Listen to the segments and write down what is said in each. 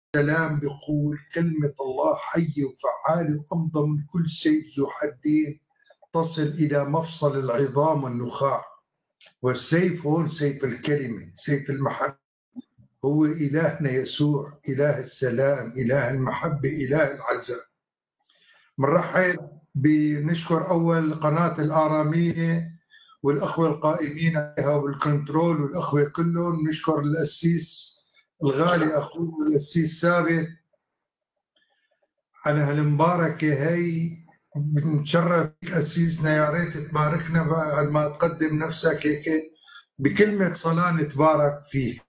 السلام بيقول كلمة الله حي وفعال وأمضى من كل سيف ذو حدين تصل إلى مفصل العظام والنخاع والسيف هون سيف الكلمة سيف المحبة هو إلهنا يسوع إله السلام إله المحبة إله العزاء بنرحب بنشكر أول قناة الآرامية والأخوة القائمين عليها والكنترول والأخوة كلهم نشكر الأسيس الغالي أخوه الأسيس ثابت على هالمباركة هي بنتشرف أسيسنا يا ريت تباركنا بعد ما تقدم نفسك هيك بكلمة صلاة نتبارك فيك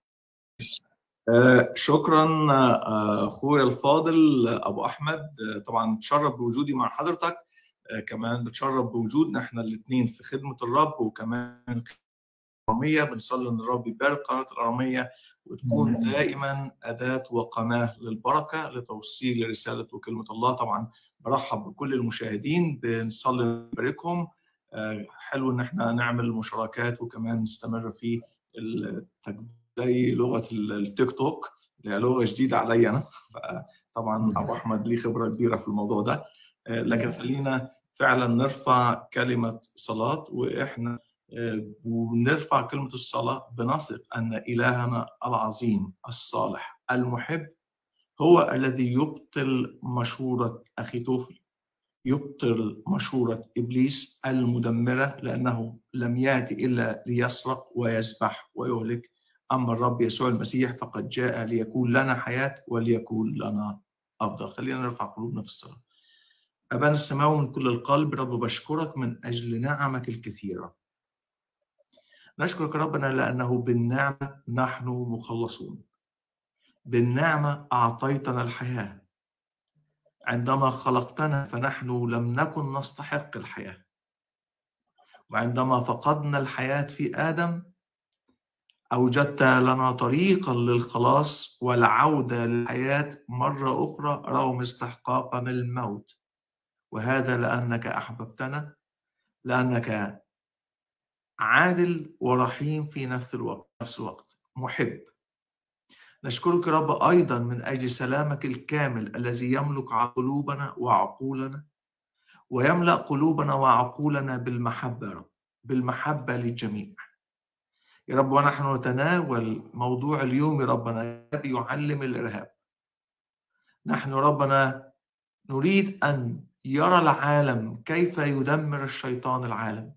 آه، شكرا آه، اخويا الفاضل ابو احمد آه، طبعا بتشرف بوجودي مع حضرتك كمان بتشرف بوجودنا احنا الاثنين في خدمه الرب وكمان الاراميه بنصلي ان الرب يبارك قناه الاراميه وتكون دائما اداه وقناه للبركه لتوصيل رساله وكلمه الله طبعا برحب بكل المشاهدين بنصلي نباركهم حلو ان احنا نعمل مشاركات وكمان نستمر في التجديد زي لغه التيك توك اللي هي لغه جديده عليا انا طبعا ابو احمد ليه خبره كبيره في الموضوع ده لكن خلينا فعلا نرفع كلمه صلاه واحنا ونرفع كلمه الصلاه بنثق ان الهنا العظيم الصالح المحب هو الذي يبطل مشوره اخي توفي يبطل مشورة إبليس المدمرة لأنه لم يأتي إلا ليسرق ويذبح ويهلك أما الرب يسوع المسيح فقد جاء ليكون لنا حياة وليكون لنا أفضل خلينا نرفع قلوبنا في الصلاة أبانا السماوي من كل القلب رب بشكرك من أجل نعمك الكثيرة نشكرك ربنا لأنه بالنعمة نحن مخلصون بالنعمة أعطيتنا الحياة عندما خلقتنا فنحن لم نكن نستحق الحياة وعندما فقدنا الحياة في آدم أوجدت لنا طريقا للخلاص والعودة للحياة مرة أخرى رغم استحقاقنا الموت وهذا لأنك أحببتنا لأنك عادل ورحيم في نفس الوقت نفس الوقت محب نشكرك رب أيضا من أجل سلامك الكامل الذي يملك قلوبنا وعقولنا ويملأ قلوبنا وعقولنا بالمحبة رب بالمحبة للجميع يا رب ونحن نتناول موضوع اليوم يا ربنا يعلم الارهاب نحن ربنا نريد ان يرى العالم كيف يدمر الشيطان العالم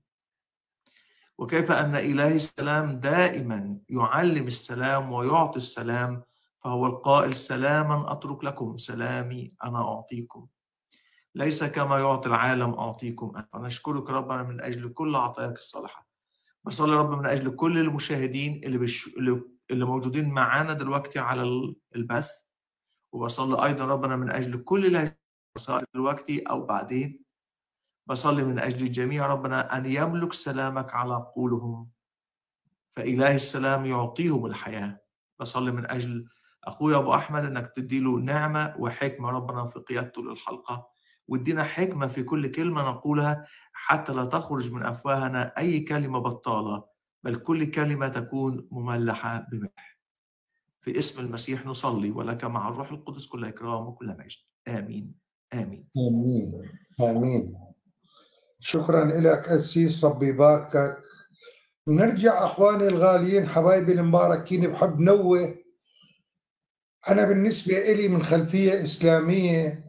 وكيف ان اله السلام دائما يعلم السلام ويعطي السلام فهو القائل سلاما اترك لكم سلامي انا اعطيكم ليس كما يعطي العالم اعطيكم فنشكرك ربنا من اجل كل عطاياك الصالحه بصلي يا رب من اجل كل المشاهدين اللي بش... اللي موجودين معانا دلوقتي على البث وبصلي ايضا ربنا من اجل كل اللي دلوقتي او بعدين بصلي من اجل الجميع ربنا ان يملك سلامك على عقولهم فاله السلام يعطيهم الحياه بصلي من اجل اخويا ابو احمد انك تديله نعمه وحكمه ربنا في قيادته للحلقه وادينا حكمه في كل كلمه نقولها حتى لا تخرج من افواهنا اي كلمه بطاله بل كل كلمه تكون مملحه بملح. في اسم المسيح نصلي ولك مع الروح القدس كل اكرام وكل مجد. امين. امين. امين. امين. شكرا لك أسيس ربي يباركك. نرجع اخواني الغاليين حبايبي المباركين بحب نوه انا بالنسبه لي من خلفيه اسلاميه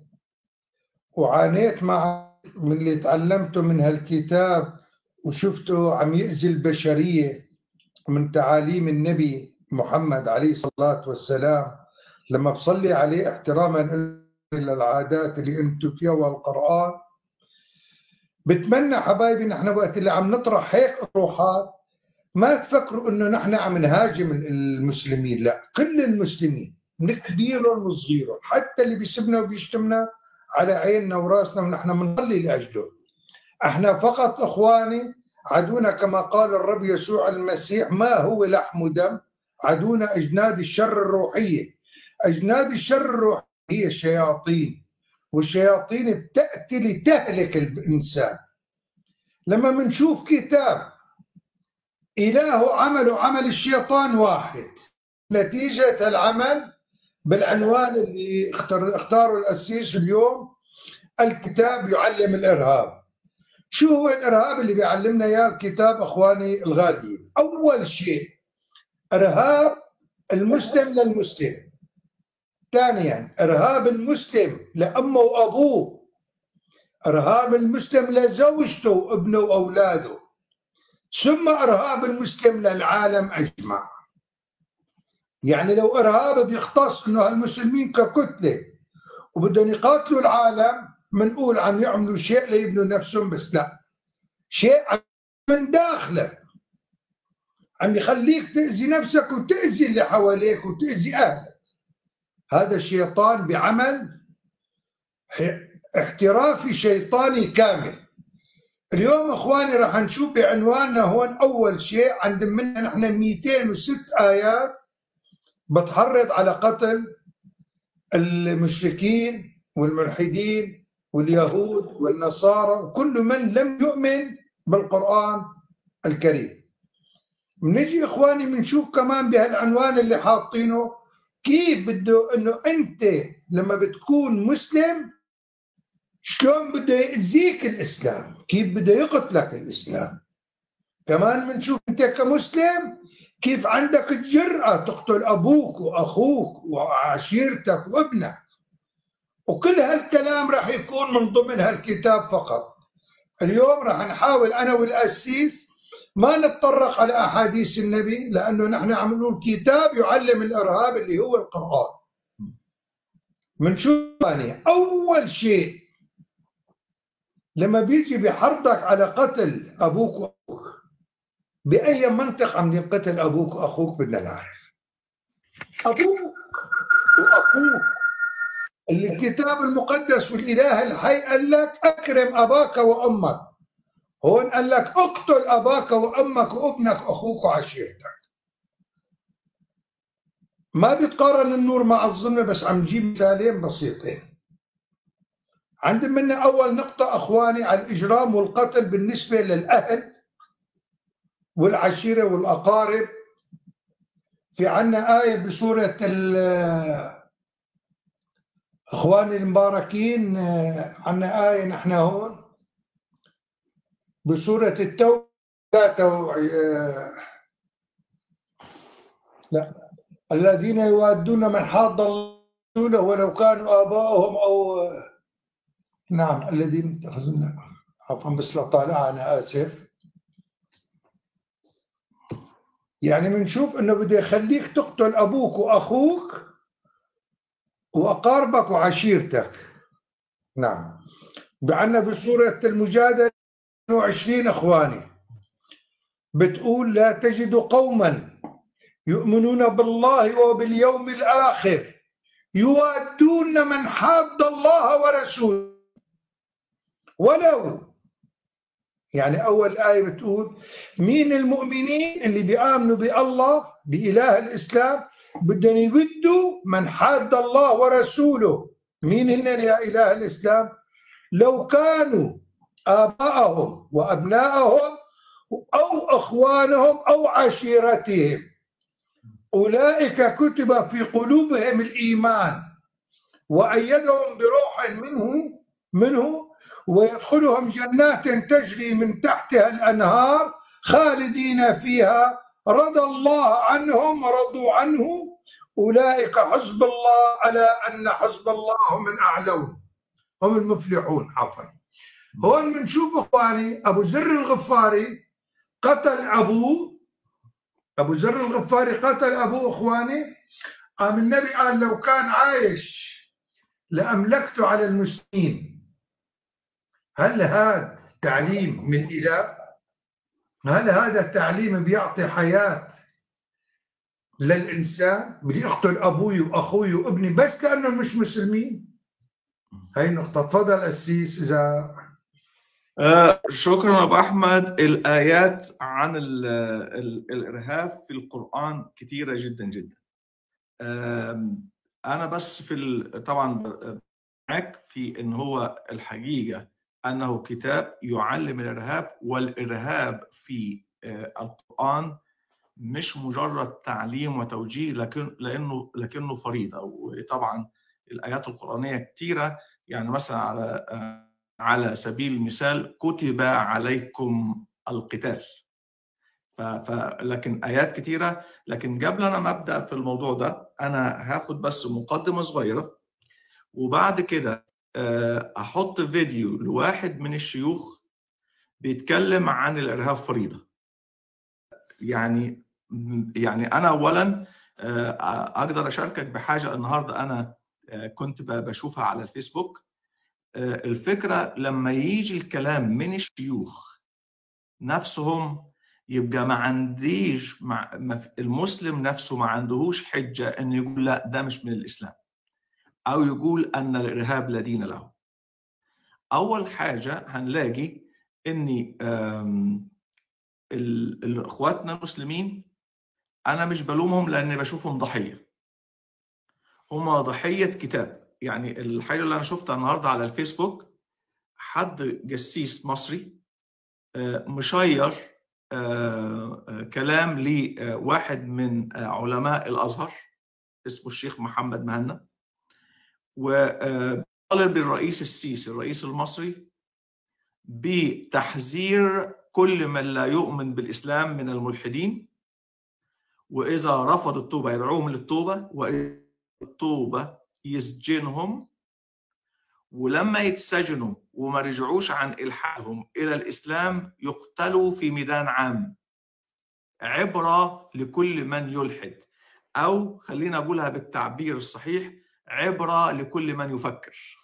وعانيت مع من اللي تعلمته من هالكتاب وشفته عم يأذي البشرية من تعاليم النبي محمد عليه الصلاة والسلام لما بصلي عليه احتراما للعادات اللي انتم فيها والقرآن بتمنى حبايبي نحن وقت اللي عم نطرح هيك اطروحات ما تفكروا انه نحن عم نهاجم المسلمين لا كل المسلمين من كبيرهم وصغيرهم حتى اللي بيسبنا وبيشتمنا على عيننا وراسنا ونحن بنصلي لاجله احنا فقط اخواني عدونا كما قال الرب يسوع المسيح ما هو لحم ودم عدونا اجناد الشر الروحيه اجناد الشر الروحيه هي الشياطين والشياطين بتاتي لتهلك الانسان لما بنشوف كتاب إله عمله عمل الشيطان واحد نتيجة العمل بالعنوان اللي اختار اختاره الأسيس اليوم الكتاب يعلم الإرهاب شو هو الإرهاب اللي بيعلمنا إياه الكتاب أخواني الغاليين أول شيء إرهاب المسلم للمسلم ثانيا إرهاب المسلم لأمه وأبوه إرهاب المسلم لزوجته وابنه وأولاده ثم إرهاب المسلم للعالم أجمع يعني لو إرهاب بيختص إنه المسلمين ككتلة وبدهم يقاتلوا العالم بنقول عم يعملوا شيء ليبنوا نفسهم بس لا شيء من داخلك عم يخليك تأذي نفسك وتأذي اللي حواليك وتأذي أهلك هذا الشيطان بعمل احترافي شيطاني كامل اليوم اخواني راح نشوف بعنواننا هون اول شيء عند منا نحن 206 ايات بتحرض على قتل المشركين والملحدين واليهود والنصارى وكل من لم يؤمن بالقران الكريم بنجي اخواني بنشوف كمان بهالعنوان اللي حاطينه كيف بده انه انت لما بتكون مسلم شلون بده يأذيك الإسلام كيف بده يقتلك الإسلام كمان بنشوف أنت كمسلم كيف عندك الجرأة تقتل أبوك وأخوك وعشيرتك وابنك وكل هالكلام راح يكون من ضمن هالكتاب فقط اليوم راح نحاول أنا والأسيس ما نتطرق على أحاديث النبي لأنه نحن عم نقول كتاب يعلم الإرهاب اللي هو القرآن بنشوف ثانية أول شيء لما بيجي بحرضك على قتل ابوك واخوك باي منطق عم ينقتل ابوك واخوك بدنا نعرف ابوك واخوك اللي الكتاب المقدس والاله الحي قال لك اكرم اباك وامك هون قال لك اقتل اباك وامك وابنك واخوك وعشيرتك ما بيتقارن النور مع الظلمه بس عم نجيب مثالين بسيطين عندي منا أول نقطة أخواني على الإجرام والقتل بالنسبة للأهل والعشيرة والأقارب في عنا آية بسورة أخواني المباركين عنا آية نحن هون بسورة التوبة لا الذين يوادون من حاض الله ولو كانوا آباءهم أو نعم الذين اتخذون عفوا بس لو طالع انا اسف يعني بنشوف انه بده يخليك تقتل ابوك واخوك واقاربك وعشيرتك نعم بعنا بسوره المجادله 20 اخواني بتقول لا تجد قوما يؤمنون بالله وباليوم الاخر يوادون من حاد الله ورسوله ولو يعني أول آية بتقول مين المؤمنين اللي بيآمنوا بالله بإله الإسلام بدهم يودوا من حاد الله ورسوله مين هن يا إله الإسلام لو كانوا آباءهم وأبناءهم أو أخوانهم أو عشيرتهم أولئك كتب في قلوبهم الإيمان وأيدهم بروح منه منه ويدخلهم جنات تجري من تحتها الانهار خالدين فيها رضى الله عنهم ورضوا عنه اولئك حزب الله على ان حزب الله هم الاعلون هم المفلحون عفوا هون بنشوف اخواني ابو زر الغفاري قتل ابوه ابو زر الغفاري قتل ابوه اخواني قام النبي قال لو كان عايش لاملكته على المسلمين هل هذا تعليم من إله؟ هل هذا التعليم بيعطي حياة للإنسان؟ بدي أقتل أبوي وأخوي وابني بس لأنهم مش مسلمين؟ هاي نقطة تفضل أسيس إذا آه شكرا أبو أحمد الآيات عن ال ال الإرهاب في القرآن كثيرة جدا جدا آه أنا بس في طبعا معك في إن هو الحقيقة انه كتاب يعلم الارهاب والارهاب في القران مش مجرد تعليم وتوجيه لكن لانه لكنه فريضه وطبعا الايات القرانيه كثيره يعني مثلا على على سبيل المثال كتب عليكم القتال ف... ف... لكن ايات كثيره لكن قبل انا ما ابدا في الموضوع ده انا هاخد بس مقدمه صغيره وبعد كده احط فيديو لواحد من الشيوخ بيتكلم عن الارهاب فريضه يعني يعني انا اولا اقدر اشاركك بحاجه النهارده انا كنت بشوفها على الفيسبوك الفكره لما يجي الكلام من الشيوخ نفسهم يبقى ما عنديش مع المسلم نفسه ما عندهوش حجه انه يقول لا ده مش من الاسلام او يقول ان الارهاب لا دين له اول حاجه هنلاقي ان اخواتنا المسلمين انا مش بلومهم لاني بشوفهم ضحيه هم ضحيه كتاب يعني الحاجه اللي انا شفتها النهارده على الفيسبوك حد جسيس مصري مشير كلام لواحد من علماء الازهر اسمه الشيخ محمد مهنا وطالب الرئيس السيسي الرئيس المصري بتحذير كل من لا يؤمن بالاسلام من الملحدين واذا رفضوا التوبه يدعوهم للتوبه واذا التوبه يسجنهم ولما يتسجنوا وما رجعوش عن الحادهم الى الاسلام يقتلوا في ميدان عام عبره لكل من يلحد او خلينا اقولها بالتعبير الصحيح عبره لكل من يفكر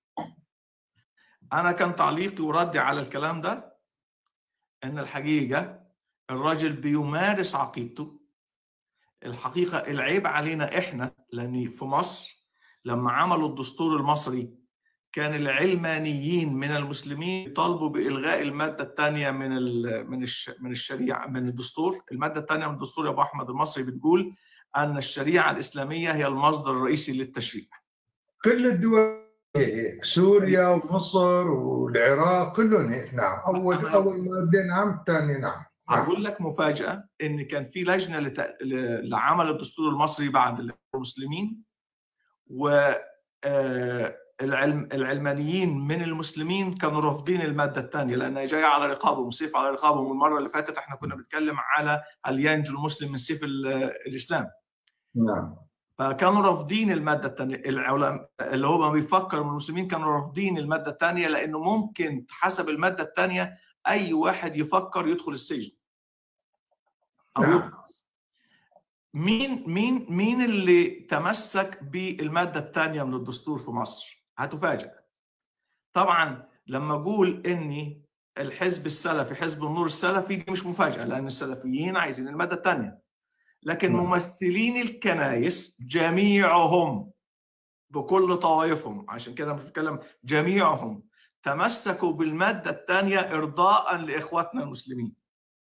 انا كان تعليقي وردي على الكلام ده ان الحقيقه الراجل بيمارس عقيدته الحقيقه العيب علينا احنا لان في مصر لما عملوا الدستور المصري كان العلمانيين من المسلمين يطالبوا بالغاء الماده الثانيه من من من الشريعه من الدستور، الماده الثانيه من الدستور يا ابو احمد المصري بتقول ان الشريعه الاسلاميه هي المصدر الرئيسي للتشريع. كل الدول هيك سوريا ومصر والعراق كلهم هيك نعم اول اول ماده نعم الثانيه نعم اقول لك مفاجاه ان كان في لجنه لت... لعمل الدستور المصري بعد المسلمين و العلم العلمانيين من المسلمين كانوا رافضين الماده الثانيه لانها جايه على رقابهم سيف على رقابهم المره اللي فاتت احنا كنا بنتكلم على هل ينجو المسلم من سيف الاسلام نعم فكانوا رافضين الماده الثانيه العلماء اللي هو بيفكر من المسلمين كانوا رافضين الماده الثانيه لانه ممكن حسب الماده الثانيه اي واحد يفكر يدخل السجن أو نعم. مين مين مين اللي تمسك بالماده الثانيه من الدستور في مصر؟ هتفاجئ. طبعا لما اقول اني الحزب السلفي حزب النور السلفي دي مش مفاجاه لان السلفيين عايزين الماده الثانيه. لكن نعم. ممثلين الكنائس جميعهم بكل طوائفهم عشان كده مش بتكلم جميعهم تمسكوا بالماده الثانيه ارضاء لاخواتنا المسلمين.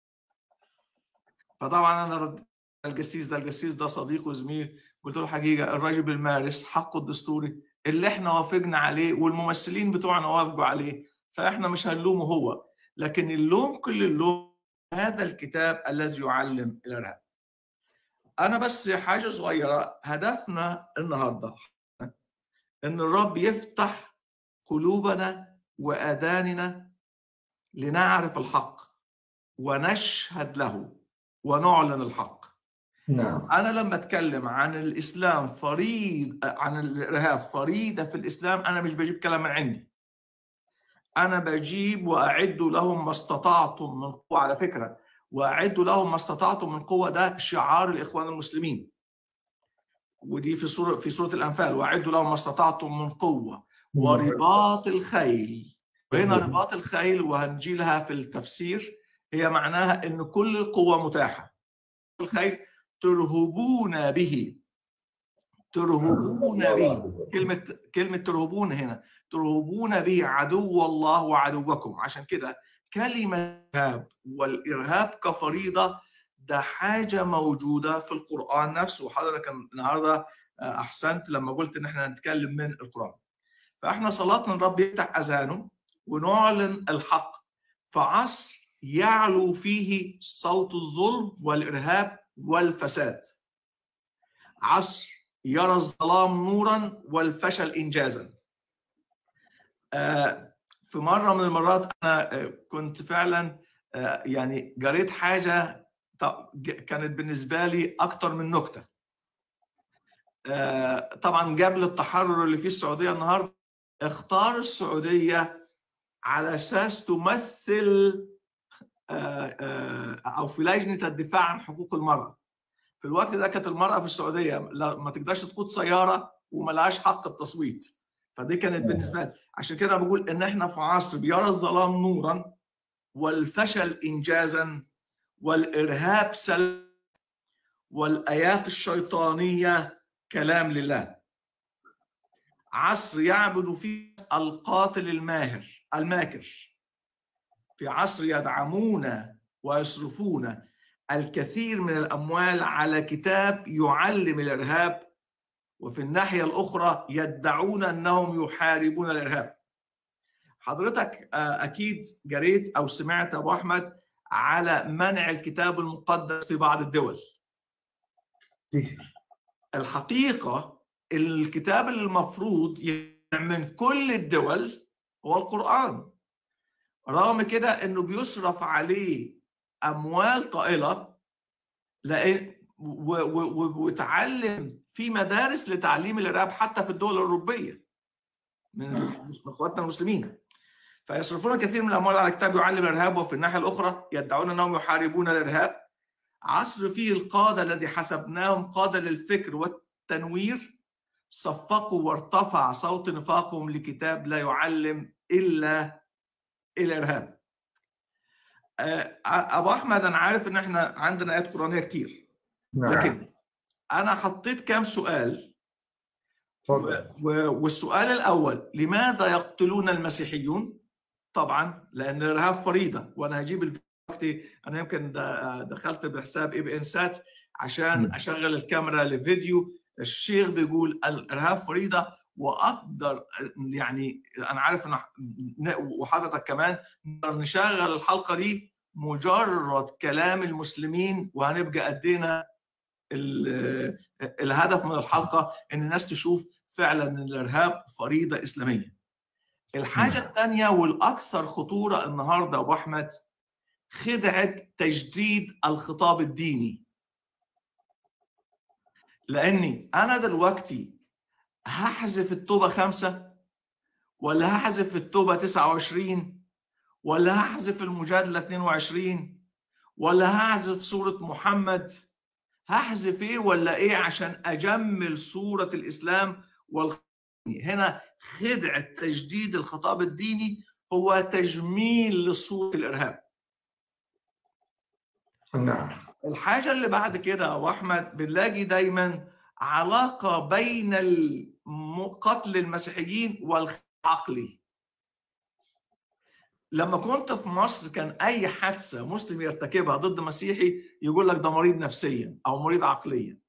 فطبعا انا رد الجسيس ده الجسيس ده صديق وزميل قلت له حقيقه الراجل بيمارس حقه الدستوري اللي احنا وافقنا عليه والممثلين بتوعنا وافقوا عليه فاحنا مش هنلومه هو لكن اللوم كل اللوم هذا الكتاب الذي يعلم الارهاب انا بس حاجه صغيره هدفنا النهارده ان الرب يفتح قلوبنا واذاننا لنعرف الحق ونشهد له ونعلن الحق نعم انا لما اتكلم عن الاسلام فريد عن الارهاب فريده في الاسلام انا مش بجيب كلام من عندي انا بجيب واعد لهم ما استطعتم من قوه على فكره واعد لهم ما استطعتم من قوه ده شعار الاخوان المسلمين ودي في سوره في سوره الانفال واعد لهم ما استطعتم من قوه ورباط الخيل وهنا رباط الخيل وهنجي لها في التفسير هي معناها ان كل القوه متاحه الخيل ترهبون به ترهبون به كلمة كلمة ترهبون هنا ترهبون به عدو الله وعدوكم عشان كده كلمة الإرهاب والإرهاب كفريضة ده حاجة موجودة في القرآن نفسه وحضرتك النهاردة أحسنت لما قلت إن إحنا هنتكلم من القرآن فإحنا صلاتنا الرب يفتح أذانه ونعلن الحق في عصر يعلو فيه صوت الظلم والارهاب والفساد عصر يرى الظلام نورا والفشل انجازا في مره من المرات انا كنت فعلا يعني قريت حاجه كانت بالنسبه لي اكتر من نكته طبعا قبل التحرر اللي في السعوديه النهارده اختار السعوديه على اساس تمثل او في لجنه الدفاع عن حقوق المراه في الوقت ده كانت المراه في السعوديه ما تقدرش تقود سياره وملهاش حق التصويت فدي كانت بالنسبه لي عشان كده بقول ان احنا في عصر بيرى الظلام نورا والفشل انجازا والارهاب سلام والايات الشيطانيه كلام لله عصر يعبد فيه القاتل الماهر الماكر في عصر يدعمون ويصرفون الكثير من الاموال على كتاب يعلم الارهاب وفي الناحيه الاخرى يدعون انهم يحاربون الارهاب حضرتك اكيد قريت او سمعت ابو احمد على منع الكتاب المقدس في بعض الدول الحقيقه الكتاب اللي المفروض من كل الدول هو القران رغم كده انه بيصرف عليه اموال طائله لان وتعلم في مدارس لتعليم الارهاب حتى في الدول الاوروبيه من اخواتنا المسلمين فيصرفون الكثير من الاموال على كتاب يعلم الارهاب وفي الناحيه الاخرى يدعون انهم يحاربون الارهاب عصر فيه القاده الذي حسبناهم قاده للفكر والتنوير صفقوا وارتفع صوت نفاقهم لكتاب لا يعلم الا الارهاب ابو احمد انا عارف ان احنا عندنا ايات قرانيه كتير لكن انا حطيت كام سؤال والسؤال الاول لماذا يقتلون المسيحيون طبعا لان الارهاب فريضه وانا هجيب وقتي انا يمكن دخلت بحساب اي بي ان سات عشان اشغل الكاميرا لفيديو الشيخ بيقول الارهاب فريضه واقدر يعني انا عارف ان وحضرتك كمان نشغل الحلقه دي مجرد كلام المسلمين وهنبقى ادينا الهدف من الحلقه ان الناس تشوف فعلا ان الارهاب فريضه اسلاميه. الحاجه الثانيه والاكثر خطوره النهارده ابو احمد خدعه تجديد الخطاب الديني. لاني انا دلوقتي هحذف التوبه خمسه ولا هحذف التوبه 29 ولا هحذف المجادله 22 ولا هحذف سوره محمد هحذف ايه ولا ايه عشان اجمل صوره الاسلام والخ... هنا خدعه تجديد الخطاب الديني هو تجميل لصوره الارهاب نعم الحاجه اللي بعد كده يا احمد بنلاقي دايما علاقه بين قتل المسيحيين والعقلي لما كنت في مصر كان اي حادثه مسلم يرتكبها ضد مسيحي يقول لك ده مريض نفسيا او مريض عقليا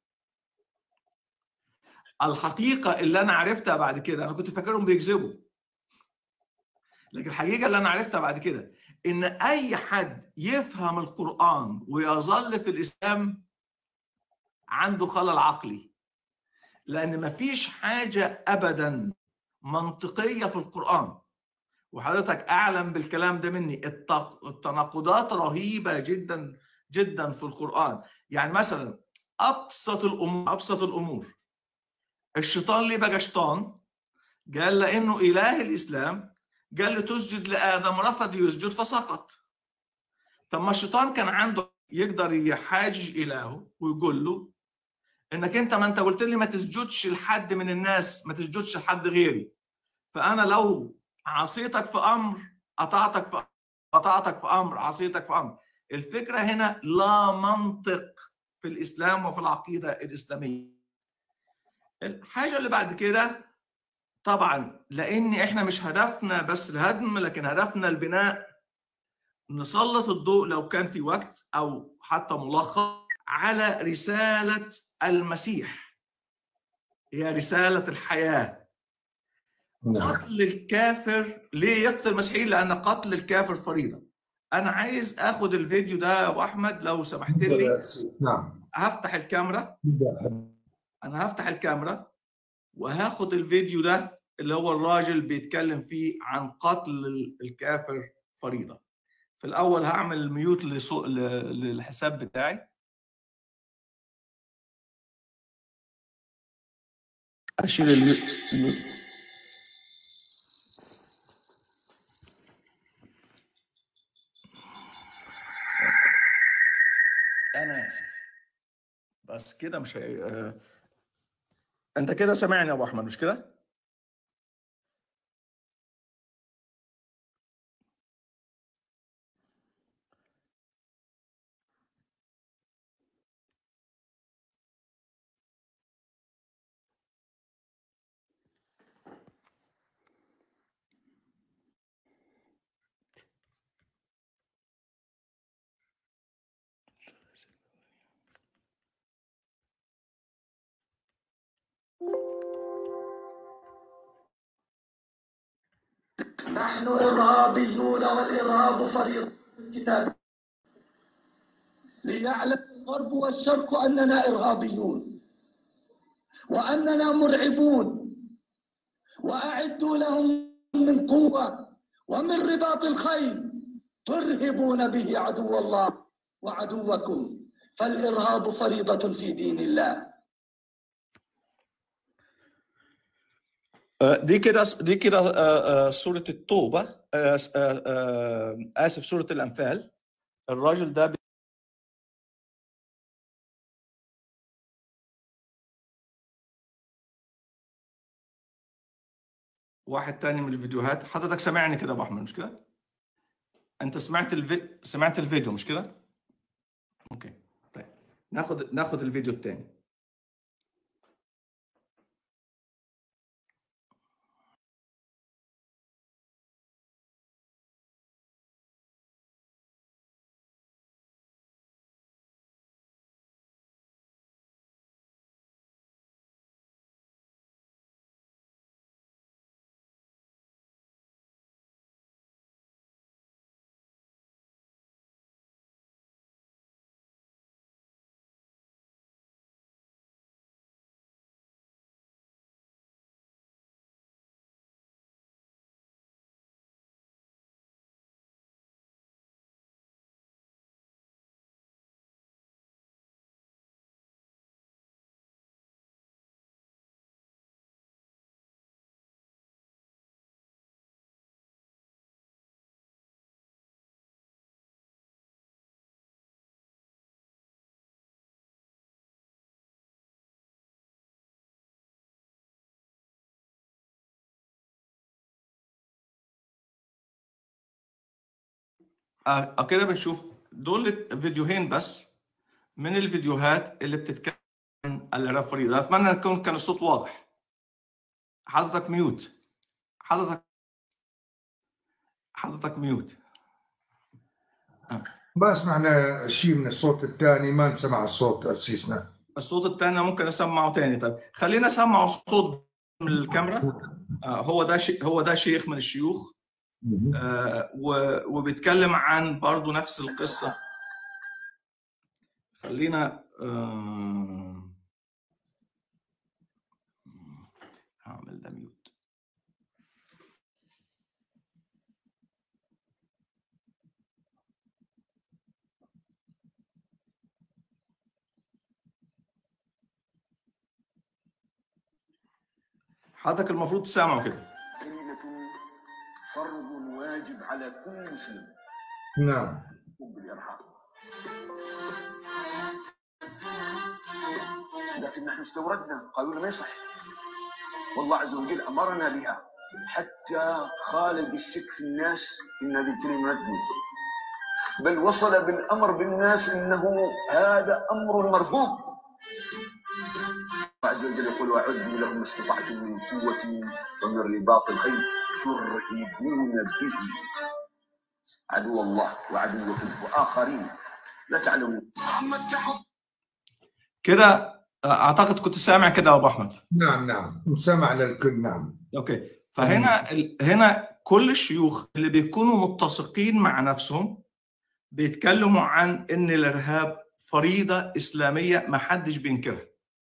الحقيقه اللي انا عرفتها بعد كده انا كنت فاكرهم بيكذبوا لكن الحقيقه اللي انا عرفتها بعد كده ان اي حد يفهم القران ويظل في الاسلام عنده خلل عقلي لان مفيش حاجه ابدا منطقيه في القران وحضرتك اعلم بالكلام ده مني التناقضات رهيبه جدا جدا في القران يعني مثلا ابسط الامور ابسط الامور الشيطان ليه بقى شيطان قال لانه اله الاسلام قال له تسجد لادم رفض يسجد فسقط طب ما الشيطان كان عنده يقدر يحاجج الهه ويقول له انك انت ما انت قلت لي ما تسجدش لحد من الناس ما تسجدش لحد غيري فانا لو عصيتك في امر قطعتك في قطعتك في امر عصيتك في امر الفكره هنا لا منطق في الاسلام وفي العقيده الاسلاميه الحاجه اللي بعد كده طبعا لان احنا مش هدفنا بس الهدم لكن هدفنا البناء نسلط الضوء لو كان في وقت او حتى ملخص على رساله المسيح هي رساله الحياه قتل الكافر ليه يقتل المسيحيين؟ لأن قتل الكافر فريضة انا عايز اخد الفيديو ده يا ابو احمد لو سمحت لي نعم هفتح الكاميرا انا هفتح الكاميرا وهاخد الفيديو ده اللي هو الراجل بيتكلم فيه عن قتل الكافر فريضه في الاول هعمل ميوت للحساب بتاعي اشيل الميوت انا اسف بس كده مش هي... آه، انت كده سامعني يا ابو احمد مش كده نحن إرهابيون والإرهاب فريضة الكتاب ليعلم الغرب والشرق أننا إرهابيون وأننا مرعبون وأعدوا لهم من قوة ومن رباط الخيل ترهبون به عدو الله وعدوكم فالإرهاب فريضة في دين الله دي كده دي كده سورة التوبة آسف سورة الأنفال الراجل ده واحد تاني من الفيديوهات حضرتك سامعني كده يا ابو احمد مش كده؟ انت سمعت الفي... سمعت الفيديو مش كده؟ اوكي طيب ناخد ناخد الفيديو الثاني كده بنشوف دول فيديوهين بس من الفيديوهات اللي بتتكلم عن الرفريد اتمنى يكون كان الصوت واضح حضرتك ميوت حضرتك حضرتك ميوت ما سمعنا شيء من الصوت الثاني ما نسمع الصوت تأسيسنا الصوت الثاني ممكن اسمعه ثاني طيب خلينا اسمعه صوت من الكاميرا آه هو ده شي هو ده شيخ من الشيوخ آه وبيتكلم عن برضو نفس القصة خلينا آه هعمل ده ميوت حضرتك المفروض تسامعه كده فرض واجب على كل مسلم نعم حب الارهاب لكن نحن استوردنا قالوا لنا ما يصح والله عز وجل امرنا بها حتى خالد الشك في الناس ان هذه الكلمه ندمي بل وصل بالامر بالناس انه هذا امر مرفوض الله عز وجل يقول واعدوا لهم ما استطعتم من قوه ومن رباط الخيل ترهبون به عدو الله وعدوكم واخرين لا تعلمون كده اعتقد كنت سامع كده ابو احمد نعم نعم مسمع للكل نعم اوكي فهنا ال... هنا كل الشيوخ اللي بيكونوا متسقين مع نفسهم بيتكلموا عن ان الارهاب فريضه اسلاميه ما حدش بينكرها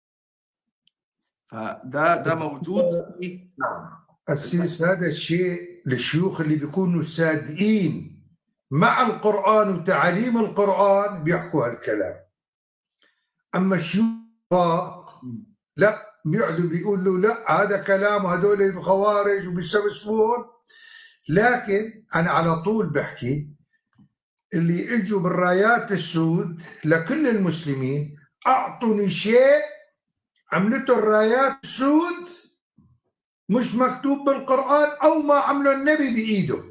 فده ده موجود في نعم السيس هذا الشيء للشيوخ اللي بيكونوا صادقين مع القرآن وتعاليم القرآن بيحكوا هالكلام أما الشيوخ لا بيقعدوا بيقولوا لا هذا كلام وهدول خوارج وبيسبسبون لكن أنا على طول بحكي اللي اجوا بالرايات السود لكل المسلمين أعطوني شيء عملته الرايات السود مش مكتوب بالقرآن أو ما عمله النبي بإيده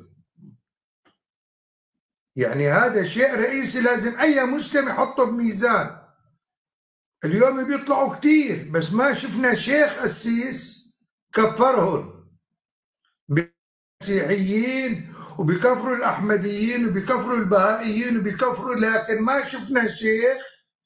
يعني هذا شيء رئيسي لازم أي مسلم يحطه بميزان اليوم بيطلعوا كتير بس ما شفنا شيخ قسيس كفرهم مسيحيين وبيكفروا الأحمديين وبيكفروا البهائيين وبيكفروا لكن ما شفنا شيخ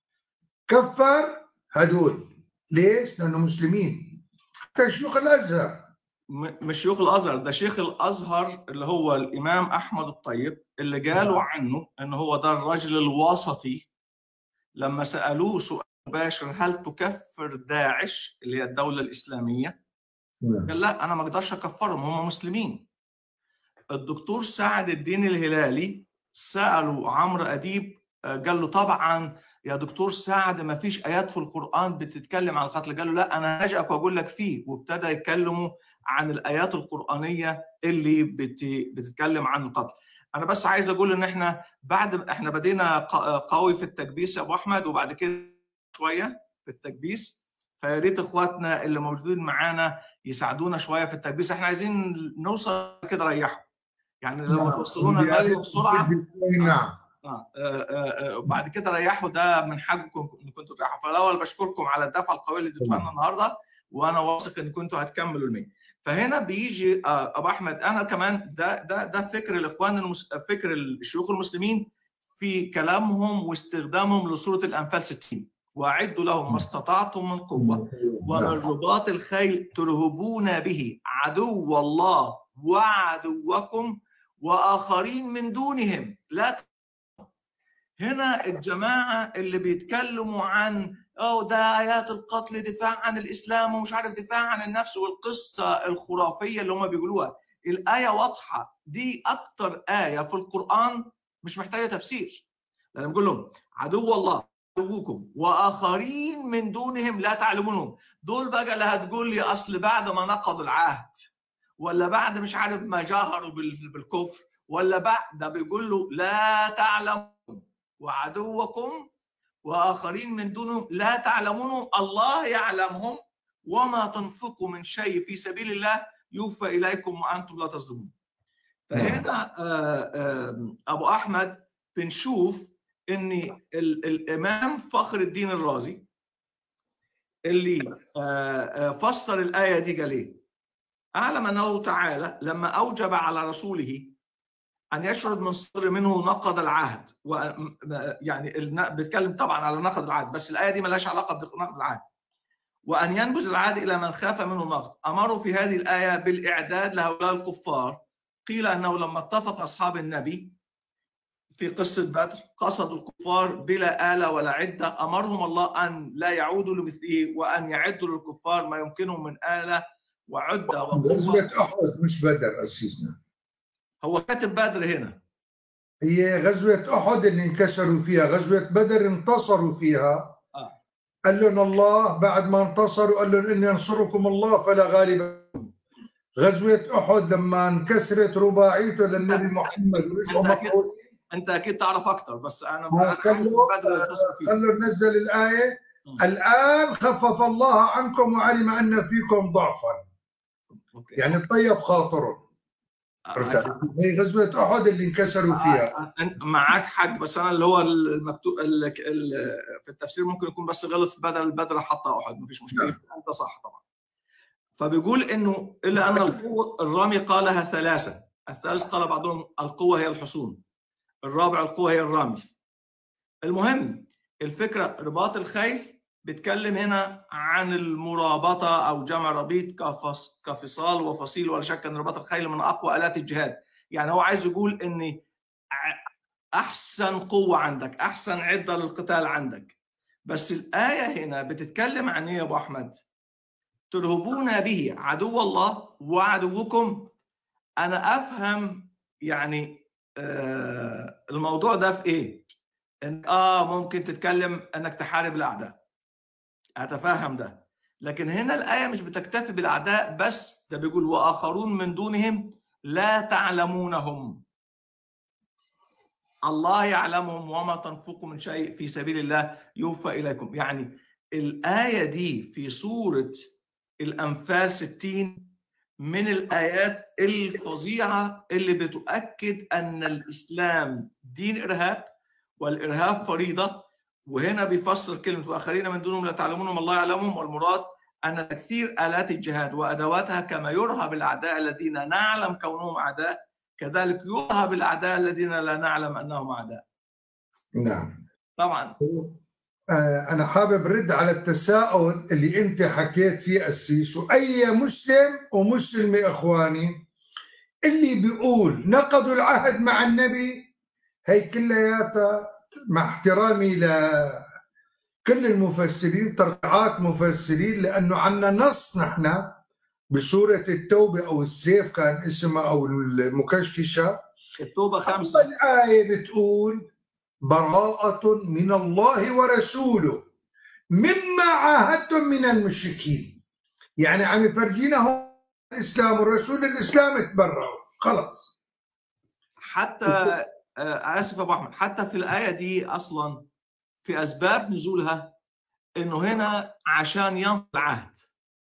كفر هدول ليش؟ لأنه مسلمين حتى شيوخ الأزهر م- مش شيوخ الازهر ده شيخ الازهر اللي هو الامام احمد الطيب اللي قالوا عنه ان هو ده الرجل الوسطي لما سالوه سؤال مباشر هل تكفر داعش اللي هي الدوله الاسلاميه نعم. قال لا انا ما اقدرش اكفرهم هم مسلمين الدكتور سعد الدين الهلالي سالوا عمرو اديب آه، قال له طبعا يا دكتور سعد ما فيش ايات في القران بتتكلم عن القتل قال له لا انا هاجئك واقول لك فيه وابتدى يتكلموا عن الايات القرانيه اللي بت... بتتكلم عن القتل انا بس عايز اقول ان احنا بعد احنا بدينا ق- قوي في التكبيس يا ابو احمد وبعد كده شويه في التكبيس فيا ريت اخواتنا اللي موجودين معانا يساعدونا شويه في التكبيس احنا عايزين نوصل كده ريحوا يعني لو نعم. توصلونا المغرب بسرعه نعم آه، آه، آه، وبعد كده ريحوا ده من حقكم ان كنتوا تريحوا فالاول بشكركم على الدفعه القويه اللي اديتوها لنا النهارده وانا واثق ان كنتوا هتكملوا المية فهنا بيجي آه، ابو احمد انا كمان ده ده ده فكر الاخوان المس... فكر الشيوخ المسلمين في كلامهم واستخدامهم لسوره الانفال 60 واعدوا لهم ما استطعتم من قوه ومن نعم. رباط الخيل ترهبون به عدو الله وعدوكم واخرين من دونهم لا ت- هنا الجماعه اللي بيتكلموا عن اه ده ايات القتل دفاع عن الاسلام ومش عارف دفاع عن النفس والقصه الخرافيه اللي هم بيقولوها الايه واضحه دي اكتر ايه في القران مش محتاجه تفسير لان بيقول لهم عدو الله عدوكم واخرين من دونهم لا تعلمونهم دول بقى اللي هتقول لي اصل بعد ما نقضوا العهد ولا بعد مش عارف ما جاهروا بال- بالكفر ولا بعد ده بيقول له لا تعلمون وعدوكم واخرين من دونهم لا تعلمونهم الله يعلمهم وما تنفقوا من شيء في سبيل الله يوفى اليكم وانتم لا تظلمون. فهنا آه، آه، ابو احمد بنشوف ان ال- الامام فخر الدين الرازي اللي آه، آه، فسر الايه دي قال ايه؟ اعلم انه تعالى لما اوجب على رسوله ان يشرد من صدر منه نقض العهد و يعني الن- بيتكلم طبعا على نقض العهد بس الايه دي ملهاش علاقه بنقض العهد وان ينبذ العهد الى من خاف منه النقض امروا في هذه الايه بالاعداد لهؤلاء الكفار قيل انه لما اتفق اصحاب النبي في قصه بدر قصدوا الكفار بلا اله ولا عده امرهم الله ان لا يعودوا لمثله وان يعدوا للكفار ما يمكنهم من اله وعده وقوه غزوة أحد مش بدر أسيسنا هو كاتب بدر هنا هي غزوة أحد اللي انكسروا فيها غزوة بدر انتصروا فيها آه. قال لهم الله بعد ما انتصروا قال لهم إن ينصركم الله فلا غالب لكم. غزوة أحد لما انكسرت رباعيته للنبي محمد ورجعوا أنت أكيد- مقعود انت اكيد تعرف اكتر بس انا ما أنا عارف خلوا- بدر انتصروا فيه. قال له نزل الآية م. الآن خفف الله عنكم وعلم أن فيكم ضعفا أوكي. يعني طيب خاطرهم عرفت هي غزوة أحد اللي انكسروا فيها أنت معاك حق بس انا اللي هو المكتوب ال- ال- في التفسير ممكن يكون بس غلط بدل بدر حطها احد مفيش مشكله انت صح طبعا فبيقول انه الا ان القوه الرامي قالها ثلاثه الثالث قال بعضهم القوه هي الحصون الرابع القوه هي الرامي المهم الفكره رباط الخيل بيتكلم هنا عن المرابطه او جمع ربيط كفص كفصال وفصيل ولا شك ان رباط الخيل من اقوى الات الجهاد يعني هو عايز يقول ان ع- احسن قوه عندك احسن عده للقتال عندك بس الايه هنا بتتكلم عن ايه يا ابو احمد ترهبون به عدو الله وعدوكم انا افهم يعني آه الموضوع ده في ايه ان اه ممكن تتكلم انك تحارب الاعداء اتفهم ده لكن هنا الايه مش بتكتفي بالاعداء بس ده بيقول واخرون من دونهم لا تعلمونهم الله يعلمهم وما تنفقوا من شيء في سبيل الله يوفى اليكم يعني الايه دي في سوره الانفال 60 من الايات الفظيعه اللي بتؤكد ان الاسلام دين ارهاب والارهاب فريضه وهنا بيفسر كلمه واخرين من دونهم لا تعلمونهم الله يعلمهم والمراد ان تكثير الات الجهاد وادواتها كما يرهب الاعداء الذين نعلم كونهم اعداء كذلك يرهب الاعداء الذين لا نعلم انهم اعداء. نعم طبعا آه، أنا حابب رد على التساؤل اللي أنت حكيت فيه أسيس وأي مسلم ومسلمة إخواني اللي بيقول نقضوا العهد مع النبي هي كلياتها مع احترامي لكل المفسرين ترقعات مفسرين لأنه عندنا نص نحن بسورة التوبة أو السيف كان اسمها أو المكشكشة التوبه خمسه الآية بتقول براءة من الله ورسوله مما عاهدتم من المشركين يعني عم يفرجينا هو الإسلام والرسول الإسلام تبرعوا خلص حتى آه، اسف يا ابو احمد حتى في الايه دي اصلا في اسباب نزولها انه هنا عشان ينقض العهد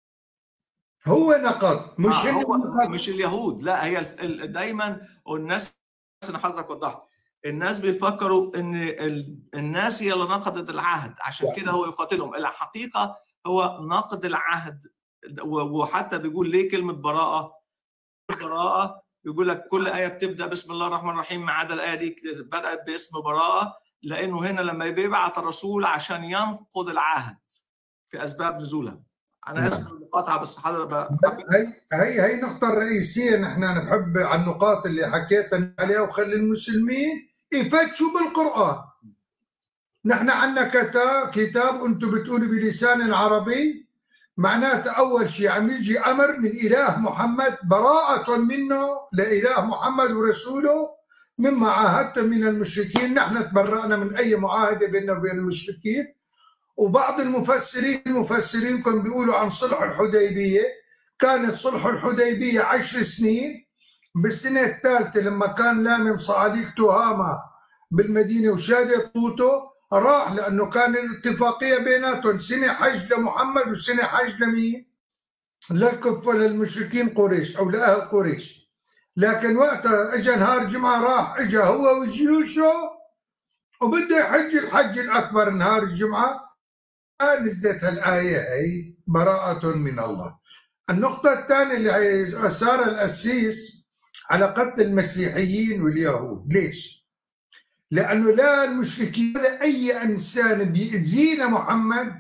هو نقض مش آه، هن هو نقض. مش اليهود لا هي الف- ال- دايما والناس اللي حضرتك وضحها الناس بيفكروا ان ال- الناس هي اللي نقضت العهد عشان كده هو يقاتلهم الحقيقه هو نقد العهد و- وحتى بيقول ليه كلمه براءه براءه يقول لك كل ايه بتبدا بسم الله الرحمن الرحيم ما عدا الايه دي بدات باسم براءه لانه هنا لما بيبعت الرسول عشان ينقض العهد في اسباب نزولها انا اسف المقاطعه بس حضرتك ب- هي هي هي النقطة الرئيسية نحن نحب على النقاط اللي حكيت عليها وخلي المسلمين يفتشوا بالقرآن نحن عندنا كتاب كتاب انتم بتقولوا بلسان عربي معناته اول شيء عم يجي امر من اله محمد براءة منه لاله محمد ورسوله مما عاهدتم من المشركين نحن تبرأنا من اي معاهدة بيننا وبين المشركين وبعض المفسرين المفسرين كانوا بيقولوا عن صلح الحديبية كانت صلح الحديبية عشر سنين بالسنة الثالثة لما كان لامم صعاليك تهامة بالمدينة وشادة طوطو راح لأنه كان الاتفاقية بيناتهم سنة حج لمحمد وسنة حج لمين؟ للكفار للمشركين قريش أو لأهل قريش لكن وقتها اجى نهار جمعة راح اجى هو وجيوشه وبده يحج الحج الأكبر نهار الجمعة نزلت الآية هي براءة من الله النقطة الثانية اللي أثار الأسيس على قتل المسيحيين واليهود ليش؟ لأنه لا المشركين ولا أي إنسان بيأذينا محمد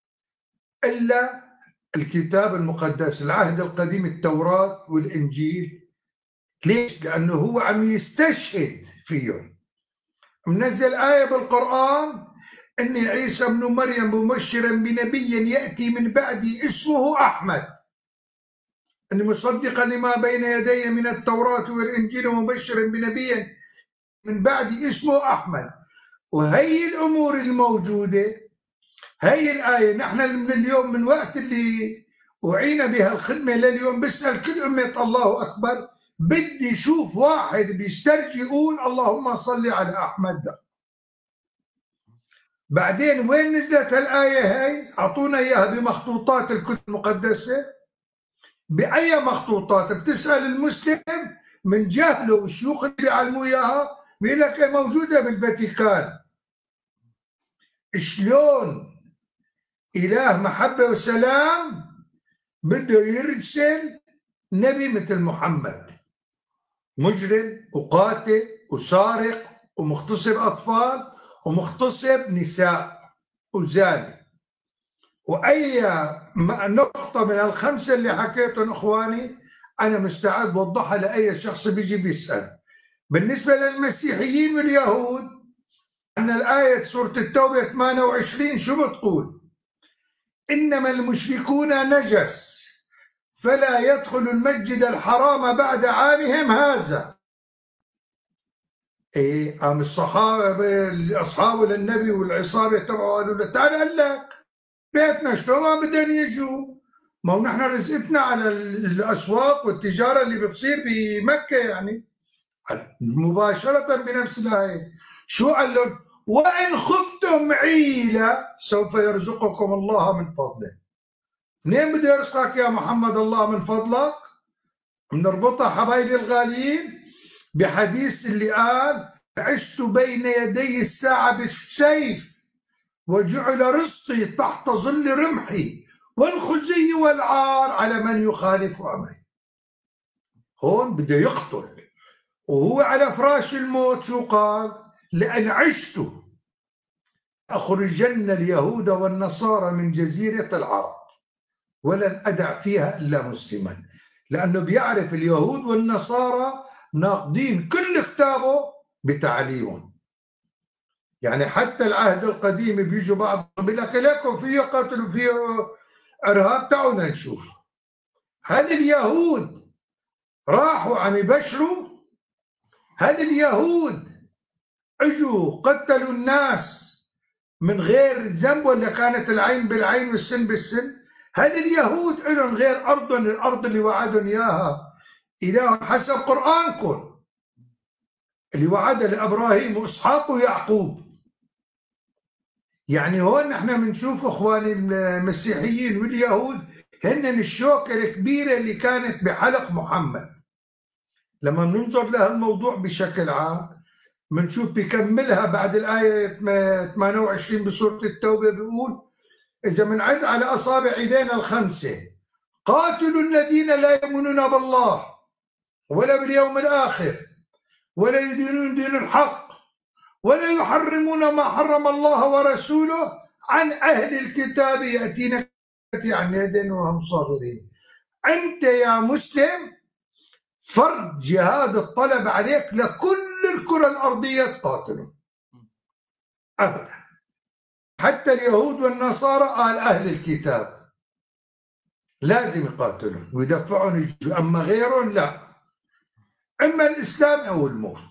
إلا الكتاب المقدس العهد القديم التوراة والإنجيل ليش؟ لأنه هو عم يستشهد فيهم منزل آية بالقرآن إن عيسى ابن مريم مبشرا بنبي يأتي من بعدي اسمه أحمد أني مصدقا لما بين يدي من التوراة والإنجيل ومبشرا بنبي من بعدي اسمه أحمد وهي الأمور الموجودة هي الآية نحن من اليوم من وقت اللي وعينا بها الخدمة لليوم بسأل كل أمة الله أكبر بدي شوف واحد بيسترجي يقول اللهم صل على أحمد ده. بعدين وين نزلت الآية هاي أعطونا إياها بمخطوطات الكتب المقدسة بأي مخطوطات بتسأل المسلم من جهله والشيوخ اللي بيعلموا إياها بيقول لك إيه موجودة بالفاتيكان شلون إله محبة وسلام بده يرسل نبي مثل محمد مجرم وقاتل وسارق ومغتصب أطفال ومغتصب نساء وزاني وأي نقطة من الخمسة اللي حكيتهم إخواني أنا مستعد وضحها لأي شخص بيجي بيسأل بالنسبة للمسيحيين واليهود أن الآية سورة التوبة 28 شو بتقول إنما المشركون نجس فلا يدخل المسجد الحرام بعد عامهم هذا ايه قام الصحابه اصحابه للنبي والعصابه تبعه قالوا له تعال قال لك بيتنا شلون بدهم يجوا ما هو نحن رزقتنا على الاسواق والتجاره اللي بتصير بمكه يعني مباشره بنفس الايه شو قال لهم وان خفتم عيله سوف يرزقكم الله من فضله منين بده يرزقك يا محمد الله من فضلك بنربطها حبايبي الغاليين بحديث اللي قال عشت بين يدي الساعة بالسيف وجعل رزقي تحت ظل رمحي والخزي والعار على من يخالف أمري هون بده يقتل وهو على فراش الموت شو قال لأن عشت أخرجن اليهود والنصارى من جزيرة العرب ولن أدع فيها إلا مسلما لأنه بيعرف اليهود والنصارى ناقضين كل كتابه بتعليمهم يعني حتى العهد القديم بيجوا بعض بيقول لك لكم فيه قتل وفيه ارهاب تعالوا نشوف هل اليهود راحوا عم يبشروا هل اليهود اجوا قتلوا الناس من غير ذنب ولا كانت العين بالعين والسن بالسن هل اليهود لهم غير ارض الارض اللي وعدهم اياها اله حسب قرانكم اللي وعدها لابراهيم واسحاق ويعقوب يعني هون نحن بنشوف اخواني المسيحيين واليهود هن الشوكه الكبيره اللي كانت بحلق محمد لما ننظر لها الموضوع بشكل عام بنشوف بكملها بعد الآية 28 بسورة التوبة بيقول إذا بنعد على أصابع إيدينا الخمسة قاتلوا الذين لا يؤمنون بالله ولا باليوم الآخر ولا يدينون دين الحق ولا يحرمون ما حرم الله ورسوله عن أهل الكتاب يأتينا عن يد وهم صاغرين أنت يا مسلم فرض جهاد الطلب عليك لكل الكرة الأرضية تقاتلوا أبدا حتى اليهود والنصارى قال أهل الكتاب لازم يقاتلون ويدفعون أما غيرهم لا إما الإسلام أو الموت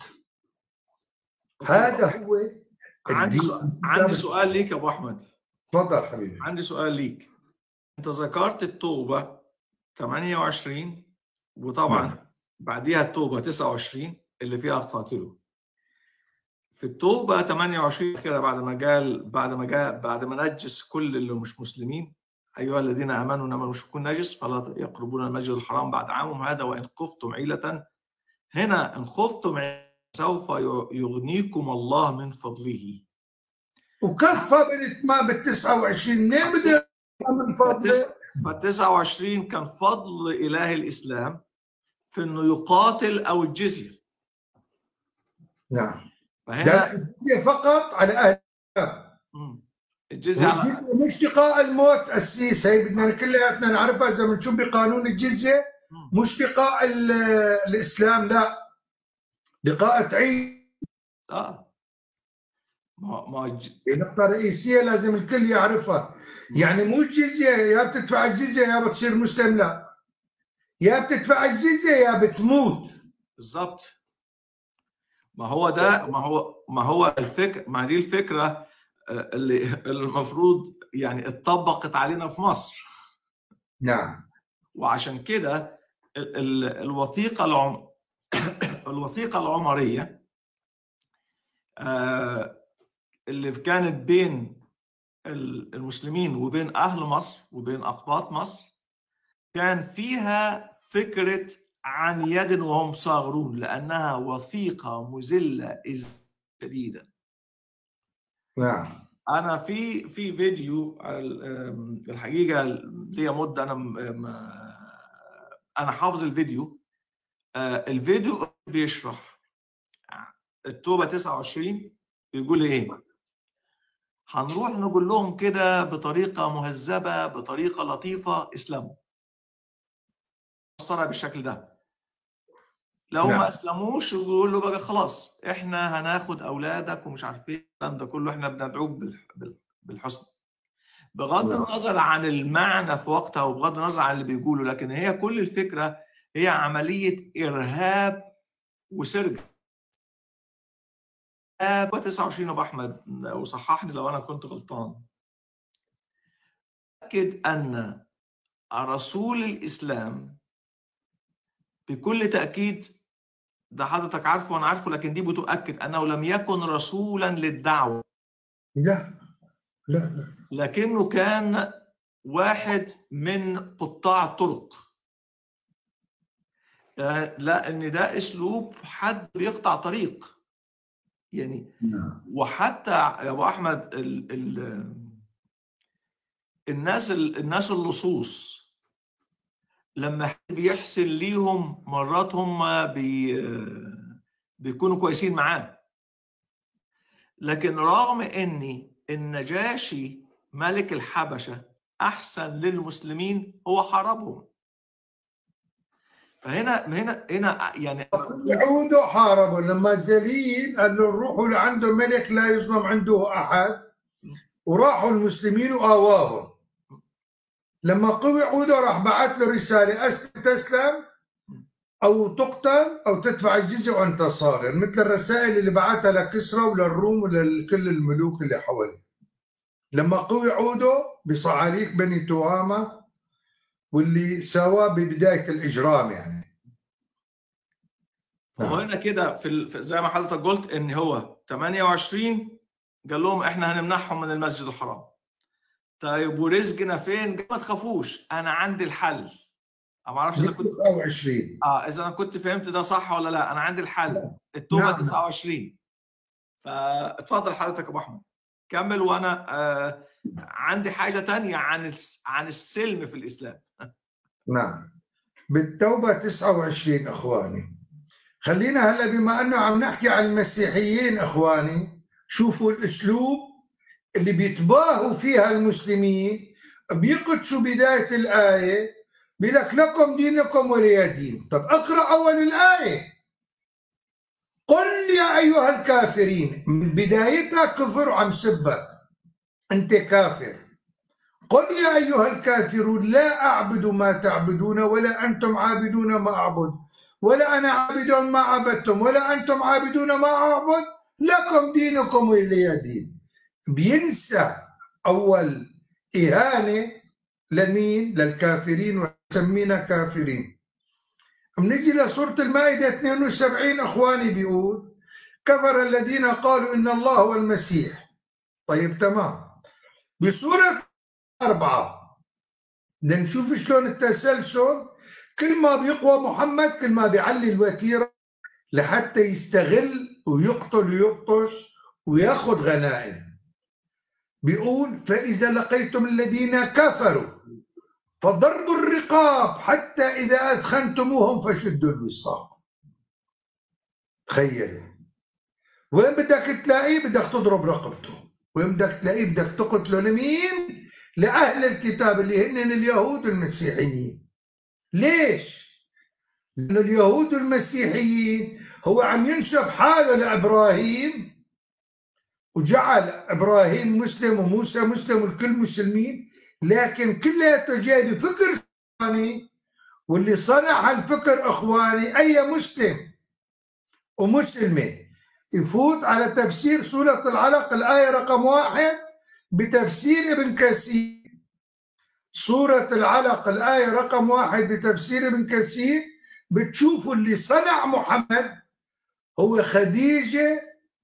هذا هو عندي سؤال عندي سؤال ليك يا ابو احمد تفضل حبيبي عندي سؤال ليك انت ذكرت التوبه 28 وطبعا نعم. بعديها التوبه 29 اللي فيها قاتلوا في التوبه 28 كده بعد ما قال بعد ما جاء بعد ما نجس كل اللي مش مسلمين ايها الذين امنوا انما المشركون نجس فلا يقربون المسجد الحرام بعد عامهم هذا وان خفتم عيله هنا ان خفتم عيلة سوف يغنيكم الله من فضله وكفى بالاتمام بال 29 منين بده من فضله؟ فال 29 كان فضل اله الاسلام في انه يقاتل او الجزيه نعم فهنا الجزيه فقط على اهل الجزيه على مش تقاء الموت السيس هي بدنا كلياتنا نعرفها اذا بنشوف بقانون الجزيه مش تقاء الاسلام لا لقاء تعيد اه ما ما ج... نقطة رئيسية لازم الكل يعرفها يعني مو الجزية يا بتدفع الجزية يا بتصير مسلم لا يا بتدفع الجزية يا بتموت بالضبط ما هو ده ما هو ما هو الفكر ما دي الفكرة اللي المفروض يعني اتطبقت علينا في مصر نعم وعشان كده الوثيقة العم... الوثيقة العمرية اللي كانت بين المسلمين وبين أهل مصر وبين أقباط مصر كان فيها فكرة عن يد وهم صاغرون لأنها وثيقة مذلة شديدا نعم أنا في في فيديو الحقيقة ليا مدة أنا أنا حافظ الفيديو الفيديو بيشرح التوبه 29 بيقول ايه؟ هنروح نقول لهم كده بطريقه مهذبه بطريقه لطيفه اسلموا. فسرها بالشكل ده. لو نعم. ما اسلموش يقول له بقى خلاص احنا هناخد اولادك ومش عارف ايه الكلام ده كله احنا بندعوك بالح- بال- بالحسن بغض نعم. النظر عن المعنى في وقتها وبغض النظر عن اللي بيقوله لكن هي كل الفكره هي عمليه ارهاب وسرقه آه 29 ابو احمد وصححني لو انا كنت غلطان اكد ان رسول الاسلام بكل تاكيد ده حضرتك عارفه وانا عارفه لكن دي بتؤكد انه لم يكن رسولا للدعوه لا لا لا لكنه كان واحد من قطاع الطرق آه، لا ان ده اسلوب حد بيقطع طريق يعني نعم وحتى يا ابو احمد ال ال الناس ال- الناس اللصوص لما حد بيحسن ليهم مرات هم بي بيكونوا كويسين معاه لكن رغم ان النجاشي ملك الحبشه احسن للمسلمين هو حاربهم فهنا هنا هنا يعني عودوا حاربوا لما زليل قال له روحوا لعنده ملك لا يظلم عنده احد وراحوا المسلمين واواهم لما قوي عوده راح بعث له رساله اسلم تسلم او تقتل او تدفع الجزيه وانت صاغر مثل الرسائل اللي بعثها لكسرى وللروم ولكل الملوك اللي حواليه لما قوي عوده بصعاليك بني تهامه واللي سواه ببدايه الاجرام يعني وهنا كده في ال- في- زي ما حضرتك قلت ان هو 28 قال لهم احنا هنمنعهم من المسجد الحرام طيب ورزقنا فين؟ قال ما تخافوش انا عندي الحل أنا ما اعرفش اذا كنت 29 اه اذا انا كنت فهمت ده صح ولا لا انا عندي الحل التوبه نعم. 29 فاتفضل حضرتك يا ابو احمد كمل وانا آه عندي حاجه تانية عن الس- عن السلم في الاسلام نعم بالتوبة 29 أخواني خلينا هلا بما أنه عم نحكي عن المسيحيين أخواني شوفوا الأسلوب اللي بيتباهوا فيها المسلمين بيقدشوا بداية الآية بيقول لك لكم دينكم ولي دين طب اقرأ أول الآية قل يا أيها الكافرين من بدايتها كفر عم سبك أنت كافر قل يا أيها الكافرون لا أعبد ما تعبدون ولا أنتم عابدون ما أعبد ولا أنا عابد ما عبدتم ولا أنتم عابدون ما أعبد لكم دينكم ولي دين بينسى أول إهانة لمين للكافرين وسمينا كافرين بنجي لسورة المائدة 72 أخواني بيقول كفر الذين قالوا إن الله هو المسيح طيب تمام بسورة أربعة بدنا نشوف شلون التسلسل كل ما بيقوى محمد كل ما بيعلي الوتيرة لحتى يستغل ويقتل ويبطش وياخذ غنائم بيقول فإذا لقيتم الذين كفروا فضربوا الرقاب حتى إذا أثخنتموهم فشدوا الوثاق تخيلوا وين بدك تلاقيه بدك تضرب رقبته وين بدك تلاقيه بدك تقتله لمين لأهل الكتاب اللي هن اليهود المسيحيين ليش لأن اليهود المسيحيين هو عم ينسب حاله لإبراهيم وجعل إبراهيم مسلم وموسى مسلم والكل مسلمين لكن كلياته جاي بفكر ثاني واللي صنع هالفكر اخواني اي مسلم ومسلمه يفوت على تفسير سوره العلق الايه رقم واحد بتفسير ابن كثير سوره العلق الايه رقم واحد بتفسير ابن كثير بتشوفوا اللي صنع محمد هو خديجه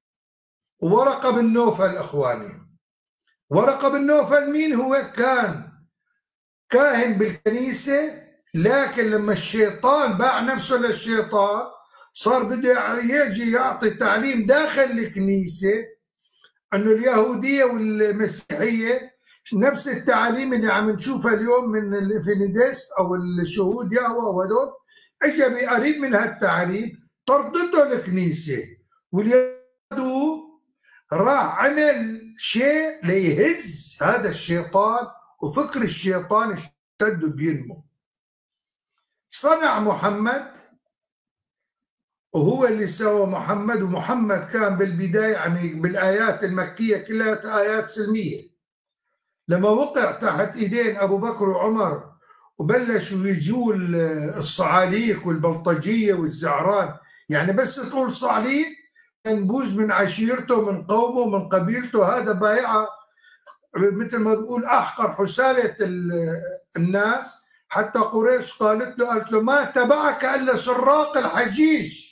وورقه بن نوفل اخواني ورقه بن نوفل مين هو كان كاهن بالكنيسه لكن لما الشيطان باع نفسه للشيطان صار بده يجي يعطي تعليم داخل الكنيسه انه اليهوديه والمسيحيه نفس التعاليم اللي عم نشوفها اليوم من الفينيديست او الشهود يهوى وهدول اجى بقريب من هالتعاليم طردته الكنيسه واليهود راح عمل شيء ليهز هذا الشيطان وفكر الشيطان اشتد بينمو صنع محمد وهو اللي سوى محمد ومحمد كان بالبداية يعني بالآيات المكية كلها آيات سلمية لما وقع تحت إيدين أبو بكر وعمر وبلشوا يجوا الصعاليك والبلطجية والزعران يعني بس تقول صعليك ينبوز من عشيرته من قومه من قبيلته هذا بايعة مثل ما بقول أحقر حسالة الناس حتى قريش قالت له قالت له ما تبعك إلا سراق الحجيج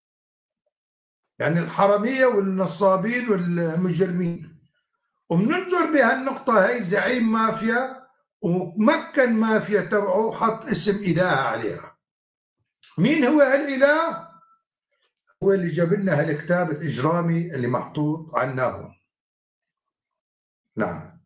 يعني الحرمية والنصابين والمجرمين وبننظر بهالنقطة هي زعيم مافيا ومكن مافيا تبعه وحط اسم إله عليها مين هو هالإله؟ هو اللي جاب لنا هالكتاب الإجرامي اللي محطوط عناه نعم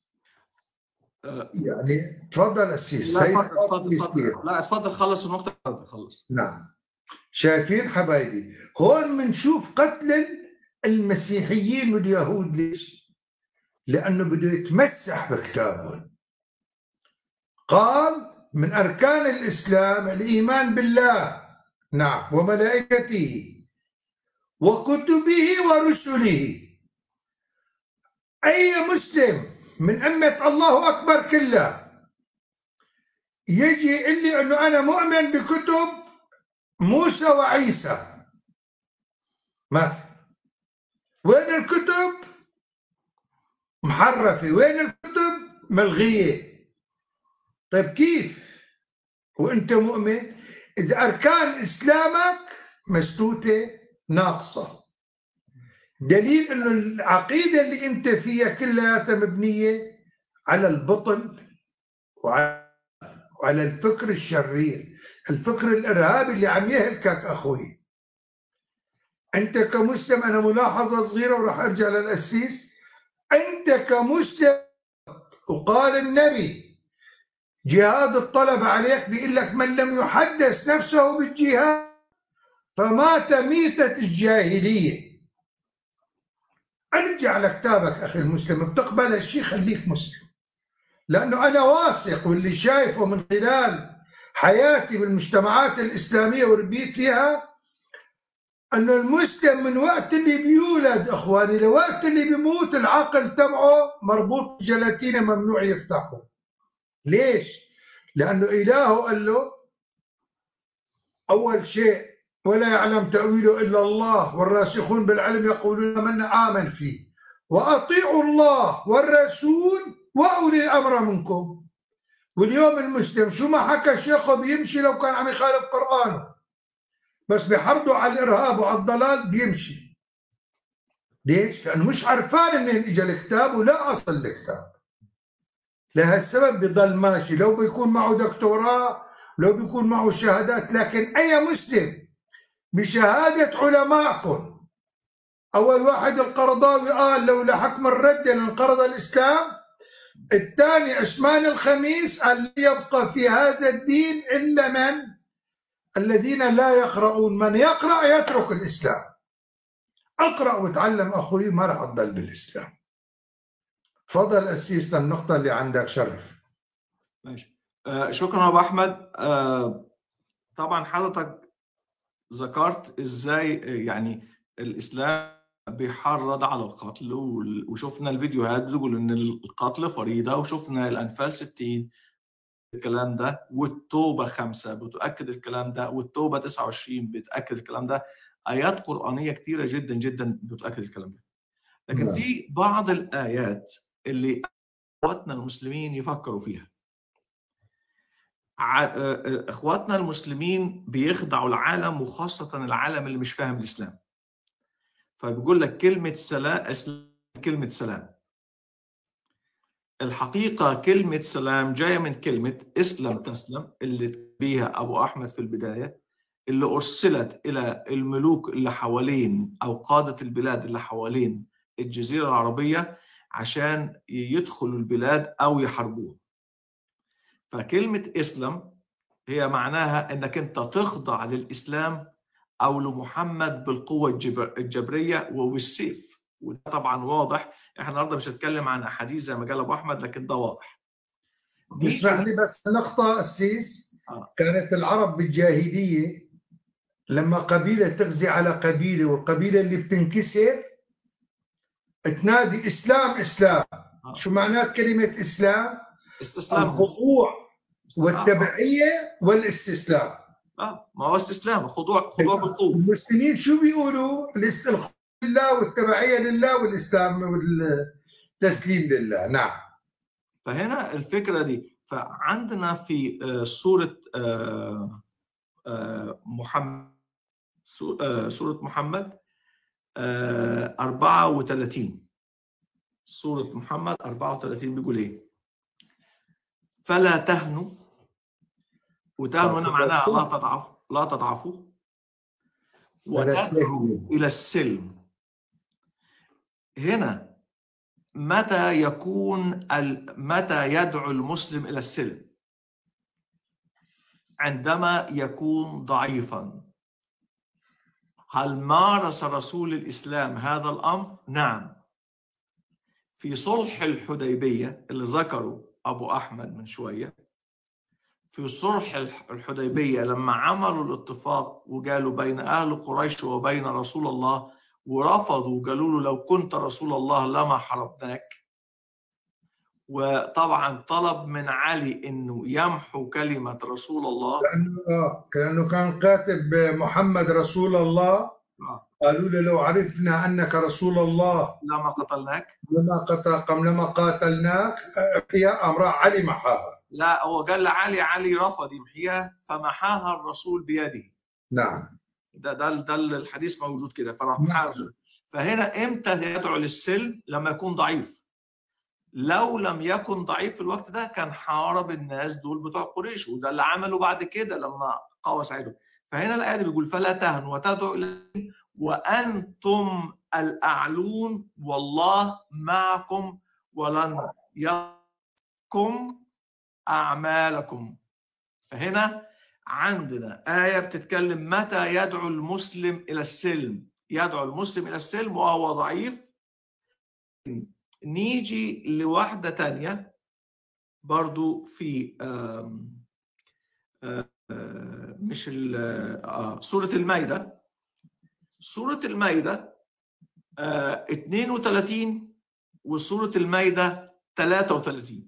يعني تفضل أسيس لا تفضل تفضل لا تفضل خلص النقطة خلص نعم شايفين حبايبي هون بنشوف قتل المسيحيين واليهود ليش؟ لأنه بده يتمسح بكتابهم قال من أركان الإسلام الإيمان بالله نعم وملائكته وكتبه ورسله أي مسلم من أمة الله أكبر كلها يجي يقول لي أنه أنا مؤمن بكتب موسى وعيسى ما في وين الكتب محرفة وين الكتب ملغية طيب كيف وانت مؤمن اذا اركان اسلامك مسدوده ناقصه دليل انه العقيده اللي انت فيها كلها مبنيه على البطل وعلى وعلى الفكر الشرير الفكر الارهابي اللي عم يهلكك اخوي انت كمسلم انا ملاحظه صغيره وراح ارجع للاسيس انت كمسلم وقال النبي جهاد الطلب عليك بيقول لك من لم يحدث نفسه بالجهاد فمات ميتة الجاهلية ارجع لكتابك أخي المسلم بتقبل الشيء خليك مسلم لأنه أنا واثق واللي شايفه من خلال حياتي بالمجتمعات الإسلامية وربيت فيها أنه المسلم من وقت اللي بيولد إخواني لوقت اللي بيموت العقل تبعه مربوط بجلاتينه ممنوع يفتحه ليش؟ لأنه إلهه قال له أول شيء ولا يعلم تأويله إلا الله والراسخون بالعلم يقولون من آمن فيه وأطيعوا الله والرسول وأولي الأمر منكم واليوم المسلم شو ما حكى شيخه بيمشي لو كان عم يخالف قرآنه بس بحرضوا على الإرهاب وعلى الضلال بيمشي ليش؟ لأنه مش عرفان منين إجا الكتاب ولا أصل الكتاب لهالسبب بضل ماشي لو بيكون معه دكتوراه لو بيكون معه شهادات لكن أي مسلم بشهادة علمائكم أول واحد القرضاوي قال لولا حكم الرد لانقرض الإسلام الثاني عثمان الخميس قال يبقى في هذا الدين إلا من الذين لا يقرؤون من يقرأ يترك الإسلام أقرأ وتعلم أخوي ما راح تضل بالإسلام تفضل أسيس للنقطة اللي عندك شرف ماشي آه شكرا أبو أحمد آه طبعا حضرتك ذكرت إزاي يعني الإسلام بيحرض على القتل وشفنا الفيديوهات بتقول ان القتل فريضه وشفنا الانفال 60 الكلام ده والتوبه خمسه بتؤكد الكلام ده والتوبه 29 بتاكد الكلام ده ايات قرانيه كتيره جدا جدا بتؤكد الكلام ده لكن نعم. في بعض الايات اللي اخواتنا المسلمين يفكروا فيها اخواتنا المسلمين بيخدعوا العالم وخاصه العالم اللي مش فاهم الاسلام فبيقول لك كلمه سلام كلمه سلام الحقيقة كلمة سلام جاية من كلمة اسلم تسلم اللي بيها أبو أحمد في البداية اللي أرسلت إلى الملوك اللي حوالين أو قادة البلاد اللي حوالين الجزيرة العربية عشان يدخلوا البلاد او يحاربوها فكلمه اسلم هي معناها انك انت تخضع للاسلام او لمحمد بالقوه الجبريه وبالسيف وده طبعا واضح احنا النهارده مش هنتكلم عن احاديث زي ما قال ابو احمد لكن ده واضح تسمح لي بس نقطه السيس آه. كانت العرب بالجاهليه لما قبيلة تغزي على قبيلة والقبيلة اللي بتنكسر تنادي إسلام إسلام آه. شو معنات كلمة إسلام؟ استسلام الخضوع استسلام. والتبعية والاستسلام اه ما هو استسلام خضوع خضوع بالقوه المسلمين شو بيقولوا؟ الاس- الخضوع لله والتبعية لله والإسلام والتسليم لله نعم فهنا الفكره دي فعندنا في آه، سوره آه، آه، محمد سو- آه، سوره محمد آه، 34 سوره محمد 34 بيقول ايه؟ فلا تهنوا وتهنوا هنا معناها لا تضعفوا لا تضعفوا ولا وتدعو تهنوا. الى السلم هنا متى يكون ال- متى يدعو المسلم الى السلم عندما يكون ضعيفا هل مارس رسول الاسلام هذا الامر نعم في صلح الحديبيه اللي ذكره ابو احمد من شويه في صلح الح- الحديبيه لما عملوا الاتفاق وقالوا بين اهل قريش وبين رسول الله ورفضوا وقالوا له لو كنت رسول الله لما حربناك وطبعا طلب من علي انه يمحو كلمه رسول الله لأنه آه لأنه كان كاتب محمد رسول الله آه. قالوا له لو عرفنا أنك رسول الله لما قتلناك لما قتل لما قاتلناك آه، يا أمر علي محاها لا هو قال لعلي علي رفض يمحيها فمحاها الرسول بيده نعم ده ده ده الحديث موجود كده فراح نعم. محاها الرسول فهنا امتى يدعو للسلم لما يكون ضعيف لو لم يكن ضعيف في الوقت ده كان حارب الناس دول بتوع قريش وده اللي عمله بعد كده لما قوى سعيده فهنا الآية اللي بيقول فلا تهنوا وتدعوا إلى السلم وأنتم الأعلون والله معكم ولن يقم أعمالكم فهنا عندنا آية بتتكلم متى يدعو المسلم إلى السلم يدعو المسلم إلى السلم وهو ضعيف نيجي لواحدة تانية برضو في آم، آه، آه، مش ال- آه، سورة المائدة سورة المائدة آه، 32 وسورة المائدة 33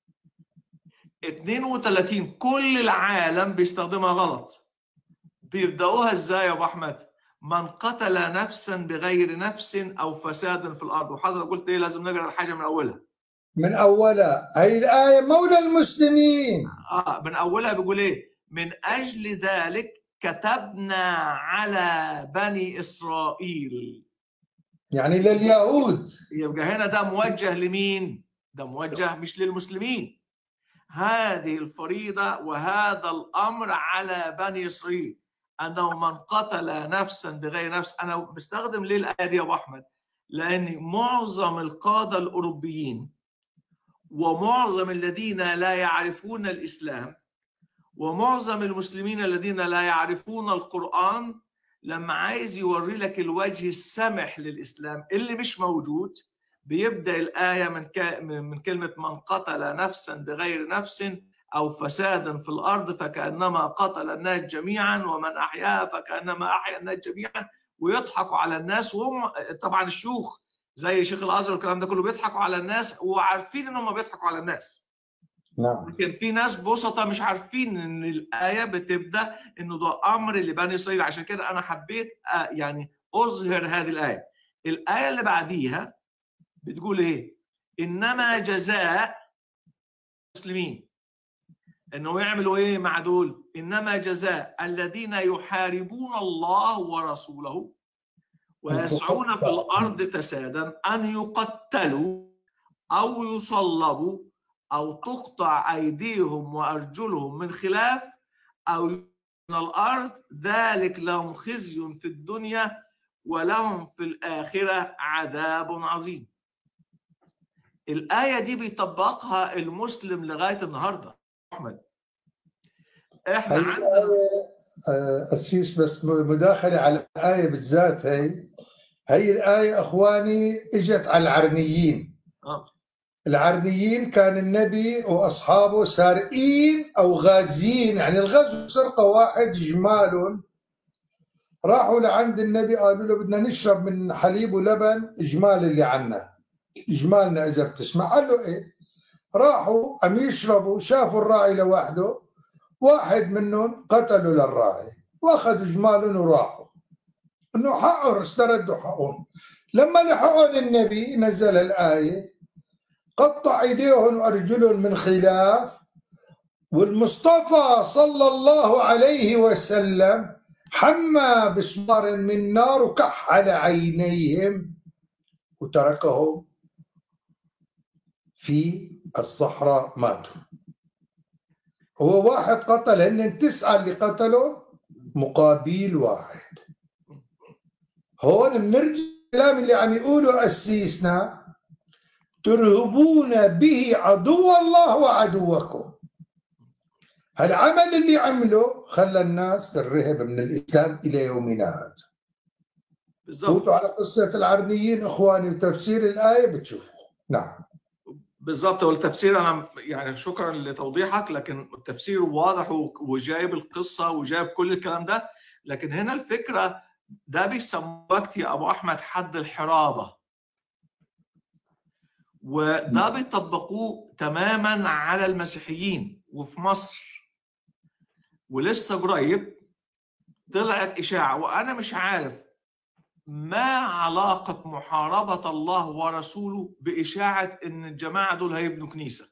32 كل العالم بيستخدمها غلط بيبدأوها ازاي يا ابو احمد من قتل نفسا بغير نفس او فساد في الارض وحضرتك قلت ايه لازم نقرا الحاجه من اولها من أولها هي الآية مولى المسلمين اه من اولها بيقول ايه من اجل ذلك كتبنا على بني اسرائيل يعني لليهود يبقى هنا ده موجه لمين ده موجه مش للمسلمين هذه الفريضة وهذا الأمر على بني إسرائيل أنه من قتل نفسا بغير نفس أنا بستخدم ليه الآية دي يا أبو أحمد لأن معظم القادة الأوروبيين ومعظم الذين لا يعرفون الإسلام ومعظم المسلمين الذين لا يعرفون القرآن لما عايز يوري لك الوجه السمح للإسلام اللي مش موجود بيبدأ الآية من ك- من كلمة من قتل نفسا بغير نفس أو فسادا في الأرض فكأنما قتل الناس جميعا ومن أحياها فكأنما أحيا الناس جميعا ويضحكوا على الناس وهم طبعا الشيوخ زي شيخ الازهر والكلام ده كله بيضحكوا على الناس وعارفين ان هم بيضحكوا على الناس نعم لكن في ناس بسطة مش عارفين ان الايه بتبدا انه ده امر لبني اسرائيل عشان كده انا حبيت آه، يعني اظهر هذه الايه الايه اللي بعديها بتقول ايه انما جزاء المسلمين انه يعملوا ايه مع دول انما جزاء الذين يحاربون الله ورسوله ويسعون في الارض فسادا ان يقتلوا او يصلبوا او تقطع ايديهم وارجلهم من خلاف او من الارض ذلك لهم خزي في الدنيا ولهم في الاخره عذاب عظيم الايه دي بيطبقها المسلم لغايه النهارده احمد احنا هي عندنا الآية آه، أسيس بس مداخلة على الآية بالذات هي هي الآية أخواني إجت على العرنيين آه. العرنيين كان النبي وأصحابه سارقين أو غازين يعني الغزو سرقة واحد جمال راحوا لعند النبي قالوا له بدنا نشرب من حليب ولبن اجمال اللي عنا اجمالنا اذا بتسمع قال له ايه راحوا عم يشربوا شافوا الراعي لوحده واحد منهم قتلوا للراعي واخذوا جمالهم وراحوا انه حقهم استردوا حقهم لما لحقهم النبي نزل الايه قطع ايديهم وارجلهم من خلاف والمصطفى صلى الله عليه وسلم حمى بسمار من نار وكحل عينيهم وتركهم في الصحراء ماتوا هو واحد قتل هن تسعة اللي قتلوا مقابل واحد هون بنرجع الكلام اللي عم يقوله أسيسنا ترهبون به عدو الله وعدوكم هالعمل اللي عمله خلى الناس ترهب من الإسلام إلى يومنا هذا بالضبط فوتوا على قصة العرنيين إخواني وتفسير الآية بتشوفوا نعم بالظبط والتفسير انا يعني شكرا لتوضيحك لكن التفسير واضح و- وجايب القصه وجايب كل الكلام ده لكن هنا الفكره ده بيسموه وقت يا ابو احمد حد الحرابه وده بيطبقوه تماما على المسيحيين وفي مصر ولسه قريب طلعت اشاعه وانا مش عارف ما علاقة محاربة الله ورسوله بإشاعة إن الجماعة دول هيبنوا كنيسة؟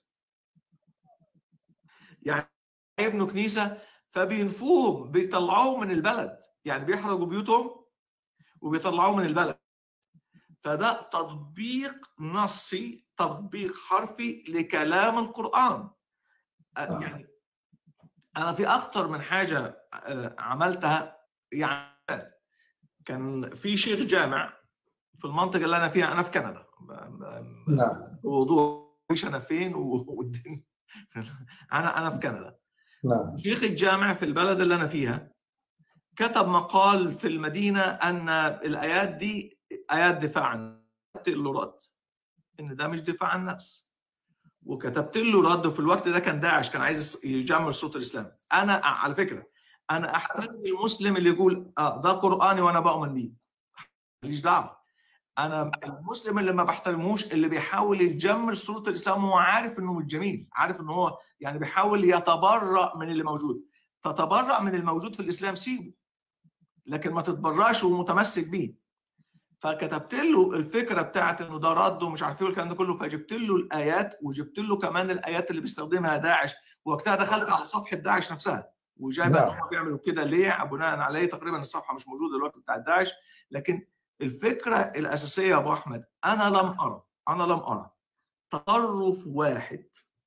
يعني هيبنوا كنيسة فبينفوهم بيطلعوهم من البلد، يعني بيحرقوا بيوتهم وبيطلعوهم من البلد. فده تطبيق نصي، تطبيق حرفي لكلام القرآن. أ- يعني أنا في أكتر من حاجة آه، عملتها يعني كان في شيخ جامع في المنطقه اللي انا فيها انا في كندا نعم موضوع مش انا فين و- والدنيا انا انا في كندا نعم شيخ الجامع في البلد اللي انا فيها كتب مقال في المدينه ان الايات دي ايات دفاع عن كتبت له رد ان ده مش دفاع عن النفس وكتبت له رد وفي الوقت ده كان داعش كان عايز يجمل صوت الاسلام انا على فكره انا احترم المسلم اللي يقول اه ده قراني وانا بؤمن بيه ماليش دعوه انا المسلم اللي ما بحترموش اللي بيحاول يجمل صوره الاسلام وهو عارف انه مش جميل عارف انه هو يعني بيحاول يتبرأ من اللي موجود تتبرأ من الموجود في الاسلام سيبه لكن ما تتبرأش ومتمسك بيه فكتبت له الفكره بتاعت انه ده رد ومش عارف ايه والكلام ده كله فجبت له الايات وجبت له كمان الايات اللي بيستخدمها داعش وقتها دخلت على صفحه داعش نفسها وجايب ان نعم. هم بيعملوا كده ليه بناء عليه تقريبا الصفحه مش موجوده دلوقتي بتاعت داعش لكن الفكره الاساسيه يا ابو احمد انا لم ارى انا لم ارى تصرف واحد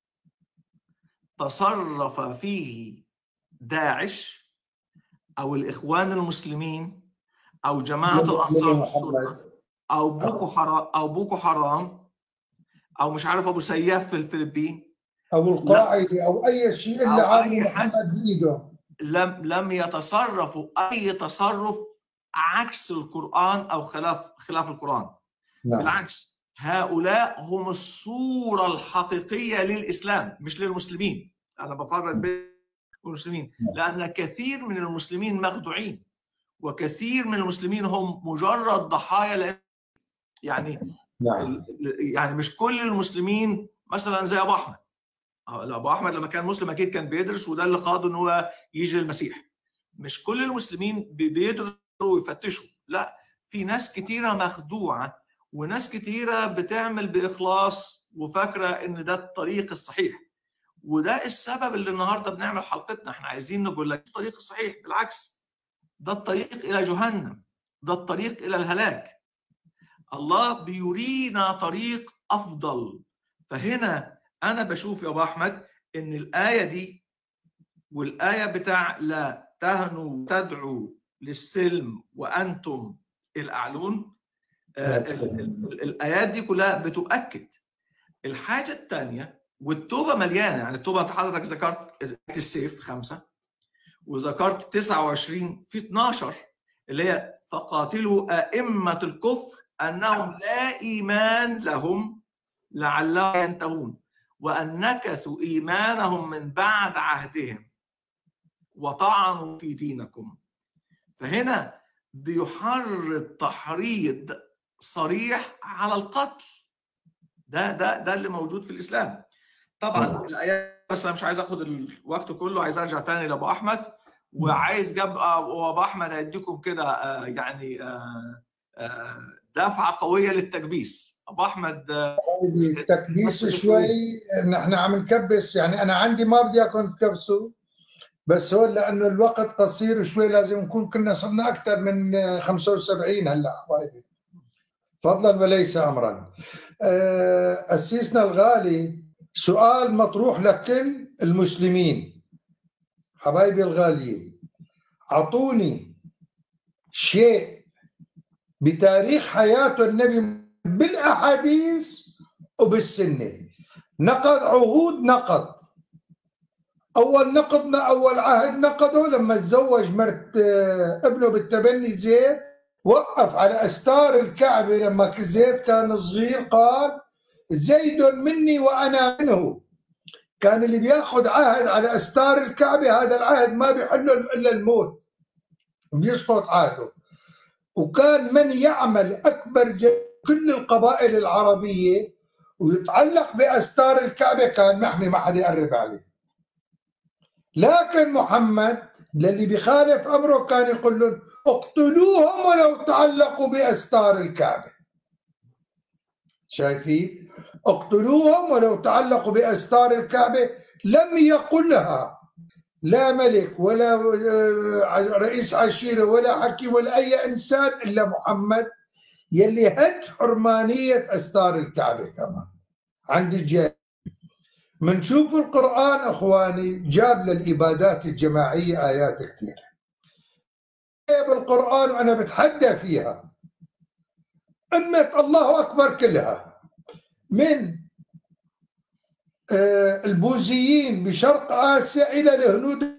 تصرف فيه داعش او الاخوان المسلمين او جماعه الانصار السنه او بوكو حرام او بوكو حرام او مش عارف ابو سياف في الفلبين او القاعده او اي شيء أو الا عامل أي حد. محمد بايده لم لم يتصرفوا اي تصرف عكس القران او خلاف خلاف القران نعم بالعكس هؤلاء هم الصوره الحقيقيه للاسلام مش للمسلمين انا بفرق بين المسلمين لان كثير من المسلمين مخدوعين وكثير من المسلمين هم مجرد ضحايا لأن يعني نعم يعني مش كل المسلمين مثلا زي ابو احمد آه، ابو احمد لما كان مسلم اكيد كان بيدرس وده اللي قاده ان هو يجي المسيح مش كل المسلمين بي- بيدرسوا ويفتشوا لا في ناس كتيره مخدوعه وناس كتيره بتعمل باخلاص وفاكره ان ده الطريق الصحيح وده السبب اللي النهارده بنعمل حلقتنا احنا عايزين نقول لك الطريق الصحيح بالعكس ده الطريق الى جهنم ده الطريق الى الهلاك الله بيرينا طريق افضل فهنا انا بشوف يا ابو احمد ان الايه دي والايه بتاع لا تهنوا تدعوا للسلم وانتم الاعلون آه، ال- ال- الايات دي كلها بتؤكد الحاجه الثانيه والتوبه مليانه يعني التوبه انت حضرتك ذكرت آية السيف خمسه وذكرت 29 في 12 اللي هي فقاتلوا ائمه الكفر انهم لا ايمان لهم لعلهم ينتهون وان نكثوا ايمانهم من بعد عهدهم وطعنوا في دينكم فهنا بيحرض تحريض صريح على القتل ده ده ده اللي موجود في الاسلام طبعا الايات بس انا مش عايز اخد الوقت كله عايز ارجع تاني لابو احمد وعايز جاب وابو احمد هيديكم كده آه، يعني آه، آه، دفعه قويه للتكبيس ابو احمد التكبيس شوي نحن عم نكبس يعني انا عندي ما بدي اكون تكبسه بس هو لانه الوقت قصير شوي لازم نكون كنا صرنا اكثر من 75 هلا حبايبي فضلا وليس امرا اسيسنا الغالي سؤال مطروح لكل المسلمين حبايبي الغاليين اعطوني شيء بتاريخ حياته النبي بالاحاديث وبالسنه نقض عهود نقض اول نقضنا اول عهد نقضه لما تزوج مرت ابنه بالتبني زيد وقف على استار الكعبه لما زيد كان صغير قال زيد مني وانا منه كان اللي بياخذ عهد على استار الكعبه هذا العهد ما بيحله الا الموت بيسقط عهده وكان من يعمل اكبر كل القبائل العربيه ويتعلق باستار الكعبه كان محمي ما حدا يقرب عليه لكن محمد للي بيخالف امره كان يقول لهم اقتلوهم ولو تعلقوا باستار الكعبه شايفين اقتلوهم ولو تعلقوا باستار الكعبه لم يقلها لا ملك ولا رئيس عشيره ولا حكيم ولا اي انسان الا محمد يلي هد حرمانيه استار الكعبه كمان عند الجاهل منشوف القرآن أخواني جاب للإبادات الجماعية آيات كثيرة بالقرآن وأنا بتحدى فيها أمة الله أكبر كلها من البوذيين بشرق آسيا إلى الهنود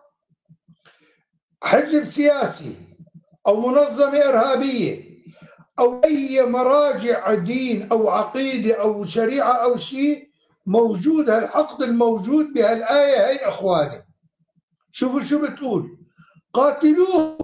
حزب سياسي أو منظمة إرهابية أو أي مراجع دين أو عقيدة أو شريعة أو شيء موجود هالحقد الموجود بهالآية هي أخواني شوفوا شو بتقول قاتلوهم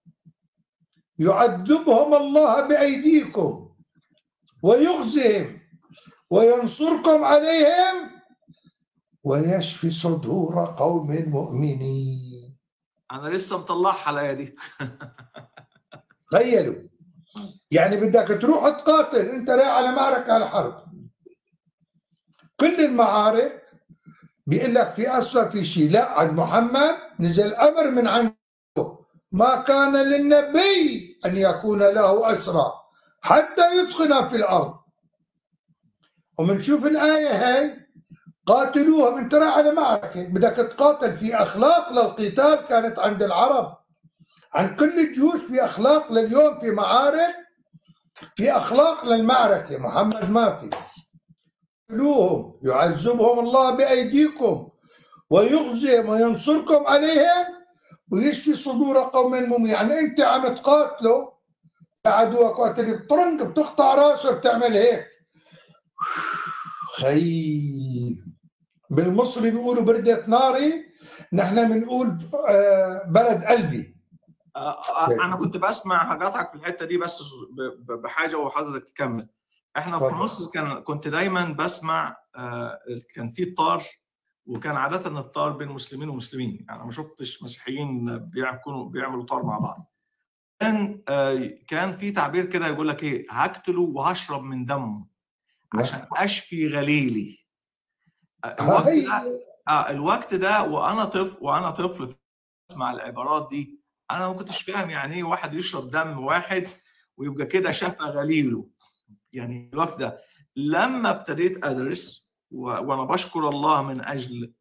يعذبهم الله بأيديكم ويخزهم وينصركم عليهم ويشفي صدور قوم مؤمنين انا لسه مطلعها الايه دي تخيلوا يعني بدك تروح تقاتل انت رايح على معركه على حرب كل المعارك بيقول لك في اسرى في شيء لا عند محمد نزل امر من عنده ما كان للنبي ان يكون له اسرى حتى يدخل في الارض ومنشوف الايه هاي قاتلوهم انت رايح على معركه بدك تقاتل في اخلاق للقتال كانت عند العرب عن كل الجيوش في اخلاق لليوم في معارك في اخلاق للمعركه محمد ما في قاتلوهم يعذبهم الله بايديكم ويخزيهم وينصركم عليهم ويشفي صدور قوم مؤمنين يعني انت عم تقاتله عدوك وقت اللي بترنق بتقطع راسه بتعمل هيك خي بالمصري بيقولوا بردة ناري نحن بنقول بلد قلبي انا كنت بسمع حاجاتك في الحته دي بس بحاجه وحضرتك تكمل احنا في مصر كان كنت دايما بسمع كان في الطار وكان عاده الطار بين مسلمين ومسلمين يعني ما شفتش مسيحيين بيكونوا بيعملوا طار مع بعض كان كان في تعبير كده يقول لك ايه هقتله وهشرب من دمه عشان اشفي غليلي الوقت ده آه الوقت ده وانا طفل وانا طفل اسمع العبارات دي انا ما كنتش فاهم يعني ايه واحد يشرب دم واحد ويبقى كده شفى غليله يعني الوقت ده لما ابتديت ادرس وانا بشكر الله من اجل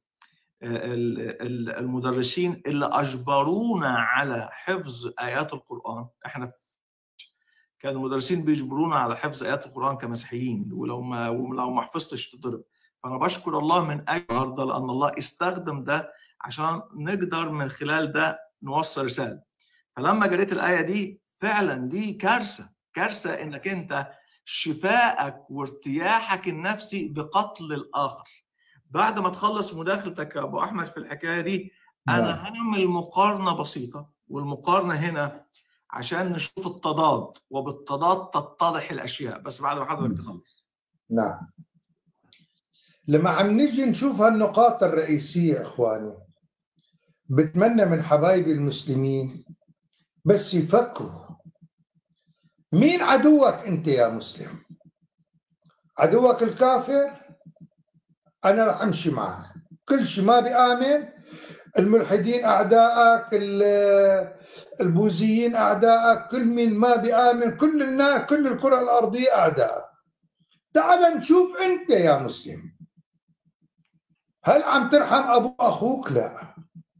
المدرسين اللي اجبرونا على حفظ ايات القران احنا كان المدرسين بيجبرونا على حفظ ايات القران كمسيحيين ولو ما ولو ما حفظتش تضرب فانا بشكر الله من اجل النهارده لان الله استخدم ده عشان نقدر من خلال ده نوصل رساله فلما قريت الايه دي فعلا دي كارثه كارثه انك انت شفائك وارتياحك النفسي بقتل الاخر بعد ما تخلص مداخلتك يا ابو احمد في الحكايه دي انا هعمل مقارنه بسيطه والمقارنه هنا عشان نشوف التضاد وبالتضاد تتضح الاشياء بس بعد ما حضرتك تخلص نعم لما عم نيجي نشوف هالنقاط الرئيسية إخواني بتمنى من حبايبي المسلمين بس يفكروا مين عدوك أنت يا مسلم عدوك الكافر أنا رح أمشي معك كل شيء ما بآمن الملحدين أعدائك البوذيين أعدائك كل من ما بآمن كل الناس كل الكرة الأرضية أعدائك تعال نشوف أنت يا مسلم هل عم ترحم أبو أخوك لا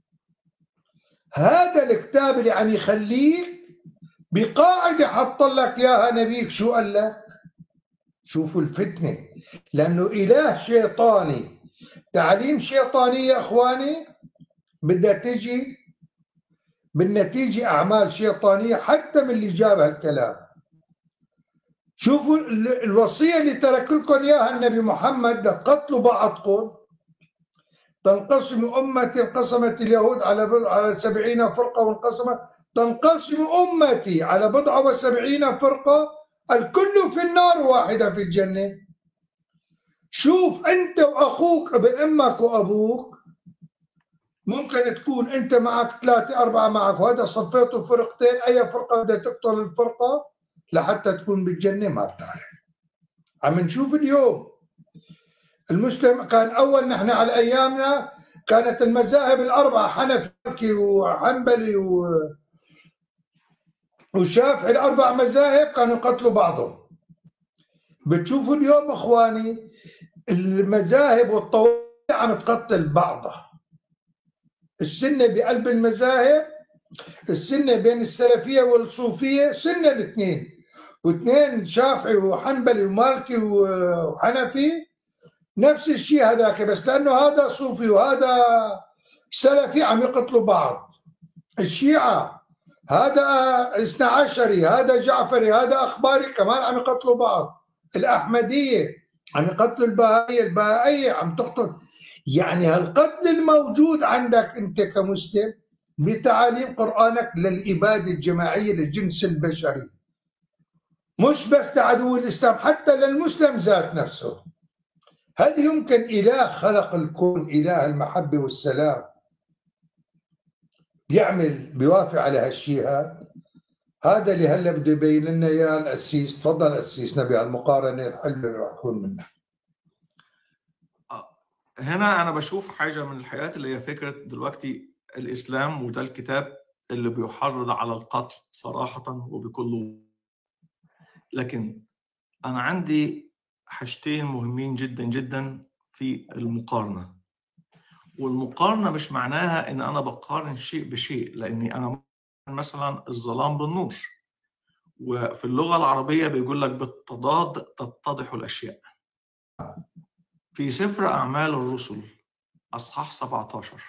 هذا الكتاب اللي عم يخليك بقاعدة حط لك إياها نبيك شو قال لك شوفوا الفتنة لأنه إله شيطاني تعليم شيطاني يا إخواني بدها تجي بالنتيجة أعمال شيطانية حتى من اللي جاب هالكلام شوفوا الوصية اللي ترك لكم إياها النبي محمد تقتلوا بعضكم تنقسم أمتي انقسمت اليهود على بضع على سبعين فرقة وانقسمت تنقسم أمتي على بضع وسبعين فرقة الكل في النار واحدة في الجنة شوف أنت وأخوك ابن أمك وأبوك ممكن تكون أنت معك ثلاثة أربعة معك وهذا صفيته فرقتين أي فرقة بدها تقتل الفرقة لحتى تكون بالجنة ما بتعرف عم نشوف اليوم المسلم كان اول نحن على ايامنا كانت المذاهب الاربعه حنفي وحنبلي و وشافعي الاربع مذاهب كانوا يقتلوا بعضهم بتشوفوا اليوم اخواني المذاهب والطوائف عم تقتل بعضها السنه بقلب المذاهب السنه بين السلفيه والصوفيه سنه الاثنين واثنين شافعي وحنبلي ومالكي وحنفي نفس الشيء هذاك بس لانه هذا صوفي وهذا سلفي عم يقتلوا بعض الشيعة هذا اثنا عشري هذا جعفري هذا أخباري كمان عم يقتلوا بعض الأحمدية عم يقتلوا البهائية البهائية عم تقتل يعني هالقتل الموجود عندك أنت كمسلم بتعاليم قرآنك للإبادة الجماعية للجنس البشري مش بس لعدو الإسلام حتى للمسلم ذات نفسه هل يمكن إله خلق الكون إله المحبة والسلام يعمل بيوافق على هالشيء هذا هذا اللي هلا بده يبين لنا اياه القسيس تفضل قسيسنا بهالمقارنه الحلوه اللي راح تكون منها هنا انا بشوف حاجه من الحاجات اللي هي فكره دلوقتي الاسلام وده الكتاب اللي بيحرض على القتل صراحه وبكل لكن انا عندي حاجتين مهمين جدا جدا في المقارنه والمقارنه مش معناها ان انا بقارن شيء بشيء لاني انا مثلا الظلام بالنور وفي اللغه العربيه بيقول لك بالتضاد تتضح الاشياء في سفر اعمال الرسل اصحاح 17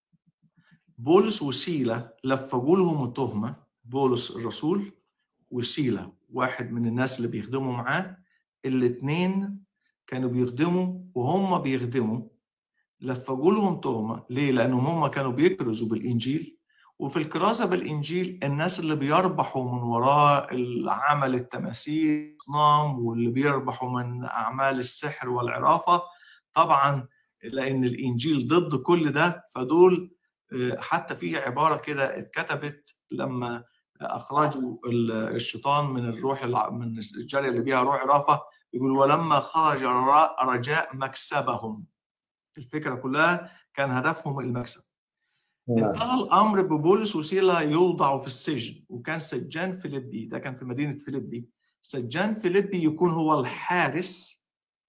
بولس وسيله لفقوا لهم التهمه بولس الرسول وسيله واحد من الناس اللي بيخدموا معاه الاثنين كانوا بيخدموا وهم بيخدموا لفقوا لهم تهمه ليه؟ لانهم هم كانوا بيكرزوا بالانجيل وفي الكرازه بالانجيل الناس اللي بيربحوا من وراء العمل التماثيل الاصنام واللي بيربحوا من اعمال السحر والعرافه طبعا لان الانجيل ضد كل ده فدول حتى في عباره كده اتكتبت لما اخرجوا الشيطان من الروح من الجاريه اللي بيها روح عرافه يقول ولما خرج رجاء مكسبهم الفكره كلها كان هدفهم المكسب انتهى الامر ببولس وسيلا يوضعوا في السجن وكان سجان فيليبي ده كان في مدينه فيليبي سجان فيليبي يكون هو الحارس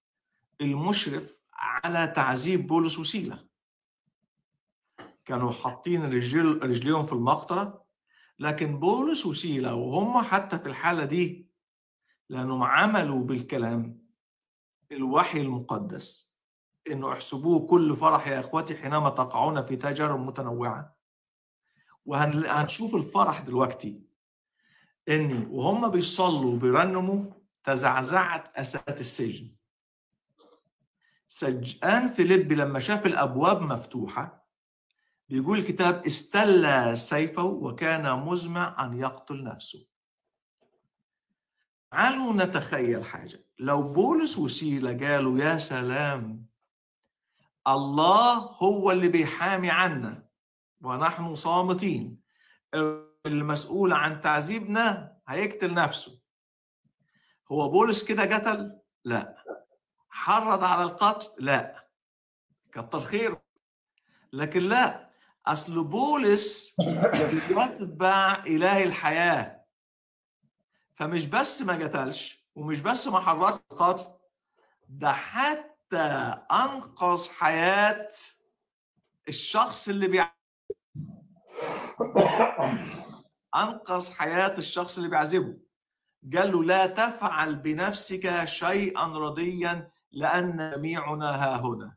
المشرف على تعذيب بولس وسيلا كانوا حاطين رجل رجليهم في المقطره لكن بولس وسيلا وهم حتى في الحاله دي لانهم عملوا بالكلام الوحي المقدس انه احسبوه كل فرح يا اخوتي حينما تقعون في تجارب متنوعه وهنشوف الفرح دلوقتي اني وهم بيصلوا وبيرنموا تزعزعت اسات السجن سجان فيليب لما شاف الابواب مفتوحه بيقول الكتاب استلى سيفه وكان مزمع ان يقتل نفسه تعالوا نتخيل حاجه لو بولس وسيلة قالوا يا سلام الله هو اللي بيحامي عنا ونحن صامتين المسؤول عن تعذيبنا هيقتل نفسه هو بولس كده قتل لا حرض على القتل لا كتر خيره لكن لا اصل بولس يتبع اله الحياه فمش بس ما قتلش ومش بس ما حررش القتل ده حتى انقذ حياه الشخص اللي بيع... انقذ حياه الشخص اللي بيعذبه قال له لا تفعل بنفسك شيئا رضيا لان جميعنا ها هنا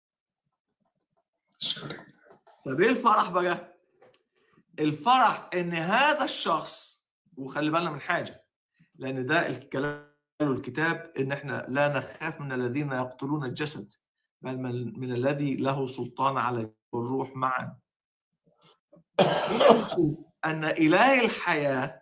طب ايه الفرح بقى الفرح ان هذا الشخص وخلي بالنا من حاجه لان ده الكلام الكتاب ان احنا لا نخاف من الذين يقتلون الجسد بل من, من الذي له سلطان على الروح معا ان اله الحياه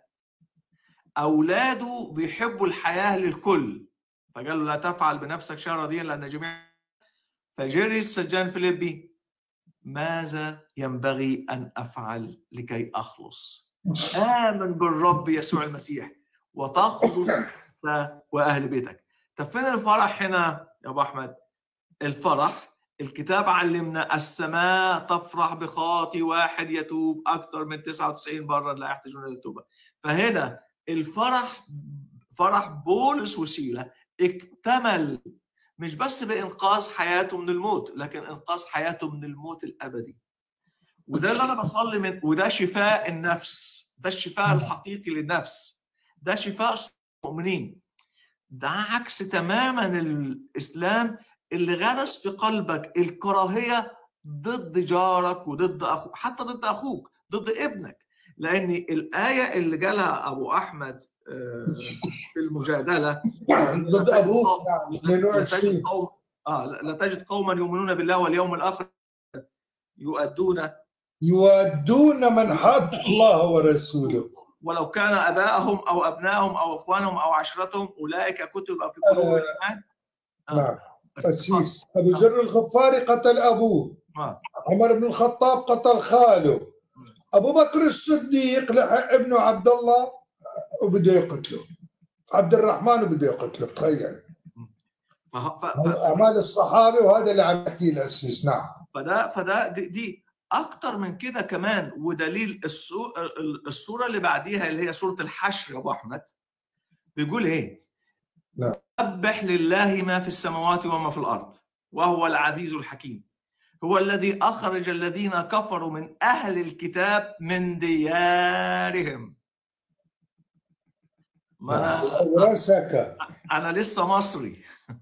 اولاده بيحبوا الحياه للكل فقال له لا تفعل بنفسك شيئا رضيا لان جميع فجري السجان فيليبي ماذا ينبغي ان افعل لكي اخلص امن بالرب يسوع المسيح وتخلص واهل بيتك طب فين الفرح هنا يا ابو احمد الفرح الكتاب علمنا السماء تفرح بخاطي واحد يتوب اكثر من 99 برا لا يحتاجون الى التوبه فهنا الفرح فرح بولس وسيله اكتمل مش بس بانقاذ حياته من الموت لكن انقاذ حياته من الموت الابدي وده اللي انا بصلي من وده شفاء النفس ده الشفاء الحقيقي للنفس ده شفاء المؤمنين ده عكس تماما الاسلام اللي غرس في قلبك الكراهيه ضد جارك وضد اخوك حتى ضد اخوك ضد ابنك لان الايه اللي جالها ابو احمد في المجادله ضد ابوك لا تجد قوم اه لا تجد قوما يؤمنون بالله واليوم الاخر يؤدون يودون من حد الله ورسوله ولو كان ابائهم او ابنائهم او اخوانهم او عشيرتهم اولئك كتب في قلوبهم الايمان آه. نعم قسيس ابو ذر الغفاري قتل ابوه آه. عمر بن الخطاب قتل خاله ابو بكر الصديق لحق ابنه عبد الله وبده يقتله عبد الرحمن وبده يقتله تخيل ف... ف... اعمال الصحابه وهذا اللي عم يحكيه الاسيس نعم فده فده دي, دي اكتر من كده كمان ودليل الصوره اللي بعديها اللي هي سوره الحشر يا ابو احمد بيقول ايه؟ نعم سبح لله ما في السماوات وما في الارض وهو العزيز الحكيم هو الذي اخرج الذين كفروا من اهل الكتاب من ديارهم ما أنا راسك انا لسه مصري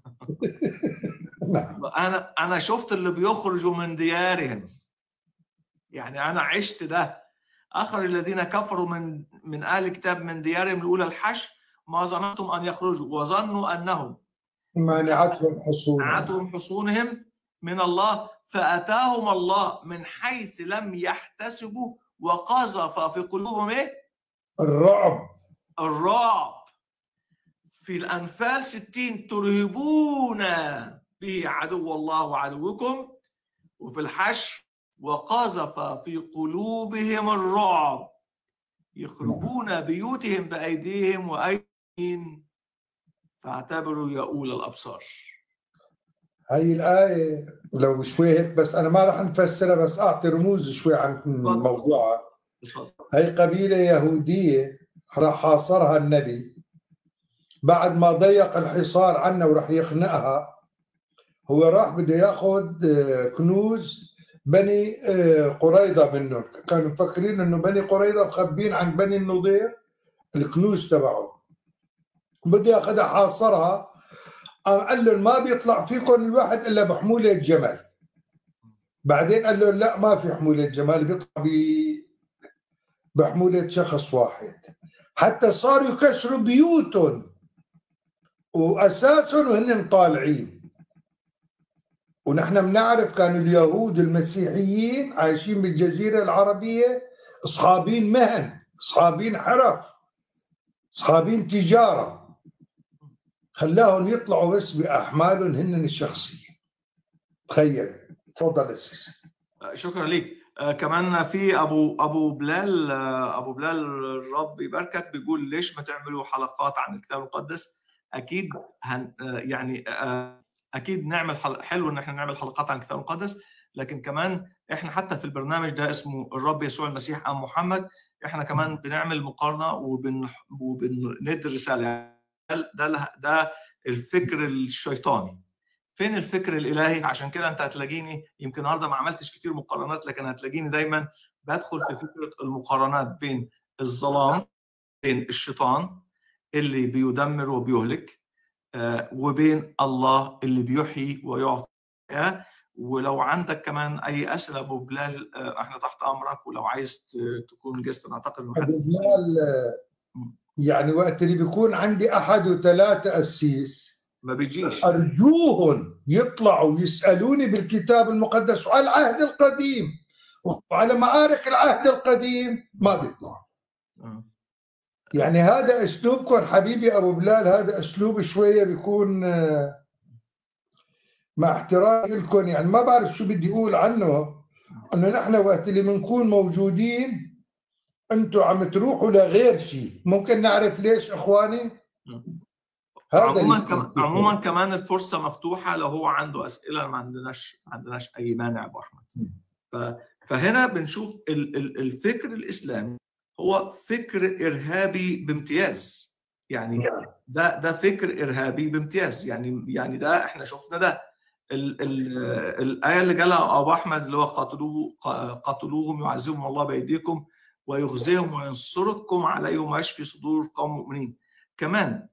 انا انا شفت اللي بيخرجوا من ديارهم يعني انا عشت ده اخرج الذين كفروا من من اهل الكتاب من ديارهم الاولى الحشر ما ظننتم ان يخرجوا وظنوا انهم مانعتهم حصونهم منعتهم حصونهم من الله فاتاهم الله من حيث لم يحتسبوا وقذف في قلوبهم ايه؟ الرعب الرعب في الانفال 60 ترهبون به عدو الله وعدوكم وفي الحشر وقذف في قلوبهم الرعب يخربون بيوتهم بأيديهم وأيدين فاعتبروا يا أولى الأبصار هاي الآية لو شوي هيك بس أنا ما راح نفسرها بس أعطي رموز شوي عن موضوعها هاي قبيلة يهودية راح حاصرها النبي بعد ما ضيق الحصار عنا وراح يخنقها هو راح بده ياخذ كنوز بني قريضه منهم كانوا مفكرين انه بني قريضه مخبين عن بني النضير الكنوز تبعهم بده ياخذها حاصرها قال لهم ما بيطلع فيكم الواحد الا بحموله جمل بعدين قال لهم لا ما في حموله جمال بيطلع ب بحموله شخص واحد حتى صاروا يكسروا بيوتهم واساسهم وهن طالعين ونحن بنعرف كانوا اليهود المسيحيين عايشين بالجزيرة العربية أصحابين مهن أصحابين حرف أصحابين تجارة خلاهم يطلعوا بس بأحمالهم هن الشخصية تخيل تفضل السيسي شكرا لك آه كمان في ابو ابو بلال آه ابو بلال الرب يباركك بيقول ليش ما تعملوا حلقات عن الكتاب المقدس اكيد هن آه يعني آه اكيد نعمل حل... حلو ان احنا نعمل حلقات عن الكتاب المقدس لكن كمان احنا حتى في البرنامج ده اسمه الرب يسوع المسيح ام محمد احنا كمان بنعمل مقارنه وبن وبندي رساله ده ده الفكر الشيطاني فين الفكر الالهي عشان كده انت هتلاقيني يمكن النهارده ما عملتش كتير مقارنات لكن هتلاقيني دايما بدخل في فكره المقارنات بين الظلام بين الشيطان اللي بيدمر وبيهلك وبين الله اللي بيحيي ويعطي ولو عندك كمان اي اسئله ابو بلال احنا تحت امرك ولو عايز تكون جست اعتقد ابو بلال يعني وقت اللي بيكون عندي احد وثلاثه اسيس ما بيجيش ارجوهم يطلعوا يسالوني بالكتاب المقدس وعلى العهد القديم وعلى معارك العهد القديم ما بيطلعوا يعني هذا اسلوبكم حبيبي ابو بلال هذا اسلوب شويه بيكون مع احترامي لكم يعني ما بعرف شو بدي اقول عنه انه نحن وقت اللي بنكون موجودين انتم عم تروحوا لغير شيء ممكن نعرف ليش اخواني هذا عموما كمان عموما كمان الفرصه مفتوحه لو هو عنده اسئله ما عندناش ما عندناش اي مانع ابو احمد فهنا بنشوف الفكر الاسلامي هو فكر ارهابي بامتياز يعني ده ده فكر ارهابي بامتياز يعني يعني ده احنا شفنا ده ال ال الايه اللي قالها ابو احمد اللي هو قاتلوه قاتلوهم يعذبهم الله بايديكم ويخزيهم وينصركم عليهم ويشفي صدور قوم مؤمنين كمان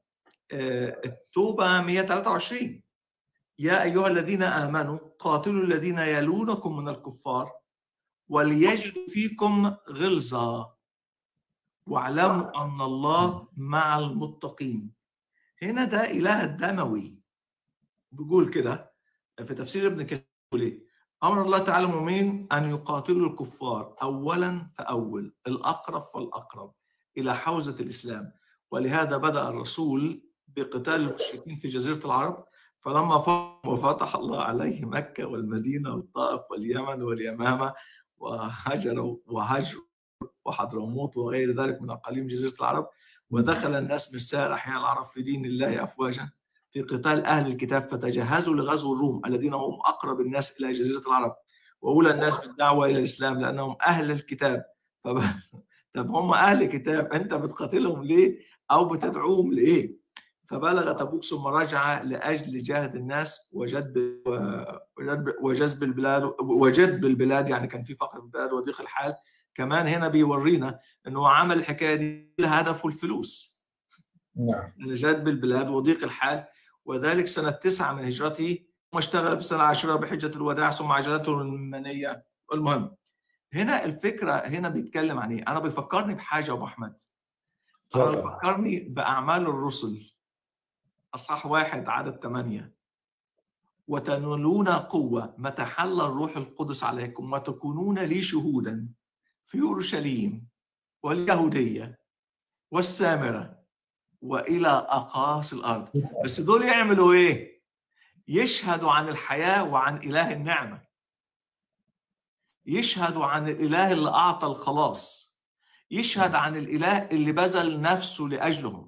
التوبه 123 يا ايها الذين امنوا قاتلوا الذين يلونكم من الكفار وليجدوا فيكم غلظه واعلموا ان الله مع المتقين هنا ده اله الدموي بيقول كده في تفسير ابن كثير ايه امر الله تعالى المؤمنين ان يقاتلوا الكفار اولا فاول الاقرب فالاقرب الى حوزه الاسلام ولهذا بدا الرسول بقتال المشركين في جزيره العرب فلما وفتح الله عليه مكه والمدينه والطائف واليمن واليمامه وهجروا وهجروا وحضرموت وغير ذلك من اقاليم جزيره العرب ودخل الناس من سائر احياء العرب في دين الله افواجا في قتال اهل الكتاب فتجهزوا لغزو الروم الذين هم اقرب الناس الى جزيره العرب واولى الناس بالدعوه الى الاسلام لانهم اهل الكتاب فب... طب هم اهل كتاب انت بتقاتلهم ليه او بتدعوهم لايه؟ فبلغ تبوك ثم رجع لاجل جهد الناس وجذب وجذب البلاد وجذب البلاد يعني كان في فقر في البلاد وضيق الحال كمان هنا بيورينا انه عمل الحكايه دي هدفه الفلوس نعم جذب البلاد وضيق الحال وذلك سنة تسعة من هجرته ثم اشتغل في السنة العاشرة بحجة الوداع ثم عجلته المنية المهم هنا الفكرة هنا بيتكلم عن ايه؟ أنا بيفكرني بحاجة أبو أحمد أنا بيفكرني بأعمال الرسل أصحاح واحد عدد ثمانية وتنالون قوة متى حل الروح القدس عليكم وتكونون لي شهودا في أورشليم واليهودية والسامرة والى اقاصي الارض بس دول يعملوا ايه يشهدوا عن الحياه وعن اله النعمه يشهدوا عن الاله اللي اعطى الخلاص يشهد عن الاله اللي بذل نفسه لاجلهم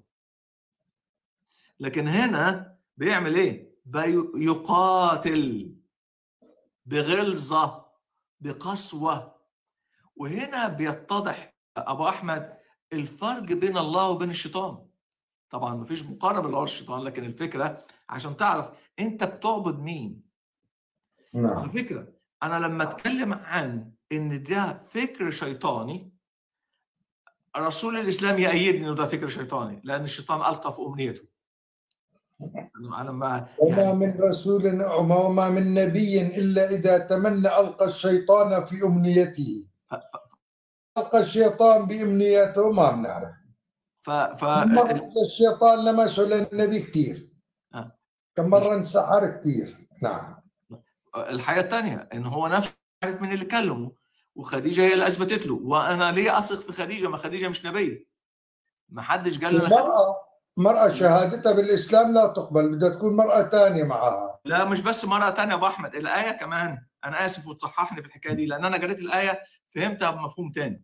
لكن هنا بيعمل ايه بيقاتل بغلظه بقسوه وهنا بيتضح ابو احمد الفرق بين الله وبين الشيطان طبعا مفيش مقارنه بالله الشيطان لكن الفكره عشان تعرف انت بتعبد مين نعم الفكره انا لما اتكلم عن ان ده فكر شيطاني رسول الاسلام يأيدني انه ده فكر شيطاني لان الشيطان القى في امنيته انا ما وما من رسول وما من نبي الا اذا تمنى القى الشيطان في امنيته القى الشيطان بامنيته ما بنعرف ف ف مرة الشيطان لمسه للنبي كثير آه. كم مرة انسحر كثير نعم الحاجه الثانيه ان هو نفسه عارف مين اللي كلمه وخديجه هي اللي اثبتت له وانا ليه اثق في خديجه ما خديجه مش نبيه ما حدش قال لنا المرأة مرأة شهادتها بالإسلام لا تقبل بدها تكون مرأة ثانية معها لا مش بس مره ثانيه يا ابو احمد الايه كمان انا اسف وتصححني في الحكايه دي لان انا قريت الايه فهمتها بمفهوم تاني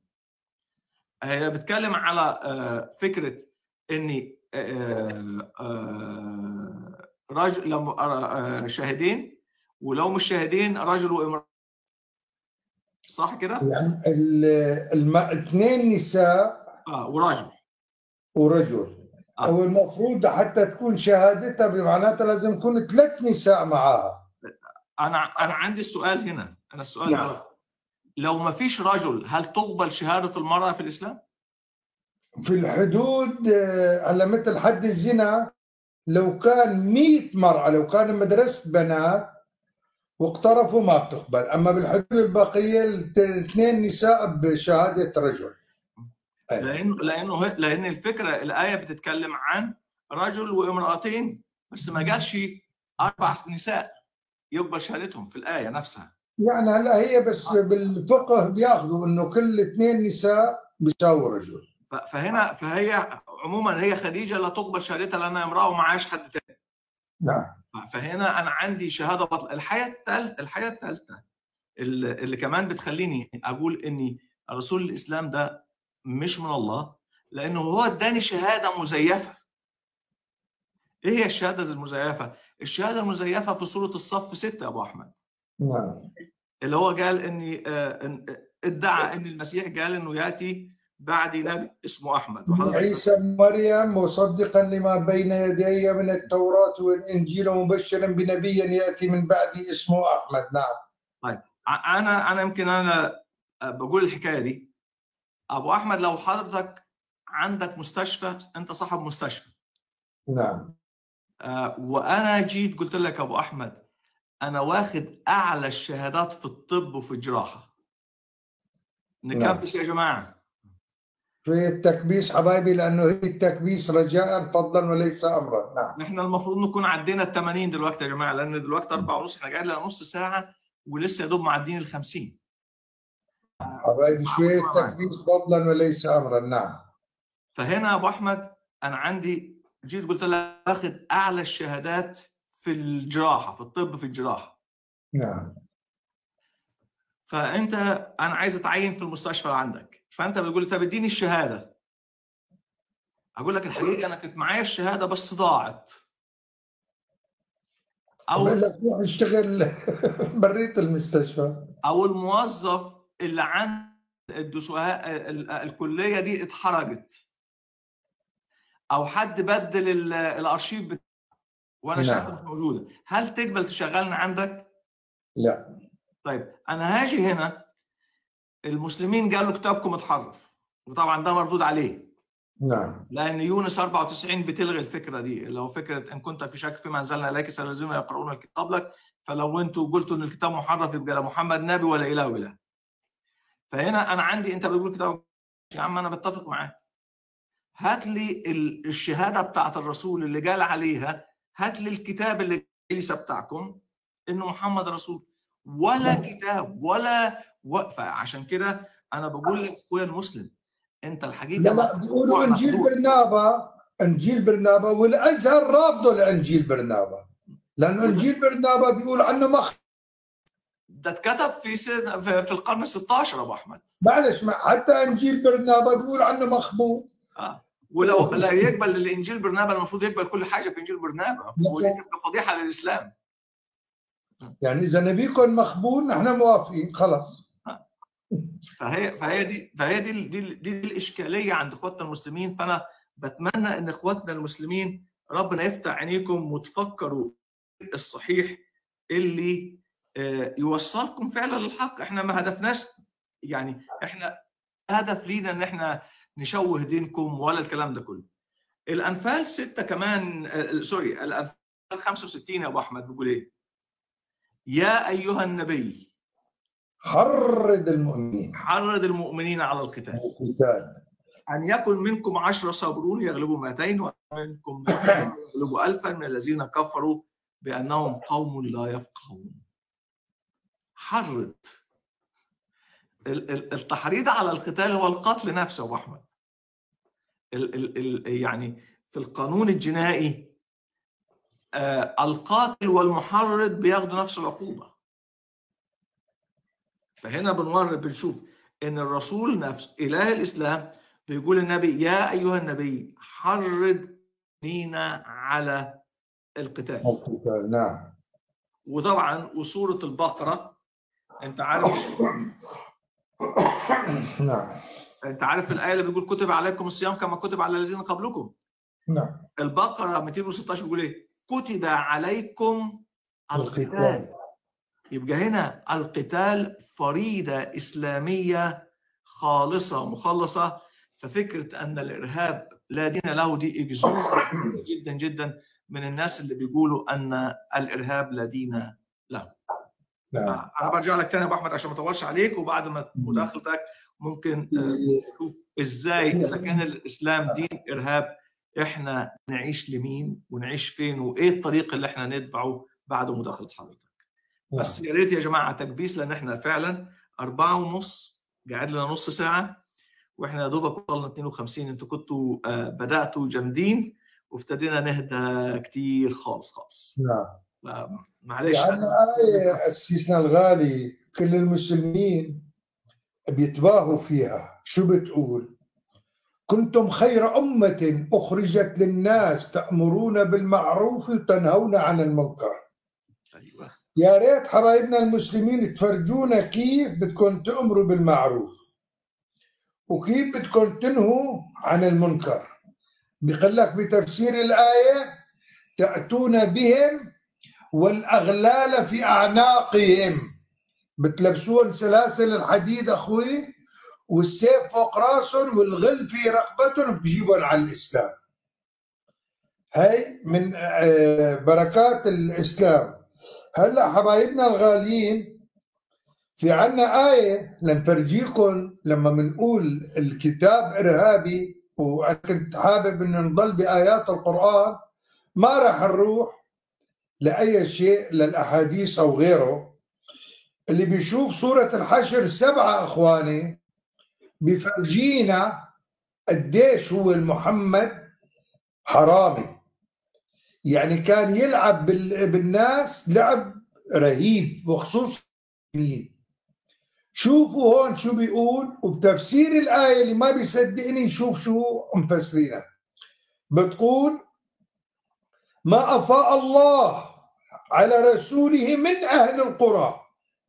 هي بتكلم على آه، فكره ان آه، آه، رجل لما آه، شاهدين ولو مش شاهدين رجل وامراه صح كده؟ يعني ال- الم... اثنين نساء اه وراجل ورجل آه. أو المفروض حتى تكون شهادتها بمعناتها لازم يكون ثلاث نساء معها انا انا عندي السؤال هنا انا السؤال نعم. ده لو ما فيش رجل هل تقبل شهاده المراه في الاسلام؟ في الحدود آه، على مثل حد الزنا لو كان 100 مرأة لو كان مدرسة بنات واقترفوا ما بتقبل أما بالحدود البقية الاثنين نساء بشهادة رجل أي. لانه لانه لان الفكره الايه بتتكلم عن رجل وامراتين بس ما قالش اربع نساء يقبل شهادتهم في الايه نفسها يعني هلا هي بس بالفقه بياخذوا انه كل اثنين نساء بيساووا رجل ف- فهنا فهي عموما هي خديجه لا تقبل شهادتها لانها امراه ومعهاش حد تاني نعم فهنا انا عندي شهاده بطل الحاجه الثالثه الحاجه الثالثه اللي اللي كمان بتخليني اقول اني رسول الاسلام ده مش من الله لانه هو اداني شهاده مزيفه ايه هي الشهاده المزيفه الشهاده المزيفه في سوره الصف 6 يا ابو احمد نعم اللي هو قال اني آه، إن- ادعى ان المسيح قال انه ياتي بعدي نبي اسمه احمد وحضرتك عيسى بن مريم مصدقا لما بين يدي من التوراة والإنجيل ومبشرا بنبي يأتي من بعدي اسمه أحمد نعم ع- انا انا يمكن انا بقول الحكايه دي ابو احمد لو حضرتك عندك مستشفى انت صاحب مستشفى نعم آه، وانا جيت قلت لك يا ابو احمد انا واخد اعلى الشهادات في الطب وفي الجراحه نكبس يا جماعه في التكبيس حبايبي لأنه هي التكبيس رجاء فضلا وليس أمرا نعم احنا المفروض نكون عدينا ال 80 دلوقتي يا جماعه لان دلوقتي 4 ونص احنا قاعدين لنا نص ساعه ولسه يا دوب معديين ال 50 حبايبي شوية تكبيس فضلا وليس أمرا نعم فهنا يا ابو احمد انا عندي جيت قلت لك واخد اعلى الشهادات في الجراحه في الطب في الجراحه نعم فانت انا عايز اتعين في المستشفى اللي عندك فانت بتقول لي طب اديني الشهاده اقول لك الحقيقه انا كنت معايا الشهاده بس ضاعت او بقول لك روح اشتغل بريت المستشفى او الموظف اللي عند الدسوها ال- الكليه دي اتحرجت او حد بدل ال- الارشيف بتاعه وانا نعم. شهادتي مش موجوده هل تقبل تشغلني عندك لا طيب انا هاجي هنا المسلمين قالوا كتابكم اتحرف وطبعا ده مردود عليه نعم لان يونس 94 بتلغي الفكره دي اللي هو فكره ان كنت في شك فيما انزلنا اليك سالذين يقرؤون الكتاب لك فلو انتوا قلتوا ان الكتاب محرف يبقى لا محمد نبي ولا اله اله فهنا انا عندي انت بتقول كتاب يا عم انا بتفق معاك هات لي ال- الشهاده بتاعت الرسول اللي قال عليها هات لي الكتاب اللي عيسى بتاعكم انه محمد رسول ولا كتاب ولا و... فعشان كده انا بقول لك اخويا المسلم انت الحقيقه لا لا مخدوع بيقولوا انجيل مخدوع. برنابا انجيل برنابا والازهر رافضه لانجيل برنابا لانه انجيل برنابا بيقول عنه مخ ده اتكتب في سن... في في القرن ال 16 يا ابو احمد معلش ما- حتى انجيل برنابا بيقول عنه مخبوط اه ولو لا يقبل الانجيل برنابا المفروض يقبل كل حاجه في انجيل برنابا ودي تبقى فضيحه للاسلام يعني اذا نبيكم مخبول نحن موافقين خلص فهي فهي دي فهي دي دي, دي الاشكاليه عند اخواتنا المسلمين فانا بتمنى ان اخواتنا المسلمين ربنا يفتح عينيكم وتفكروا الصحيح اللي آه، يوصلكم فعلا للحق احنا ما هدفناش يعني احنا هدف لينا ان احنا نشوه دينكم ولا الكلام ده كله الانفال ستة كمان آه، سوري الانفال 65 يا ابو احمد بيقول ايه يا ايها النبي حرض المؤمنين حرض المؤمنين على القتال على القتال أن يكن منكم عشرة صابرون يغلبوا 200 ومنكم من يغلبوا ألفا من الذين كفروا بأنهم قوم لا يفقهون حرض ال- ال- التحريض على القتال هو القتل نفسه يا ابو احمد ال ال ال يعني في القانون الجنائي آه القاتل والمحرض بياخدوا نفس العقوبه فهنا بنور بنشوف ان الرسول نفسه اله الاسلام بيقول النبي يا ايها النبي حرض لينا على القتال القتال نعم وطبعا وسوره البقره انت عارف نعم انت عارف الايه اللي بيقول كتب عليكم الصيام كما كتب على الذين قبلكم نعم البقره 216 بيقول ايه كتب عليكم القتال القتال يبقى هنا القتال فريضه اسلاميه خالصه مخلصه ففكره ان الارهاب لا دين له دي اجزوم جدا جدا من الناس اللي بيقولوا ان الارهاب لا دين نعم انا برجع لك تاني يا ابو احمد عشان ما اطولش عليك وبعد ما مداخلتك ممكن آه، نشوف ازاي اذا كان الاسلام دين ارهاب احنا نعيش لمين ونعيش فين وايه الطريق اللي احنا نتبعه بعد مداخله حضرتك بس يا ريت يا جماعه تكبيس لان احنا فعلا أربعة ونص قاعد لنا نص ساعه واحنا يا دوبك وصلنا 52 انتوا كنتوا آه، بداتوا جامدين وابتدينا نهدى كتير خالص خالص نعم معلش يعني آية أسيسنا الغالي كل المسلمين بيتباهوا فيها شو بتقول كنتم خير أمة أخرجت للناس تأمرون بالمعروف وتنهون عن المنكر ايوه يا ريت حبايبنا المسلمين تفرجونا كيف بدكم تأمروا بالمعروف وكيف بدكم تنهوا عن المنكر بيقول لك بتفسير الآية تأتون بهم والأغلال في أعناقهم بتلبسون سلاسل الحديد أخوي والسيف فوق راسهم والغل في رقبتهم بيجيبون على الإسلام هاي من آه، بركات الإسلام هلا حبايبنا الغاليين في عنا آية لنفرجيكم لما بنقول الكتاب إرهابي وأنا كنت حابب إنه نضل بآيات القرآن ما راح نروح لأي شيء للأحاديث أو غيره اللي بيشوف سورة الحشر سبعة أخواني بفرجينا قديش هو المحمد حرامي يعني كان يلعب بال- بالناس لعب رهيب وخصوصا المسلمين. شوفوا هون شو بيقول وبتفسير الآية اللي ما بيصدقني نشوف شو مفسرينها بتقول ما أفاء الله على رسوله من أهل القرى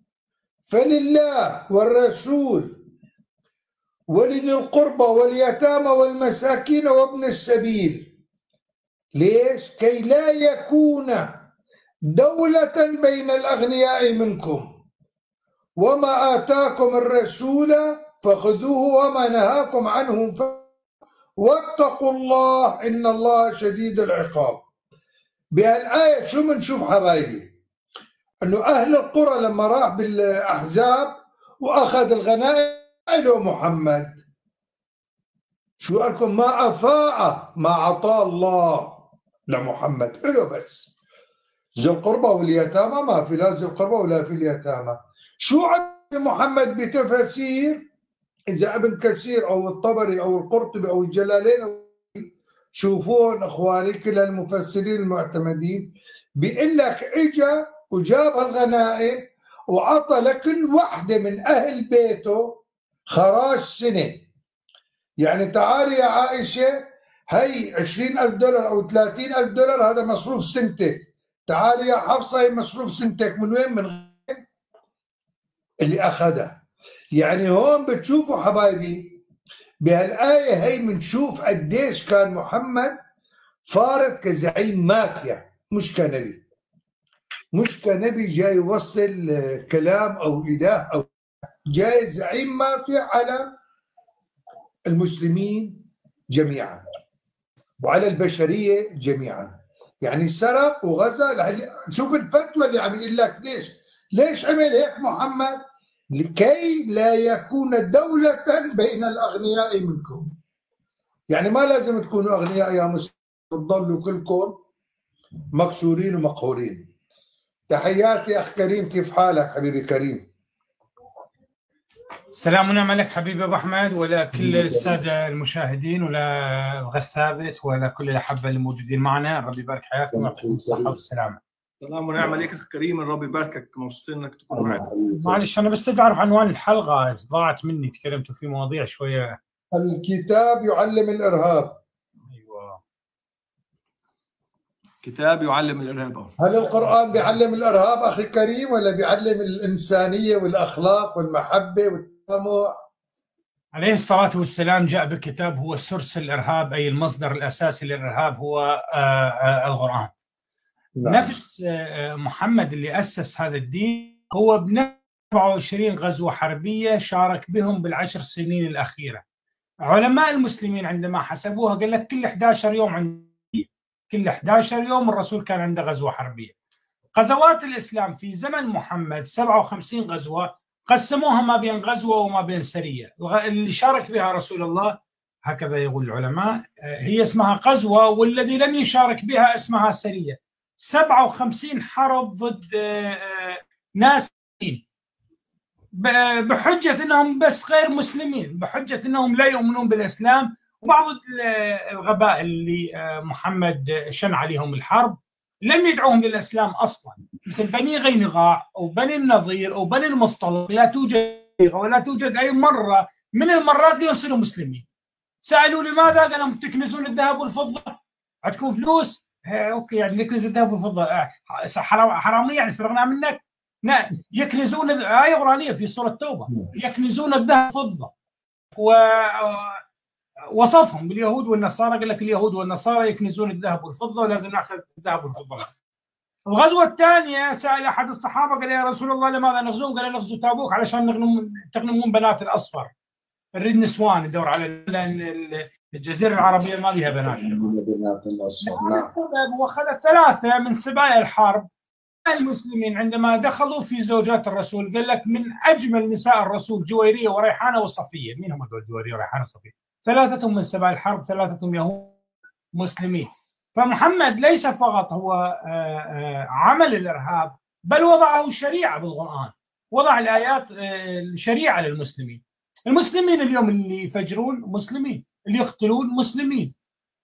فلله والرسول ولذي القربى واليتامى والمساكين وابن السبيل ليش؟ كي لا يكون دولة بين الأغنياء منكم وما آتاكم الرسول فخذوه وما نهاكم عنه ف... واتقوا الله إن الله شديد العقاب بهالآية شو بنشوف حبايبي أنه أهل القرى لما راح بالأحزاب وأخذ الغنائم له محمد شو قال لكم ما أفاء ما أعطاه الله لمحمد له بس ذي القربى واليتامى ما في لا ذي القربى ولا في اليتامى شو عند محمد بتفاسير إذا ابن كثير أو الطبري أو القرطبي أو الجلالين أو شوفون اخواني كل المفسرين المعتمدين بيقول لك اجا وجاب الغنائم وعطى لكل وحده من اهل بيته خراج سنه يعني تعالي يا عائشه هي 20000 دولار او 30000 دولار هذا مصروف سنتك تعالي يا حفصه هي مصروف سنتك من وين من غير اللي اخذها يعني هون بتشوفوا حبايبي بهالآية هي بنشوف قديش كان محمد فارض كزعيم مافيا مش كنبي مش كنبي جاي يوصل آه، كلام أو إله أو جاي زعيم مافيا على المسلمين جميعا وعلى البشرية جميعا يعني سرق وغزا لهل- شوف الفتوى اللي عم يقول لك ليش ليش عمل هيك محمد لكي لا يكون دولة بين الأغنياء منكم يعني ما لازم تكونوا أغنياء يا مسلمين تضلوا كلكم مكسورين ومقهورين تحياتي اخ كريم كيف حالك حبيبي كريم سلام ونعم لك حبيبي ابو احمد ولا كل الساده المشاهدين ولا الغاز ثابت ولا كل الاحبه الموجودين معنا ربي يبارك حياتكم ويعطيكم الصحه والسلامه سلام ونعم عليك اخ كريم الرب يباركك مبسوطين انك تكون معنا معلش انا بس اعرف عنوان الحلقه ضاعت مني تكلمتوا في مواضيع شويه الكتاب يعلم الارهاب ايوه كتاب يعلم الارهاب أهو. هل القرآن بيعلم الإرهاب أخي كريم ولا بيعلم الإنسانية والأخلاق والمحبة والتسامح عليه الصلاة والسلام جاء بكتاب هو سرس الإرهاب أي المصدر الأساسي للإرهاب هو آه، آه، القرآن نعم. نفس آه، محمد اللي أسس هذا الدين هو ب 27 غزوة حربية شارك بهم بالعشر سنين الأخيرة علماء المسلمين عندما حسبوها قال لك كل 11 يوم عند كل 11 يوم الرسول كان عنده غزوة حربية غزوات الإسلام في زمن محمد 57 غزوة قسموها ما بين غزوة وما بين سرية الغ- اللي شارك بها رسول الله هكذا يقول العلماء آه، هي اسمها غزوة والذي لم يشارك بها اسمها سرية 57 حرب ضد آه، آه، ناس ب- بحجة انهم بس غير مسلمين بحجة انهم لا يؤمنون بالاسلام وبعض ال- الغباء اللي آه، محمد شن عليهم الحرب لم يدعوهم للاسلام اصلا مثل بني غينغاع او بني النظير او بني المصطلق لا توجد ولا توجد اي مره من المرات اللي يصيروا مسلمين سالوا لماذا؟ قال لهم تكنزون الذهب والفضه عندكم فلوس؟ إيه، اوكي يعني نكنز الذهب والفضه آه، حرام حراميه يعني سرقناها منك؟ لا يكنزون آية قرآنية في سورة التوبة يكنزون الذهب والفضة و وصفهم باليهود والنصارى قال لك اليهود والنصارى يكنزون الذهب والفضة ولازم ناخذ الذهب والفضة الغزوة الثانية سأل أحد الصحابة قال يا رسول الله لماذا نغزوهم؟ قال نغزو تابوك علشان نغنم تغنمون بنات الأصفر نريد نسوان ندور على لأن الجزيرة العربية ما فيها بنات بنات الأصفر هذا نعم السبب واخذ ثلاثة من سبايا الحرب المسلمين عندما دخلوا في زوجات الرسول قال لك من أجمل نساء الرسول جويرية وريحانة وصفية مين هم دول جويرية وريحانة وصفية ثلاثة من سبايا الحرب ثلاثة يهود مسلمين فمحمد ليس فقط هو آه، آه، عمل الإرهاب بل وضعه شريعة بالقرآن وضع الآيات آه، الشريعة للمسلمين المسلمين اليوم اللي يفجرون مسلمين اللي يقتلون مسلمين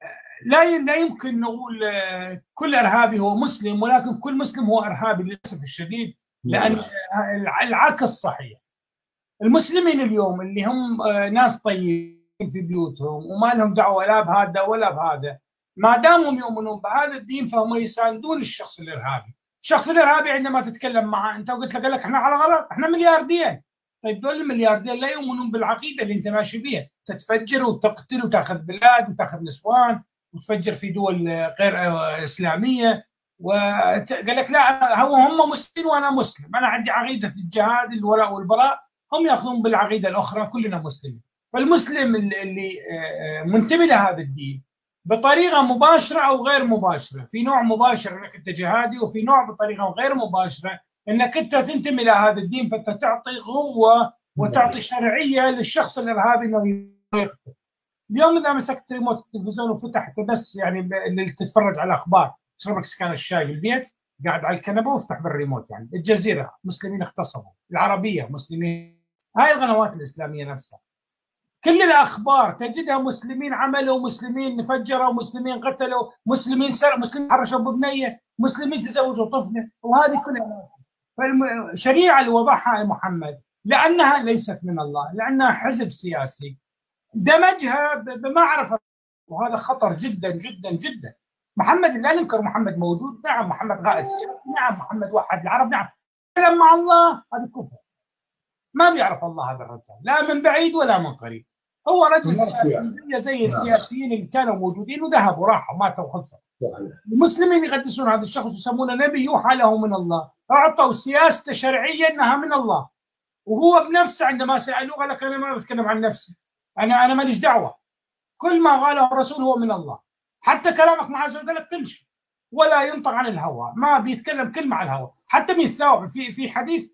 لا ي- لا يمكن نقول آه، كل ارهابي هو مسلم ولكن كل مسلم هو ارهابي للاسف الشديد لان آه، الع- العكس صحيح المسلمين اليوم اللي هم آه، ناس طيبين في بيوتهم وما لهم دعوه لا بهذا ولا بهذا ما دامهم يؤمنون بهذا الدين فهم يساندون الشخص الارهابي الشخص الارهابي عندما تتكلم معه انت وقلت له قال لك احنا على غلط احنا ملياردير طيب دول الملياردير لا يؤمنون بالعقيده اللي انت ماشي بيها تتفجر وتقتل وتاخذ بلاد وتاخذ نسوان وتفجر في دول غير اسلاميه وقال لك لا هو هم مسلمين وانا مسلم انا عندي عقيده الجهاد الولاء والبراء هم ياخذون بالعقيده الاخرى كلنا مسلمين فالمسلم اللي اللي منتمي لهذا الدين بطريقه مباشره او غير مباشره في نوع مباشر انك انت جهادي وفي نوع بطريقه غير مباشره انك انت تنتمي الى هذا الدين فانت تعطي قوه وتعطي شرعيه للشخص الارهابي انه يقتل اليوم اذا مسكت ريموت التلفزيون وفتحت بس يعني ب- اللي تتفرج على الاخبار تشرب لك سكان الشاي بالبيت قاعد على الكنبه وافتح بالريموت يعني الجزيره مسلمين اغتصبوا العربيه مسلمين هاي القنوات الاسلاميه نفسها كل الاخبار تجدها مسلمين عملوا مسلمين فجروا مسلمين قتلوا مسلمين سرقوا مسلمين حرشوا ببنيه مسلمين تزوجوا طفله وهذه كلها فالشريعه اللي وضعها محمد لانها ليست من الله لانها حزب سياسي دمجها ب- بما عرف وهذا خطر جدا جدا جدا محمد لا ننكر محمد موجود نعم محمد قائد سياسي نعم محمد وحد العرب نعم كلام مع الله هذا كفر ما بيعرف الله هذا الرجال لا من بعيد ولا من قريب هو رجل ما سياسي يعني. زي- زي السياسيين اللي كانوا موجودين وذهبوا راحوا ماتوا وخلصوا صحيح المسلمين يقدسون هذا الشخص ويسمونه نبي يوحى له من الله اعطوا سياسته شرعيه انها من الله وهو بنفسه عندما سالوه قال لك انا ما بتكلم عن نفسي انا انا ماليش دعوه كل ما قاله الرسول هو من الله حتى كلامك مع زوجة لك تمشي ولا ينطق عن الهوى ما بيتكلم كلمه عن الهوى حتى من الثواب في في حديث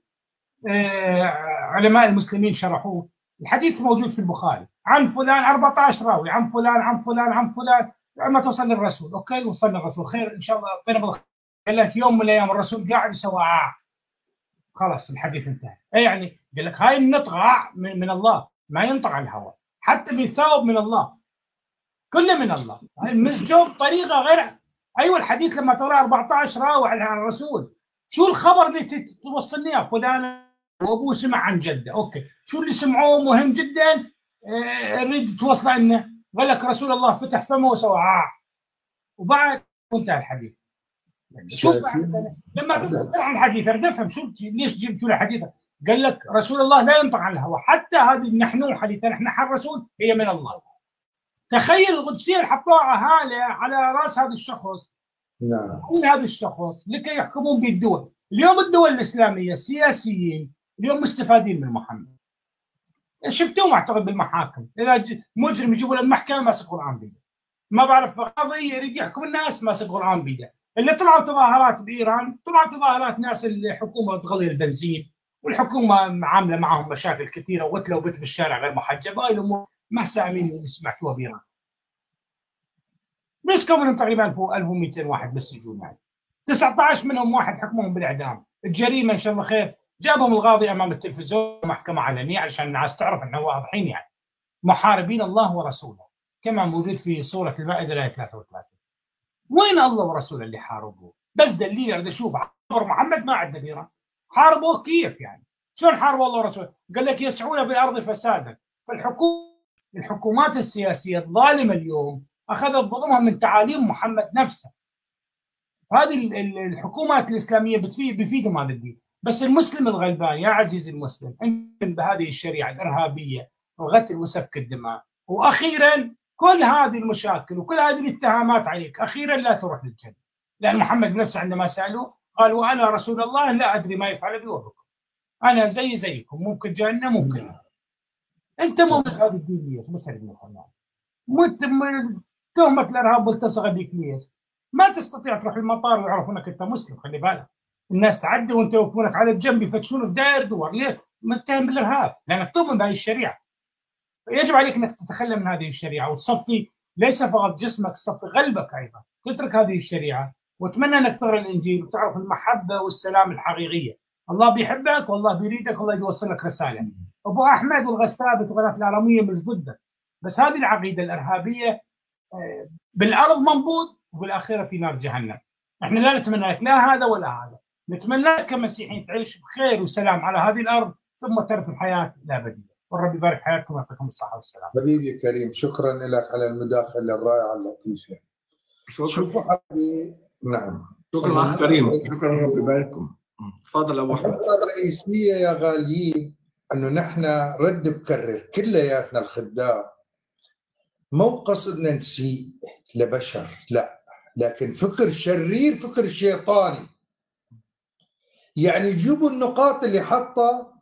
آه، علماء المسلمين شرحوه الحديث موجود في البخاري عن فلان 14 راوي عن فلان عن فلان عن فلان لما توصل للرسول اوكي وصلنا للرسول خير ان شاء الله اعطينا بالخير قال لك يوم من الايام الرسول قاعد يسوى آه. خلاص الحديث انتهى إيه يعني قال لك هاي النطق آه من, من الله ما ينطق عن الهواء حتى بالثوب من الله كله من الله مسجوب بطريقه غير ايوه الحديث لما ترى 14 راوي عن الرسول شو الخبر اللي توصلني يا فلان وابوه سمع عن جده اوكي شو اللي سمعوه مهم جدا اريد آه، توصله لنا قال لك رسول الله فتح فمه وسوى آه. وبعد انتهى الحديث يعني شوف لما تفهم عن الحديث اريد افهم شو ليش جبتوا له حديث قال لك رسول الله لا ينطق عن الهوى حتى هذه النحنوحه اللي تنحنح الرسول هي من الله تخيل القدسيين حطوها هاله على راس هذا الشخص نعم من هذا الشخص لكي يحكمون به الدول اليوم الدول الاسلاميه السياسيين اليوم مستفادين من محمد شفتوهم اعتقد بالمحاكم اذا مجرم يجيبوا له المحكمه ماسك قران بيده ما بعرف قاضي يريد يحكم الناس ماسك قران بيده اللي طلعوا تظاهرات بايران طلعوا تظاهرات ناس الحكومه تغلي البنزين والحكومه عامله معهم مشاكل كثيره وقتلوا بنت بالشارع غير محجبه هاي الامور ما سامين اللي سمعتوها بايران مسكوا منهم تقريبا 1200 واحد بالسجون يعني 19 منهم واحد حكمهم بالاعدام الجريمه ان شاء الله خير جابهم القاضي امام التلفزيون محكمه علنيه علشان الناس تعرف انه واضحين يعني محاربين الله ورسوله كما موجود في سوره المائده الايه 33 وين الله ورسوله اللي حاربوه؟ بس دليل اريد اشوف عبر محمد ما عندنا بيران حاربوه كيف يعني؟ شلون حاربوا الله ورسوله؟ قال لك يسعون بالارض فسادا فالحكومه الحكومات السياسيه الظالمه اليوم اخذت ظلمها من تعاليم محمد نفسه هذه الحكومات الاسلاميه بتفيد بفيدهم هذا الدين بس المسلم الغلبان يا عزيزي المسلم انت بهذه الشريعه الارهابيه وقتل وسفك الدماء واخيرا كل هذه المشاكل وكل هذه الاتهامات عليك اخيرا لا تروح للجنه لان محمد بنفسه عندما سالوه قال وانا رسول الله لا ادري ما يفعل بي وبكم انا زي زيكم ممكن جنه ممكن نعم. انت مو من هذه الدين ليش مسلم بن فلان مت تهمه الارهاب والتصق بك ليش؟ ما تستطيع تروح المطار ويعرفونك انت مسلم خلي بالك الناس تعدي وانت يوقفونك على الجنب يفتشونك داير دور ليش؟ متهم بالارهاب لانك تؤمن بهذه الشريعه يجب عليك انك تتخلى من هذه الشريعه وتصفي ليس فقط جسمك تصفي قلبك ايضا تترك هذه الشريعه واتمنى انك تقرا الانجيل وتعرف المحبه والسلام الحقيقيه الله بيحبك والله بيريدك والله يوصل لك رساله ابو احمد والغستابت وغلات العالميه مش ضدك بس هذه العقيده الارهابيه آه، بالارض منبوذ وبالاخره في نار جهنم احنا لا نتمنى لك لا هذا ولا هذا نتمنى لك كمسيحيين تعيش بخير وسلام على هذه الارض ثم ترث الحياه الابديه والرب يبارك حياتكم ويعطيكم الصحه والسلامه. حبيبي كريم شكرا لك على المداخله الرائعه اللطيفه. شكرا شوفوا حبيبي نعم شكرا اخ كريم شكرا رب يبارككم. تفضل ابو احمد. النقطه الرئيسيه يا غاليين انه نحن رد بكرر كلياتنا الخدام مو قصدنا نسيء لبشر لا لكن فكر شرير فكر شيطاني يعني جيبوا النقاط اللي حطها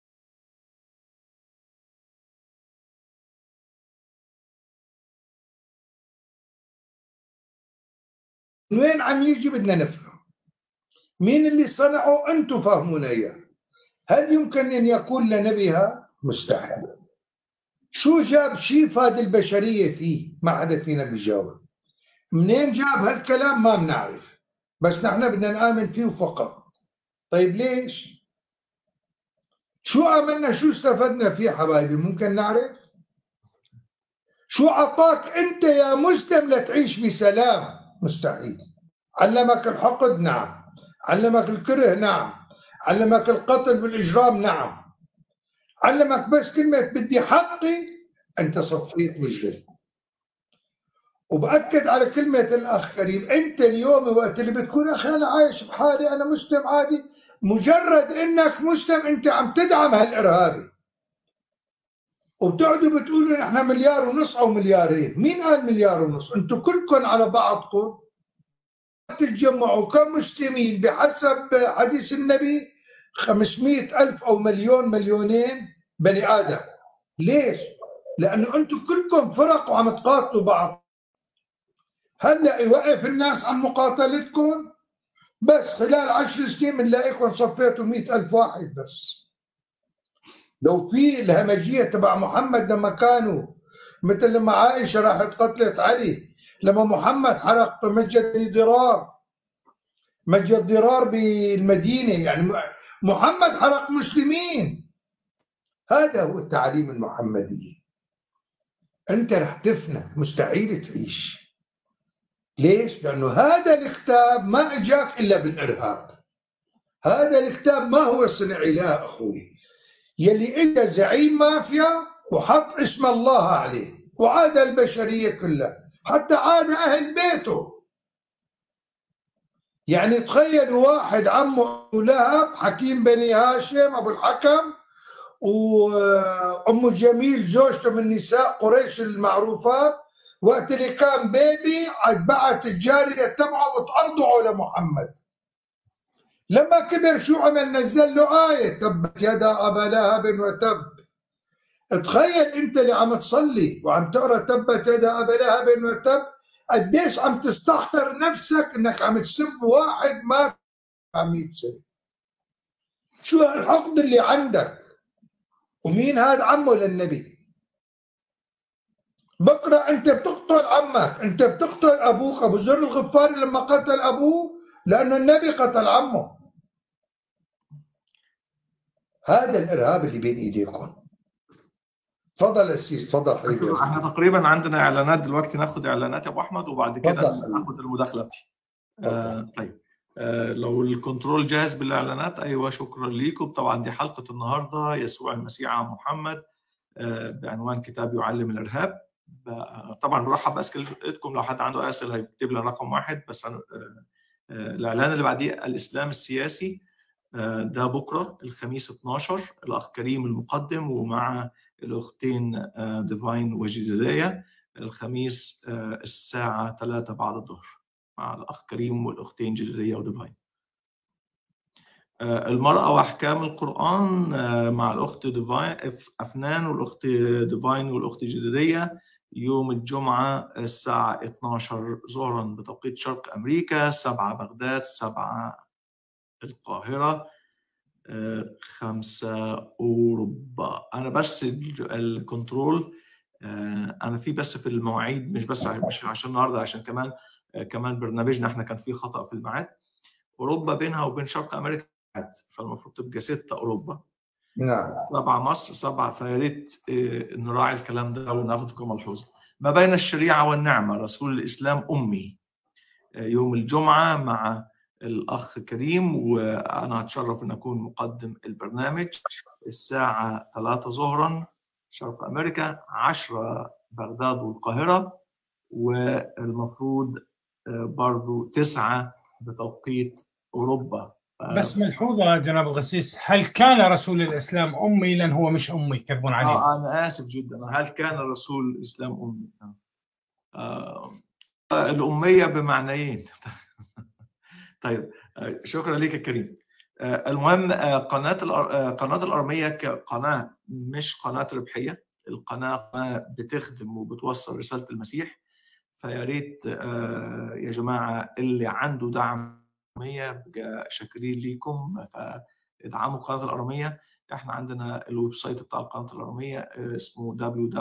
من وين عم يجي بدنا نفهم مين اللي صنعه انتم فهمونا اياه هل يمكن ان يكون لنبيها مستحيل شو جاب شيء فاد البشريه فيه ما حدا فينا بيجاوب منين جاب هالكلام ما بنعرف بس نحن بدنا نآمن فيه فقط طيب ليش شو آمنا شو استفدنا فيه حبايبي ممكن نعرف شو عطاك انت يا مسلم لتعيش بسلام مستحيل علمك الحقد نعم علمك الكره نعم علمك القتل والإجرام نعم علمك بس كلمة بدي حقي أنت صفيت مجرم وبأكد على كلمة الأخ كريم أنت اليوم وقت اللي بتكون أخي أنا عايش بحالي أنا مسلم عادي مجرد أنك مسلم أنت عم تدعم هالإرهابي وبتقعدوا بتقولوا نحن مليار ونص أو مليارين مين قال مليار ونص أنتم كلكم على بعضكم تتجمعوا كمسلمين بحسب حديث النبي 500 ألف أو مليون مليونين بني آدم ليش؟ لأنه أنتم كلكم فرق وعم تقاتلوا بعض هلا يوقف الناس عن مقاتلتكم بس خلال عشر سنين بنلاقيكم صفيتوا مئة ألف واحد بس لو في الهمجية تبع محمد لما كانوا مثل لما عائشة راحت قتلت علي لما محمد حرق مسجد بني ضرار مجد ضرار بالمدينه يعني م- محمد حرق مسلمين هذا هو التعاليم المحمديه انت رح تفنى مستحيل تعيش ليش؟ لانه هذا الكتاب ما اجاك الا بالارهاب هذا الكتاب ما هو صنع اله اخوي يلي اجى زعيم مافيا وحط اسم الله عليه وعاد البشريه كلها حتى عاد اهل بيته يعني تخيلوا واحد عمه أبو لهب حكيم بني هاشم ابو الحكم وام جميل زوجته من نساء قريش المعروفات وقت اللي كان بيبي عاد بعت الجاريه تبعه وتعرضه على محمد لما كبر شو عمل نزل له آية تبت يدا أبا لهب وتب تخيل أنت اللي عم تصلي وعم تقرأ تبت يدا أبا لهب وتب قديش عم تستخطر نفسك انك عم تسب واحد مات عم يتسب شو الحقد اللي عندك ومين هذا عمه للنبي بقرا انت بتقتل عمك انت بتقتل ابوك ابو ذر الغفاري لما قتل ابوه لانه النبي قتل عمه هذا الارهاب اللي بين ايديكم تفضل اسيس تفضل حبيبي احنا تقريبا عندنا اعلانات دلوقتي ناخد اعلانات يا ابو احمد وبعد كده تفضل. ناخد المداخله دي آه طيب آه لو الكنترول جاهز بالاعلانات ايوه شكرا ليكم طبعا دي حلقه النهارده يسوع المسيح عن محمد آه بعنوان كتاب يعلم الارهاب ب- طبعا برحب باسئلتكم لو حد عنده اي اسئله هيكتب لنا رقم واحد بس أنا آه آه الاعلان اللي بعديه الاسلام السياسي آه ده بكره الخميس 12 الاخ كريم المقدم ومع الاختين آه، ديفاين وجديدية الخميس آه، الساعة 3 بعد الظهر مع الأخ كريم والأختين جديدية وديفاين آه، المرأة وأحكام القرآن آه، مع الأخت ديفاين أف- أفنان والأخت ديفاين والأخت جديدية يوم الجمعة الساعة 12 ظهرا بتوقيت شرق أمريكا 7 بغداد 7 القاهرة آه، خمسة أوروبا أنا بس الج- الكنترول آه، أنا في بس في المواعيد مش بس ع- مش عشان النهاردة عشان كمان آه، كمان برنامجنا إحنا كان فيه خطأ في الميعاد أوروبا بينها وبين شرق أمريكا ميعاد، فالمفروض تبقى ستة أوروبا نعم سبعة مصر سبعة فيا ريت آه، نراعي الكلام ده وناخده كملحوظة ما بين الشريعة والنعمة رسول الإسلام أمي آه، يوم الجمعة مع الأخ كريم وأنا أتشرف أن أكون مقدم البرنامج الساعة 3 ظهرا شرق أمريكا 10 بغداد والقاهرة والمفروض آه، برضو 9 بتوقيت أوروبا بس ملحوظه جناب الغسيس هل كان رسول الاسلام امي لان هو مش امي يكذبون عليه آه أنا آسف جدا هل كان رسول الإسلام أمي؟ آه آه، الأمية بمعنيين طيب آه، شكرا لك يا كريم آه، المهم آه، قناة الأر- آه، قناة الأرمية كقناة مش قناة ربحية القناة قناة بتخدم وبتوصل رسالة المسيح فيا ريت آه، يا جماعة اللي عنده دعم أرمية بقى شاكرين ليكم فادعموا قناة الأرمية احنا عندنا الويب سايت بتاع قناة الأرمية آه، اسمه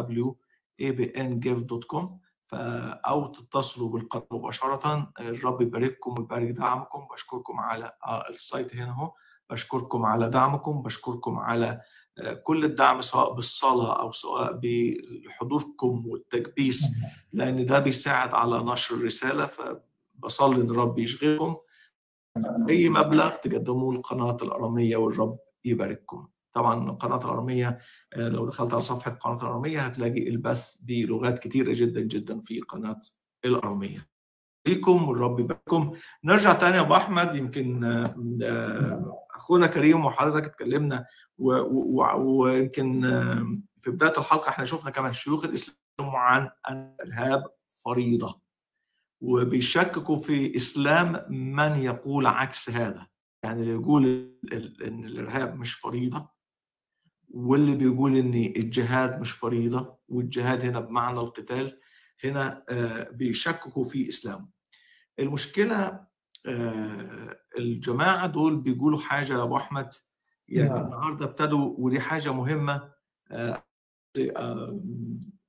www.abngive.com فا- او تتصلوا بالقناه مباشره الرب يبارككم ويبارك دعمكم بشكركم على آه، السايت هنا اهو بشكركم على دعمكم بشكركم على آه، كل الدعم سواء بالصلاه او سواء بحضوركم والتكبيس لان ده بيساعد على نشر الرساله فبصلي ان الرب يشغلكم اي مبلغ تقدموه لقناه الاراميه والرب يبارككم طبعا قناه الاراميه آه، لو دخلت على صفحه قناه الاراميه هتلاقي البث بلغات كتيره جدا جدا في قناه الاراميه ليكم والرب يبارككم نرجع تاني يا ابو احمد يمكن آه، آه، اخونا كريم وحضرتك اتكلمنا و- و- ويمكن آه، في بدايه الحلقه احنا شفنا كمان شيوخ الاسلام عن أن الارهاب فريضه وبيشككوا في اسلام من يقول عكس هذا يعني اللي يقول ال- ال- ان الارهاب مش فريضه واللي بيقول ان الجهاد مش فريضه والجهاد هنا بمعنى القتال هنا آه، بيشككوا في اسلام المشكله آه، الجماعه دول بيقولوا حاجه يا ابو احمد يعني نعم. النهارده ابتدوا ودي حاجه مهمه آه، آه،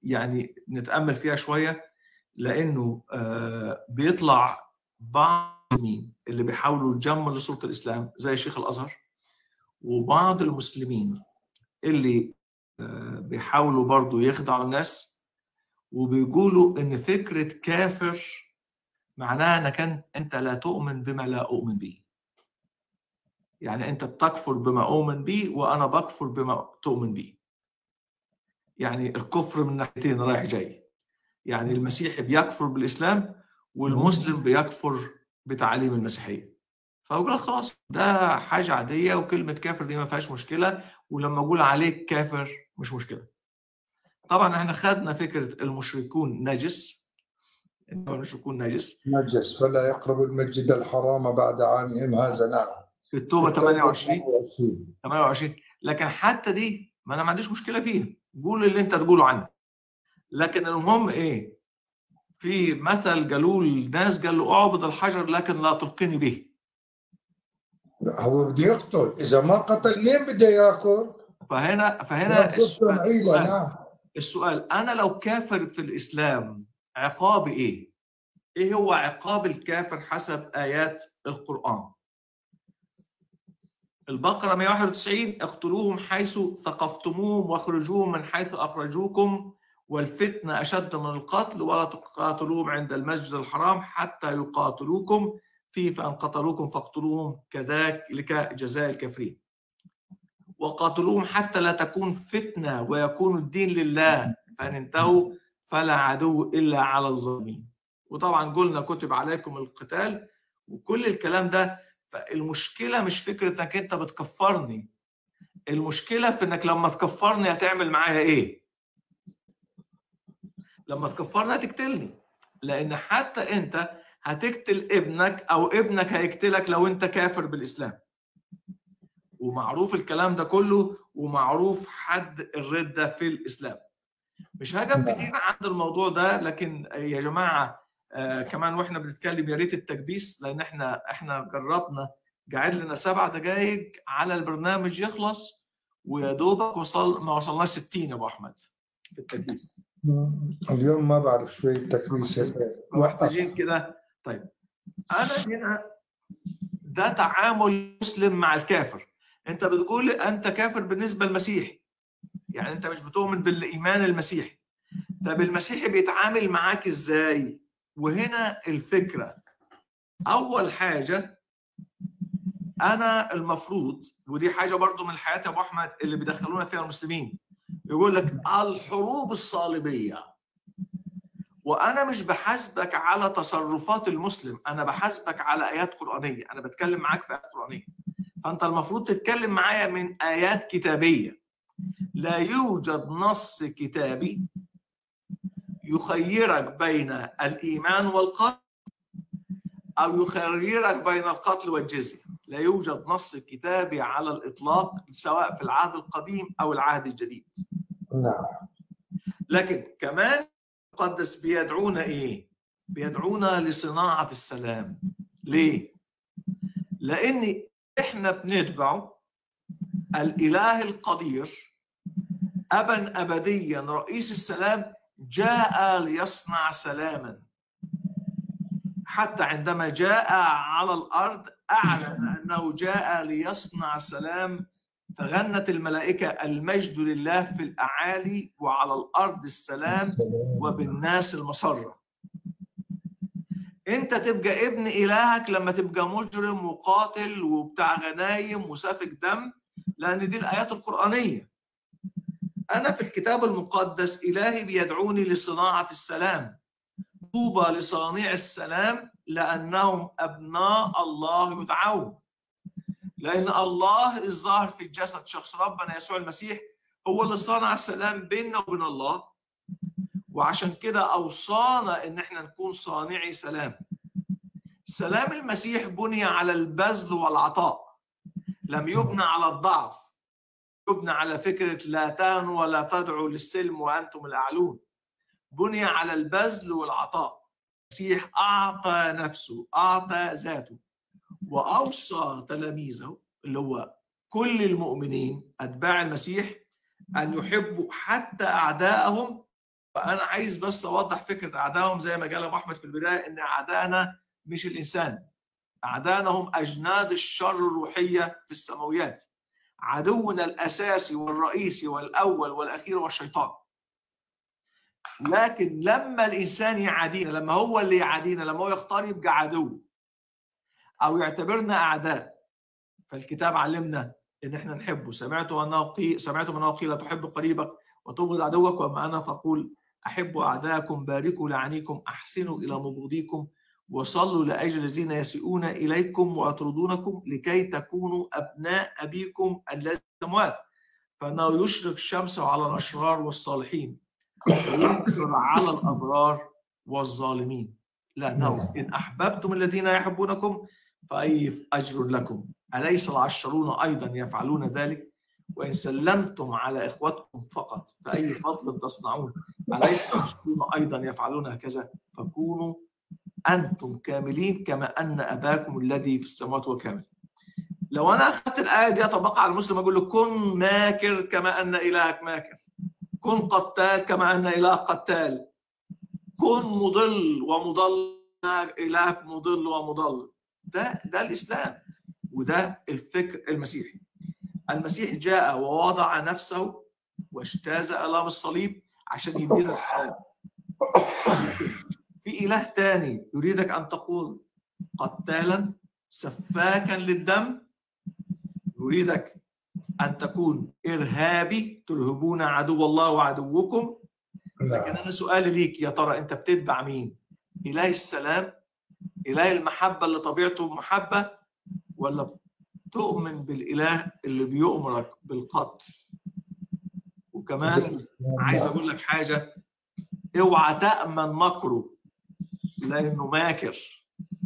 يعني نتامل فيها شويه لانه آه، بيطلع بعض المسلمين اللي بيحاولوا يجملوا صوره الاسلام زي شيخ الازهر وبعض المسلمين اللي آه، بيحاولوا برضو يخدعوا الناس وبيقولوا ان فكره كافر معناها انك أن- انت لا تؤمن بما لا اؤمن به يعني انت بتكفر بما اؤمن به وانا بكفر بما تؤمن به يعني الكفر من ناحيتين رايح جاي يعني المسيحي بيكفر بالاسلام والمسلم بيكفر بتعاليم المسيحيه فاقول لك خلاص ده حاجه عاديه وكلمه كافر دي ما فيهاش مشكله ولما اقول عليك كافر مش مشكله طبعا احنا خدنا فكره المشركون نجس انما المشركون نجس نجس فلا يقرب المسجد الحرام بعد عامهم هذا نعم في التوبه 28 28 28 لكن حتى دي ما انا ما عنديش مشكله فيها قول اللي انت تقوله عني لكن المهم ايه في مثل قالوا الناس قال له اعبد الحجر لكن لا تلقني به هو بده يقتل اذا ما قتل مين بده ياكل؟ فهنا فهنا ياكل السؤال, سمعيلة، السؤال, نعم السؤال انا لو كافر في الاسلام عقابي ايه؟ ايه هو عقاب الكافر حسب ايات القران؟ البقره 191 اقتلوهم حيث ثقفتموهم واخرجوهم من حيث اخرجوكم والفتنه اشد من القتل ولا تقاتلوهم عند المسجد الحرام حتى يقاتلوكم فيه فان قتلوكم فاقتلوهم كذلك جزاء الكافرين. وقاتلوهم حتى لا تكون فتنه ويكون الدين لله فان انتهوا فلا عدو الا على الظالمين. وطبعا قلنا كتب عليكم القتال وكل الكلام ده فالمشكله مش فكره انك انت بتكفرني المشكله في انك لما تكفرني هتعمل معايا ايه؟ لما تكفرني هتقتلني لان حتى انت هتقتل ابنك او ابنك هيقتلك لو انت كافر بالاسلام ومعروف الكلام ده كله ومعروف حد الردة في الإسلام مش هجم نعم. كتير عند الموضوع ده لكن يا جماعة آه كمان واحنا بنتكلم يا ريت التكبيس لان احنا احنا جربنا قاعد لنا سبع دقائق على البرنامج يخلص ويا دوبك وصل ما وصلناش 60 يا ابو احمد في التكبيس اليوم ما بعرف شوي تكبيس هيك. محتاجين كده طيب انا هنا ده تعامل مسلم مع الكافر انت بتقول انت كافر بالنسبه للمسيحي يعني انت مش بتؤمن بالايمان المسيحي طب المسيحي بيتعامل معاك ازاي وهنا الفكره اول حاجه انا المفروض ودي حاجه برضو من حياه ابو احمد اللي بيدخلونا فيها المسلمين يقول لك الحروب الصليبيه وانا مش بحاسبك على تصرفات المسلم انا بحاسبك على ايات قرانيه انا بتكلم معاك في ايات قرانيه فانت المفروض تتكلم معايا من ايات كتابيه لا يوجد نص كتابي يخيرك بين الايمان والقتل او يخيرك بين القتل والجزيه لا يوجد نص كتابي على الاطلاق سواء في العهد القديم او العهد الجديد نعم لكن كمان المقدس بيدعونا ايه؟ بيدعونا لصناعة السلام. ليه؟ لأن احنا بنتبعه الإله القدير أبا أبديا رئيس السلام جاء ليصنع سلاما حتى عندما جاء على الأرض أعلن أنه جاء ليصنع سلام فغنت الملائكة المجد لله في الأعالي وعلى الأرض السلام وبالناس المسرة انت تبقى ابن الهك لما تبقى مجرم وقاتل وبتاع غنايم وسافك دم لان دي الايات القرانيه انا في الكتاب المقدس الهي بيدعوني لصناعه السلام طوبى لصانع السلام لانهم ابناء الله يدعون لان الله الظاهر في الجسد شخص ربنا يسوع المسيح هو اللي صنع السلام بيننا وبين الله وعشان كده اوصانا ان احنا نكون صانعي سلام سلام المسيح بني على البذل والعطاء لم يبنى على الضعف يبنى على فكره لا تهنوا ولا تدعوا للسلم وانتم الاعلون بني على البذل والعطاء المسيح اعطى نفسه اعطى ذاته واوصى تلاميذه اللي هو كل المؤمنين اتباع المسيح ان يحبوا حتى اعدائهم فانا عايز بس اوضح فكره اعدائهم زي ما قال ابو احمد في البدايه ان اعدائنا مش الانسان أعداءنا هم أجناد الشر الروحية في السماويات عدونا الأساسي والرئيسي والأول والأخير هو الشيطان لكن لما الإنسان يعادينا لما هو اللي يعادينا لما هو يختار يبقى عدو أو يعتبرنا أعداء فالكتاب علمنا إن إحنا نحبه سمعت أنه قيل سمعت أنه قيل تحب قريبك وتبغض عدوك وأما أنا فأقول أحبوا أعداءكم باركوا لعنيكم أحسنوا إلى مبغضيكم وصلوا لأجل الذين يسيئون إليكم ويطردونكم لكي تكونوا أبناء أبيكم الذي في السماوات فإنه يشرق شمسه على الأشرار والصالحين وينكر على الأبرار والظالمين لأنه إن أحببتم الذين يحبونكم فأي أجر لكم أليس العشرون أيضا يفعلون ذلك وإن سلمتم على إخوتكم فقط فأي فضل تصنعون أليس العشرون أيضا يفعلون هكذا فكونوا أنتم كاملين كما أن أباكم الذي في السماوات هو كامل لو أنا أخذت الآية دي أطبقها على المسلم أقول له كن ماكر كما أن إلهك ماكر كن قتال كما أن إله قتال كن مضل ومضل إلهك مضل ومضل ده ده الإسلام وده الفكر المسيحي المسيح جاء ووضع نفسه واجتاز آلام الصليب عشان يدينا الحياة في إله تاني يريدك أن تكون قتالا سفاكا للدم يريدك أن تكون إرهابي ترهبون عدو الله وعدوكم لكن أنا سؤالي ليك يا ترى أنت بتتبع مين إله السلام إله المحبة اللي طبيعته محبة ولا تؤمن بالإله اللي بيؤمرك بالقتل وكمان عايز أقول لك حاجة اوعى تأمن مكره لأنه ماكر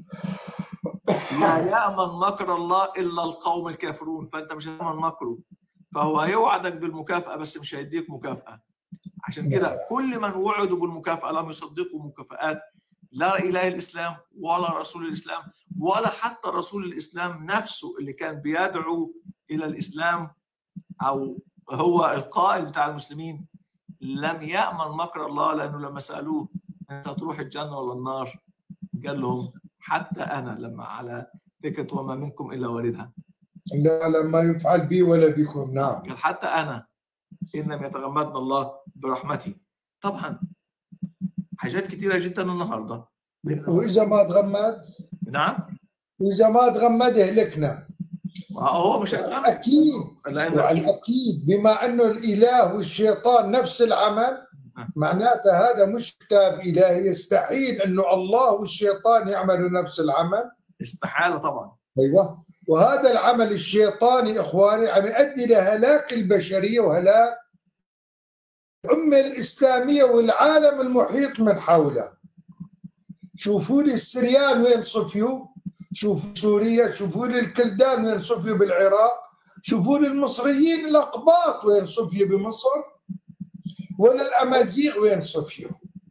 لا يأمن مكر الله إلا القوم الكافرون فأنت مش هتأمن مكره فهو هيوعدك بالمكافأة بس مش هيديك مكافأة عشان كده كل من وعدوا بالمكافأة لم يصدقوا مكافآت لا إله الإسلام ولا رسول الإسلام ولا حتى رسول الإسلام نفسه اللي كان بيدعو إلى الإسلام أو هو القائد بتاع المسلمين لم يأمن مكر الله لأنه لما سألوه أنت تروح الجنة ولا النار قال لهم حتى أنا لما على فكرة وما منكم إلا واردها لا لما يفعل بي ولا بكم نعم قال حتى أنا إنما يتغمدنا الله برحمتي طبعا حاجات كتيرة جدا النهاردة وإذا ما تغمد نعم وإذا ما تغمد هلكنا هو مش هيتغمد أكيد لأن يعني أكيد بما أنه الإله والشيطان نفس العمل معناته هذا مش كتاب إلهي يستحيل أنه الله والشيطان يعملوا نفس العمل استحالة طبعا أيوة وهذا العمل الشيطاني إخواني عم يؤدي لهلاك البشرية وهلاك الأمة الإسلامية والعالم المحيط من حولها شوفوا لي السريان وين صفيوا شوفوا سوريا شوفوا لي الكلدان وين صفيوا بالعراق شوفوا لي المصريين الأقباط وين صفيوا بمصر ولا الأمازيغ وين صفيوا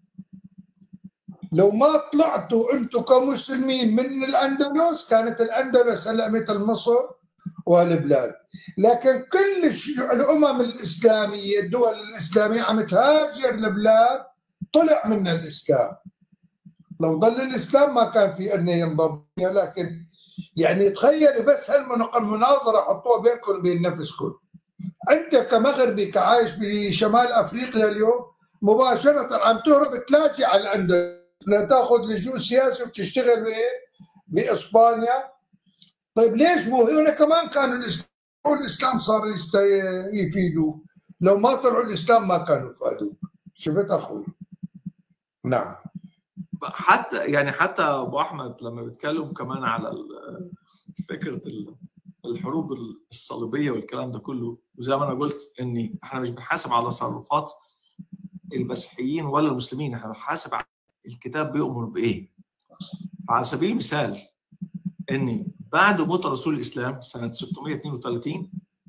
لو ما طلعتوا انتم كمسلمين من الاندلس كانت الاندلس هلا مثل مصر والبلاد لكن كل الش- الامم الاسلاميه الدول الاسلاميه عم تهاجر لبلاد طلع منها الاسلام لو ضل الاسلام ما كان في انه ينضم فيها لكن يعني تخيلوا بس هالمناظره حطوها بينكم وبين نفسكم انت كمغربي كعايش بشمال افريقيا اليوم مباشره عم تهرب تلاقي على الاندلس لا تاخذ لجوء سياسي وتشتغل بايه؟ باسبانيا طيب ليش مو هنا كمان كانوا الاسلام الاسلام صار يست- يفيدوا لو ما طلعوا الاسلام ما كانوا فادوا شفت اخوي نعم حتى يعني حتى ابو احمد لما بيتكلم كمان على ال- فكره ال- الحروب الصليبيه والكلام ده كله وزي ما انا قلت اني احنا مش بنحاسب على تصرفات المسيحيين ولا المسلمين احنا بنحاسب على الكتاب بيؤمر بايه فعلى سبيل المثال اني بعد موت رسول الاسلام سنه 632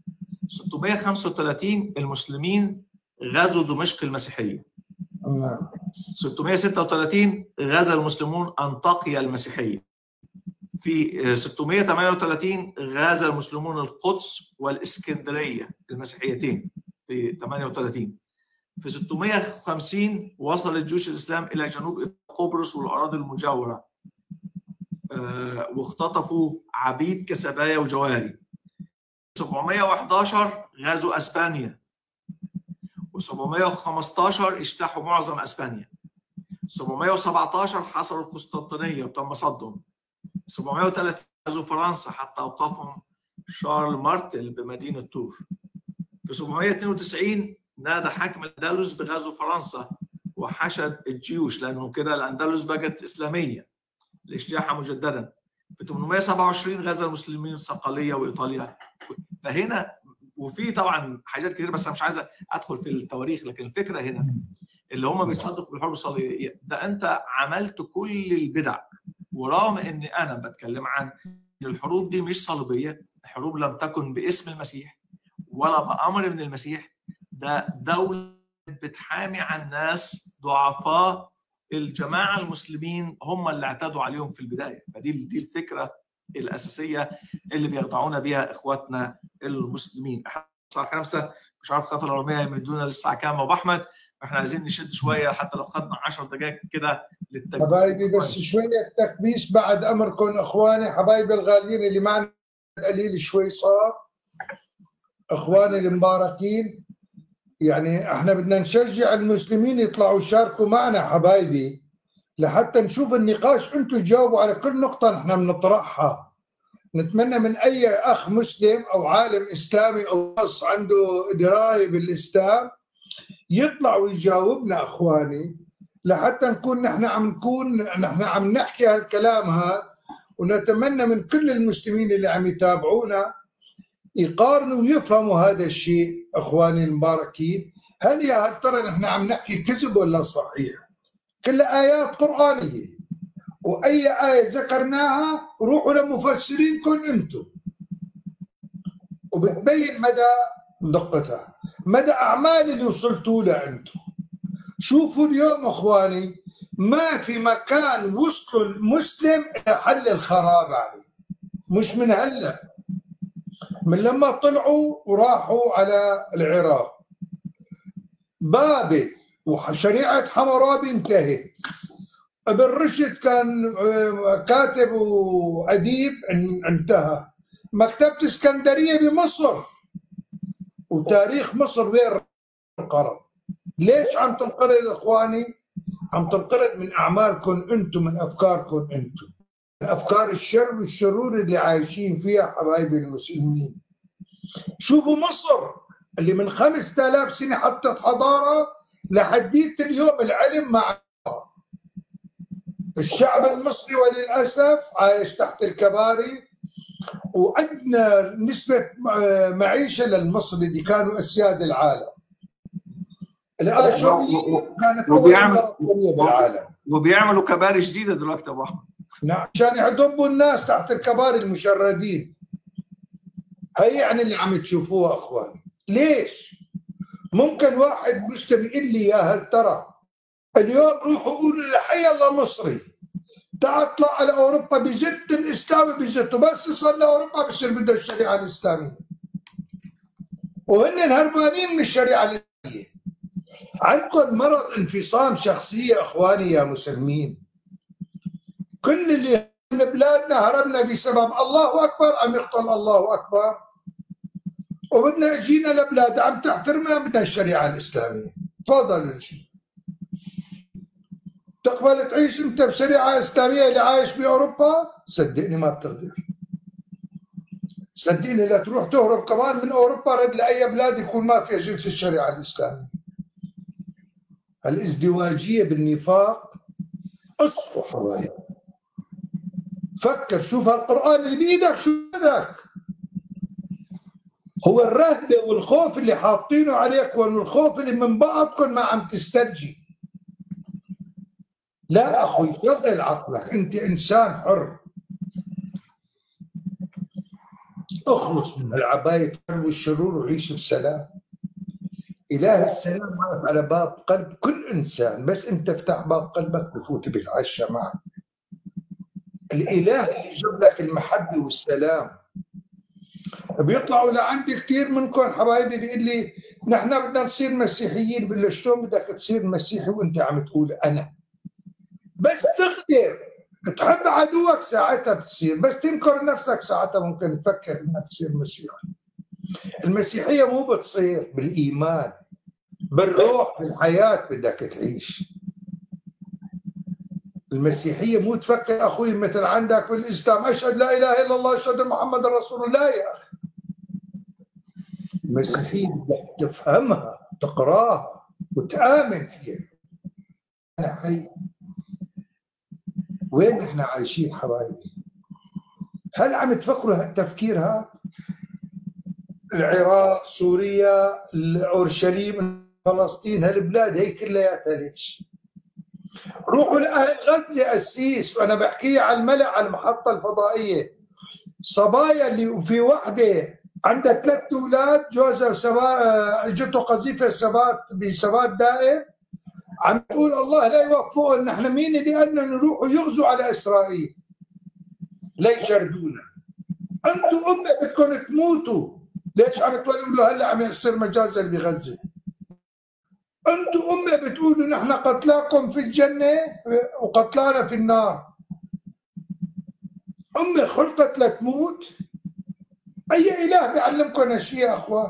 635 المسلمين غزوا دمشق المسيحيه نعم 636 غزا المسلمون انطاكيا المسيحيه في 638 غزا المسلمون القدس والاسكندريه المسيحيتين في 38 في 650 وصل الجيوش الاسلام الى جنوب قبرص والاراضي المجاوره آه، واختطفوا عبيد كسبايا وجواري 711 غزوا اسبانيا و715 اجتاحوا معظم اسبانيا 717 حصروا القسطنطينيه وتم صدهم 730 غزوا فرنسا حتى اوقفهم شارل مارتل بمدينه تور في 792 نادى حاكم الاندلس بغزو فرنسا وحشد الجيوش لانه كده الاندلس بقت اسلاميه الاجتياح مجددا في 827 غزا المسلمين الصقليه وايطاليا فهنا وفي طبعا حاجات كتير بس انا مش عايز ادخل في التواريخ لكن الفكره هنا اللي هم بيتصدقوا بالحرب الصليبيه ده انت عملت كل البدع ورغم ان انا بتكلم عن الحروب دي مش صليبيه الحروب لم تكن باسم المسيح ولا بامر من المسيح ده دوله بتحامي عن ناس ضعفاء الجماعه المسلمين هم اللي اعتدوا عليهم في البدايه فدي دي الفكره الاساسيه اللي بيخضعونا بيها اخواتنا المسلمين احنا الساعه 5 مش عارف خاطر العلميه يمدونا للساعه كام ابو احمد احنا عايزين نشد شويه حتى لو خدنا 10 دقائق كده للتكبيس حبايبي بس شويه تكبيس بعد امركم اخواني حبايبي الغاليين اللي معنا قليل شوي صار اخواني المباركين يعني احنا بدنا نشجع المسلمين يطلعوا يشاركوا معنا حبايبي لحتى نشوف النقاش انتم تجاوبوا على كل نقطه نحن بنطرحها نتمنى من اي اخ مسلم او عالم اسلامي او شخص عنده درايه بالاسلام يطلع ويجاوبنا اخواني لحتى نكون نحن عم نكون نحن عم نحكي هالكلام هذا ونتمنى من كل المسلمين اللي عم يتابعونا يقارنوا ويفهموا هذا الشيء اخواني المباركين هل يا هل ترى نحن عم نحكي كذب ولا صحيح؟ كلها ايات قرانيه واي ايه ذكرناها روحوا لمفسرينكم انتم وبتبين مدى دقتها مدى اعمال اللي وصلتوا لها انتم شوفوا اليوم اخواني ما في مكان وصلوا المسلم الى حل الخراب عليه مش من هلا من لما طلعوا وراحوا على العراق بابل وشريعة حمورابي انتهت ابن رشد كان كاتب وأديب انتهى مكتبة اسكندرية بمصر وتاريخ مصر وين انقرض ليش عم تنقرض اخواني عم تنقرض من اعمالكم انتم من افكاركم انتم من افكار الشر والشرور اللي عايشين فيها حبايبي المسلمين شوفوا مصر اللي من 5000 سنه حطت حضاره لحديت اليوم العلم مع الشعب المصري وللاسف عايش تحت الكباري وعندنا نسبة معيشة للمصري اللي كانوا أسياد العالم الآشوريين كانت وبيعمل بالعالم وبيعملوا كباري جديدة دلوقتي أبو أحمد نعم عشان يضبوا الناس تحت الكباري المشردين هي يعني اللي عم تشوفوها اخواني ليش ممكن واحد مسلم يقول لي يا هل ترى اليوم روحوا قولوا لحي الله مصري تعال اطلع على اوروبا بزت الاسلام بزت بس يصل لاوروبا بصير بده الشريعه الاسلاميه وهن هربانين من الشريعه الاسلاميه عندكم مرض انفصام شخصيه اخواني يا مسلمين كل اللي من بلادنا هربنا بسبب الله اكبر عم يقتل الله اكبر وبدنا اجينا لبلاد عم تحترمها بدها الشريعه الاسلاميه تفضل نشوف تقبل تعيش انت بشريعه اسلاميه اللي عايش باوروبا صدقني ما بتقدر صدقني لا تروح تهرب كمان من اوروبا رد لاي بلاد يكون ما فيها جنس الشريعه الاسلاميه الازدواجيه بالنفاق اصحوا حبايب فكر شوف هالقران اللي بايدك شو بدك هو الرهبه والخوف اللي حاطينه عليك والخوف اللي من بعضكم ما عم تسترجي لا اخوي شغل عقلك انت انسان حر اخلص من العباية والشرور وعيش بسلام إله السلام واقف على باب قلب كل إنسان بس أنت افتح باب قلبك بفوت بيتعشى معك الإله اللي جاب لك المحبة والسلام بيطلعوا لعندي كثير منكم حبايبي بيقول لي نحن بدنا نصير مسيحيين بقول له شلون بدك تصير مسيحي وانت عم تقول انا بس تقدر تحب عدوك ساعتها بتصير بس تنكر نفسك ساعتها ممكن تفكر انك تصير مسيحي المسيحيه مو بتصير بالايمان بالروح بالحياه بدك تعيش المسيحيه مو تفكر اخوي مثل عندك بالاسلام اشهد لا اله الا الله اشهد ان محمد رسول الله يا اخي المسيحيه بدك تفهمها تقراها وتامن فيها انا حي وين نحن عايشين حبايبي هل عم تفكروا هالتفكير هذا العراق سوريا اورشليم فلسطين هالبلاد هي كلياتها ليش روحوا لاهل غزه اسيس وانا بحكي على الملأ على المحطه الفضائيه صبايا اللي في وحده عندها ثلاث اولاد جوزها سبا اجته قذيفه ثبات بثبات دائم عم تقول الله لا يوفقهم نحن مين لانه يروحوا يغزوا على اسرائيل ليشردونا انتم امه بدكم تموتوا ليش عم تقولوا هلا عم يصير مجازر بغزه انتم امه بتقولوا نحن قتلاكم في الجنه وقتلانا في النار امه خلقت لتموت اي اله بيعلمكم هالشيء يا اخوان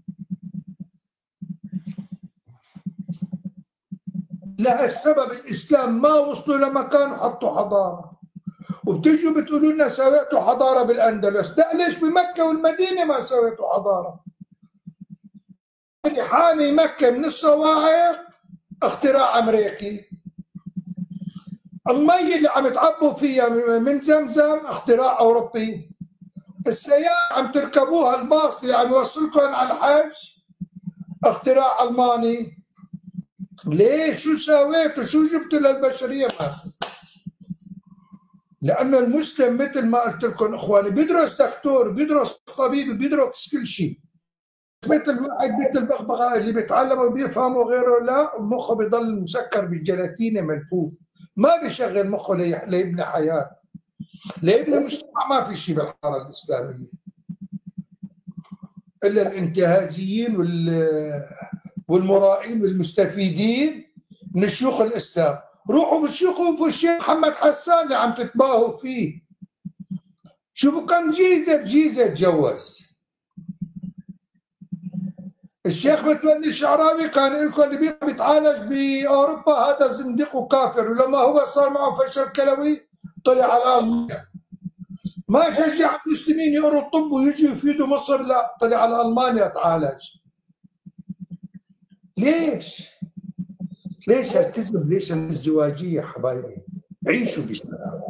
لها السبب الاسلام ما وصلوا لمكان وحطوا حضاره وبتيجوا بتقولوا لنا سويتوا حضاره بالاندلس لا ليش بمكه والمدينه ما سويتوا حضاره حامي مكه من الصواعق اختراع امريكي المي اللي عم تعبوا فيها من زمزم اختراع اوروبي السيارة عم تركبوها الباص اللي عم يوصلكم على الحج اختراع الماني ليه شو سويتوا شو جبتوا للبشريه ما لانه المسلم مثل ما قلت لكم اخواني بيدرس دكتور بيدرس طبيب بيدرس كل شيء مثل واحد مثل البغبغاء اللي بيتعلم وبيفهم وغيره لا مخه بيضل مسكر بالجلاتينه ملفوف ما بيشغل مخه ليبني حياه ليبني مجتمع ما في شيء بالحاره الاسلاميه الا الانتهازيين وال والمرائين والمستفيدين من شيوخ الاسلام روحوا بتشوفوا في الشيخ محمد حسان اللي عم تتباهوا فيه شوفوا كم جيزه بجيزه تجوز الشيخ متولي الشعراوي كان لكم اللي بيتعالج باوروبا هذا زنديق وكافر ولما هو صار معه فشل كلوي طلع على المانيا ما شجع المسلمين يقروا الطب ويجوا يفيدوا مصر لا طلع على المانيا تعالج ليش؟ ليش الكذب؟ ليش الازدواجيه حبايبي؟ عيشوا بسلام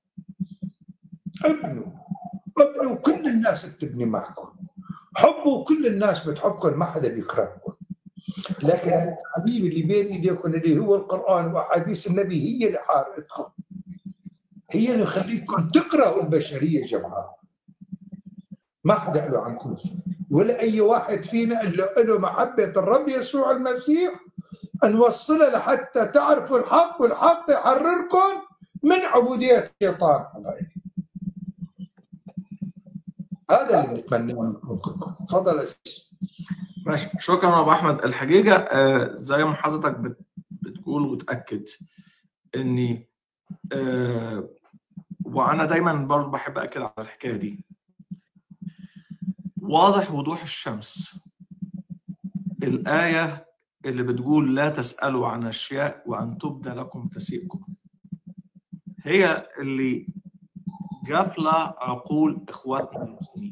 ابنوا ابنوا كل الناس بتبني معكم حبوا كل الناس بتحبكم ما حدا بيكرهكم لكن الحبيب اللي بين ايديكم اللي هو القران واحاديث النبي هي اللي حارقتكم هي اللي مخليكم تكرهوا البشريه جماعه ما حدا له عنكم شيء ولا اي واحد فينا الا له محبه الرب يسوع المسيح ان نوصلها لحتى تعرفوا الحق والحق يحرركم من عبوديه الشيطان حبايبي هذا اللي بنتمناه منكم كلكم تفضل ماشي شكرا ابو احمد الحقيقه آه زي ما حضرتك بتقول وتاكد اني آه وانا دايما برضه بحب اكد على الحكايه دي واضح وضوح الشمس الآية اللي بتقول لا تسألوا عن أشياء وأن تبدى لكم تسيئكم هي اللي جافلة عقول إخواتنا المسلمين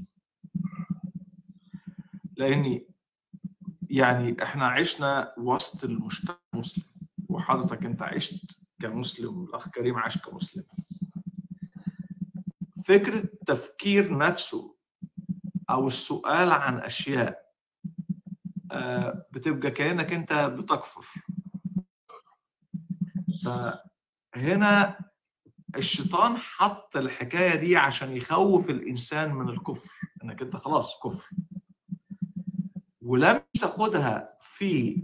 لأني يعني إحنا عشنا وسط المجتمع المسلم وحضرتك أنت عشت كمسلم والأخ كريم عاش كمسلم فكرة التفكير نفسه او السؤال عن اشياء بتبقى كانك انت بتكفر فهنا الشيطان حط الحكايه دي عشان يخوف الانسان من الكفر انك انت خلاص كفر ولم تاخدها في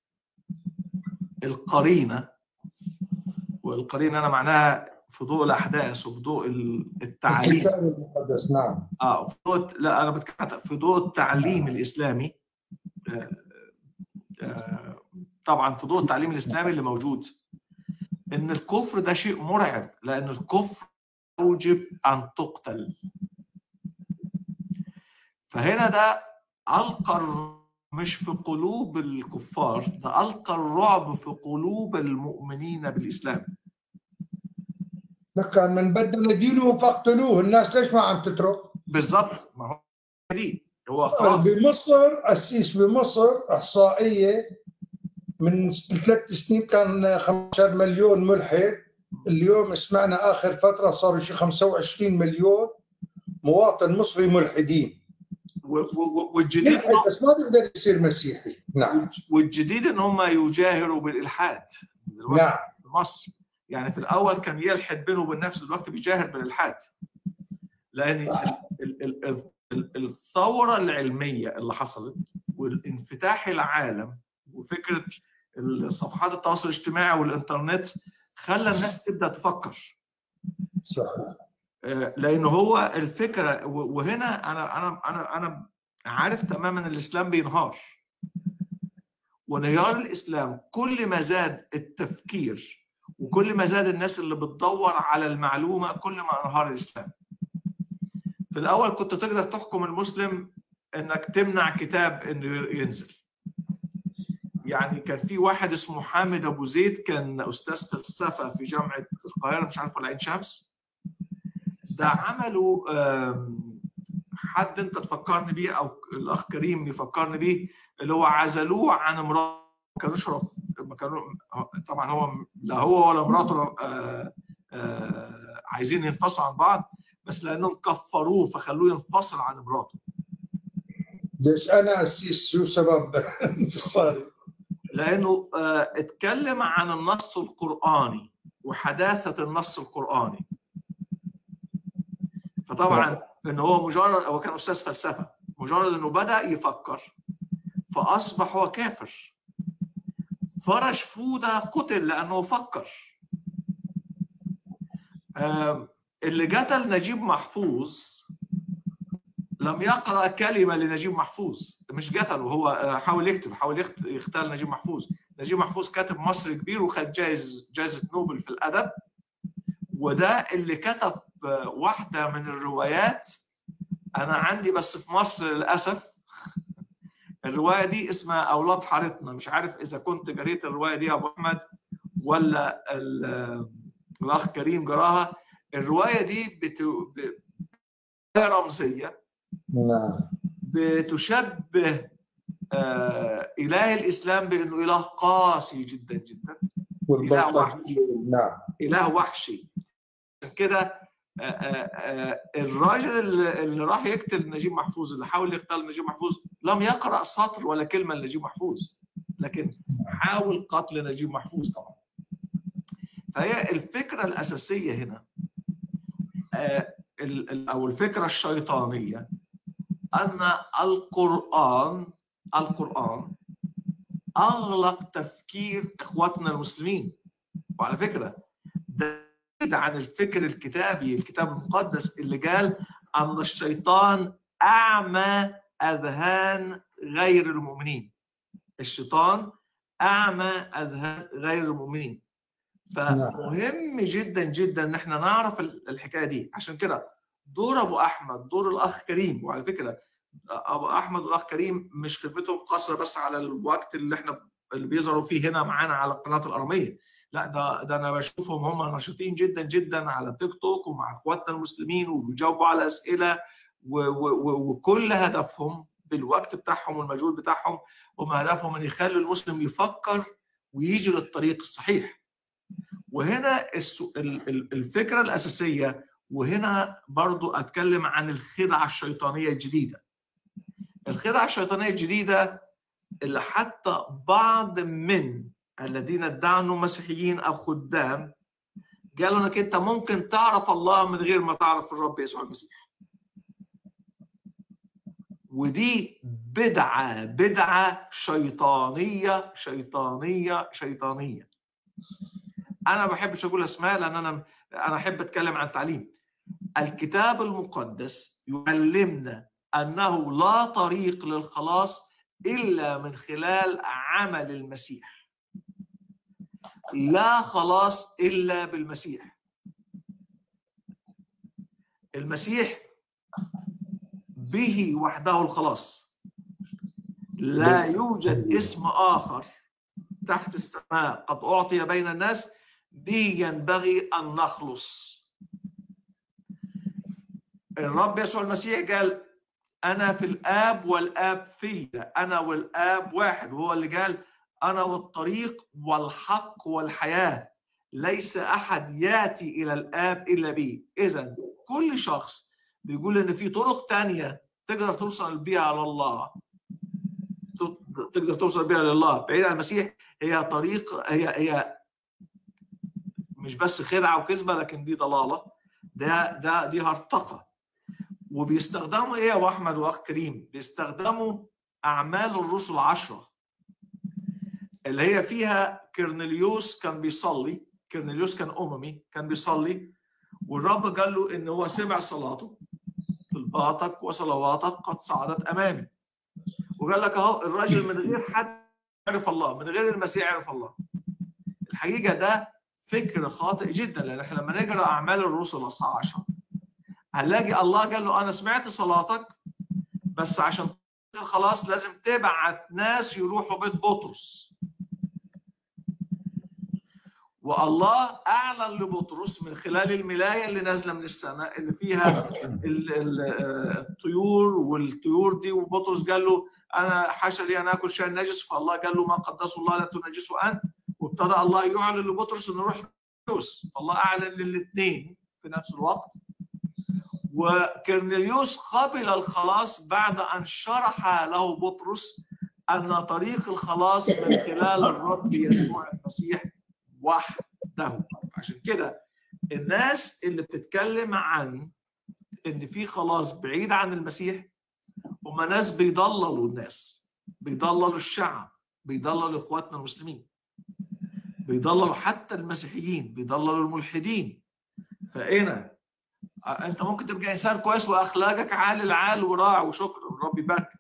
القرينه والقرينه انا معناها في ضوء الاحداث وفي ضوء التعليم الكتاب المقدس نعم اه في ضوء لا انا بتكلم في ضوء التعليم الاسلامي آه آه طبعا في ضوء التعليم الاسلامي اللي موجود ان الكفر ده شيء مرعب لان الكفر يوجب ان تقتل فهنا ده القى الر- مش في قلوب الكفار ده القى الرعب في قلوب المؤمنين بالاسلام لكن من بدل دينه فاقتلوه الناس ليش ما عم تترك بالظبط ما هو دي هو خلاص بمصر قسيس بمصر احصائيه من ثلاث سنين كان 15 مليون ملحد اليوم سمعنا اخر فتره صاروا شي 25 مليون مواطن مصري ملحدين و- و- والجديد يلحد بس ما بيقدر يصير مسيحي نعم والجديد ان هم يجاهروا بالالحاد دلوقتي نعم في مصر يعني في الاول كان يلحد بينه وبين نفسه دلوقتي بيجاهر بالالحاد لان ال- ال- ال- ال- الثوره العلميه اللي حصلت والانفتاح العالم وفكره صفحات التواصل الاجتماعي والانترنت خلى الناس تبدا تفكر صحيح آه، لان هو الفكره و- وهنا انا انا انا انا عارف تماما ان الاسلام بينهار وانهيار الاسلام كل ما زاد التفكير وكل ما زاد الناس اللي بتدور على المعلومه كل ما انهار الاسلام في الاول كنت تقدر تحكم المسلم انك تمنع كتاب انه ينزل يعني كان في واحد اسمه حامد ابو زيد كان استاذ فلسفه في جامعه القاهره مش عارف ولا عين شمس ده عملوا آم، حد انت تفكرني بيه او الاخ كريم يفكرني بيه اللي هو عزلوه عن امراته ما كانوش رف... ما كانوا طبعا هو لا هو ولا مراته آه، آه، عايزين ينفصلوا عن بعض بس لانهم كفروه فخلوه ينفصل عن مراته ليش انا قسيس شو سبب انفصالي لانه آه، اتكلم عن النص القراني وحداثه النص القراني فطبعا ان هو مجرد هو كان استاذ فلسفه مجرد انه بدا يفكر فاصبح هو كافر فرج فوده قتل لانه فكر آم، اللي قتل نجيب محفوظ لم يقرا كلمه لنجيب محفوظ مش قتله هو آه، حاول يقتل حاول يقت- يغتال نجيب محفوظ نجيب محفوظ كاتب مصري كبير وخد جائزه جائزه نوبل في الادب وده اللي كتب آه، واحده من الروايات انا عندي بس في مصر للاسف الروايه دي اسمها اولاد حارتنا مش عارف اذا كنت قريت الروايه دي يا ابو احمد ولا ال- الاخ كريم قراها الروايه دي بت... ب... رمزيه نعم بتشبه آه اله الاسلام بانه اله قاسي جدا جدا والبلطجي نعم اله وحشي عشان كده آه، آه، آه، الراجل اللي اللي راح يقتل نجيب محفوظ اللي حاول يقتل نجيب محفوظ لم يقرا سطر ولا كلمه لنجيب محفوظ لكن حاول قتل نجيب محفوظ طبعا فهي الفكره الاساسيه هنا آه، ال- ال- او الفكره الشيطانيه ان القران القران اغلق تفكير اخواتنا المسلمين وعلى فكره ده بعيد عن الفكر الكتابي الكتاب المقدس اللي قال ان الشيطان اعمى اذهان غير المؤمنين الشيطان اعمى اذهان غير المؤمنين فمهم جدا جدا ان احنا نعرف ال- الحكايه دي عشان كده دور ابو احمد دور الاخ كريم وعلى فكره ابو احمد والاخ كريم مش خدمتهم قاصره بس على الوقت اللي احنا اللي بيظهروا فيه هنا معانا على القناه الاراميه لا ده ده انا بشوفهم هم نشيطين جدا جدا على تيك توك ومع اخواتنا المسلمين وبيجاوبوا على اسئله و و و وكل هدفهم بالوقت بتاعهم والمجهود بتاعهم هم هدفهم ان يخلوا المسلم يفكر ويجي للطريق الصحيح وهنا الس- ال- ال- الفكره الاساسيه وهنا برضو اتكلم عن الخدعه الشيطانيه الجديده الخدعه الشيطانيه الجديده اللي حتى بعض من الذين ادعوا انهم مسيحيين او خدام قالوا انك انت ممكن تعرف الله من غير ما تعرف الرب يسوع المسيح ودي بدعه بدعه شيطانيه شيطانيه شيطانيه انا ما بحبش اقول اسماء لان انا انا احب اتكلم عن تعليم الكتاب المقدس يعلمنا انه لا طريق للخلاص الا من خلال عمل المسيح لا خلاص الا بالمسيح المسيح به وحده الخلاص لا يوجد اسم اخر تحت السماء قد اعطي بين الناس به ينبغي ان نخلص الرب يسوع المسيح قال انا في الاب والاب في انا والاب واحد وهو اللي قال انا والطريق والحق والحياه ليس احد ياتي الى الاب الا بي اذا كل شخص بيقول ان في طرق تانية تقدر توصل بيها على الله تقدر توصل بيها لله بعيد عن المسيح هي طريق هي هي مش بس خدعه وكذبه لكن دي ضلاله ده ده دي هرطقه وبيستخدموا ايه يا ابو احمد واخ كريم بيستخدموا اعمال الرسل عشرة اللي هي فيها كرنليوس كان بيصلي كرنليوس كان اممي كان بيصلي والرب قال له ان هو سمع صلاته طلباتك وصلواتك قد صعدت امامي وقال لك اهو الراجل من غير حد عرف الله من غير المسيح عرف الله الحقيقه ده فكر خاطئ جدا لان احنا لما نقرا اعمال الرسل اصحاح 10 هنلاقي الله قال له انا سمعت صلاتك بس عشان خلاص لازم تبعت ناس يروحوا بيت بطرس والله اعلن لبطرس من خلال الملايه اللي نازله من السماء اللي فيها الطيور والطيور دي وبطرس قال له انا حاشا لي ان اكل شيء نجس فالله قال له ما قدسه الله لا تنجسه انت وابتدى الله يعلن لبطرس انه يروح فالله اعلن للاثنين في نفس الوقت وكرنليوس قبل الخلاص بعد ان شرح له بطرس ان طريق الخلاص من خلال الرب يسوع المسيح وحده عشان كده الناس اللي بتتكلم عن ان في خلاص بعيد عن المسيح هم ناس بيضللوا الناس بيضللوا الشعب بيضللوا اخواتنا المسلمين بيضللوا حتى المسيحيين بيضللوا الملحدين فهنا انت ممكن تبقى انسان كويس واخلاقك عال العال وراع وشكرا الرب يباركك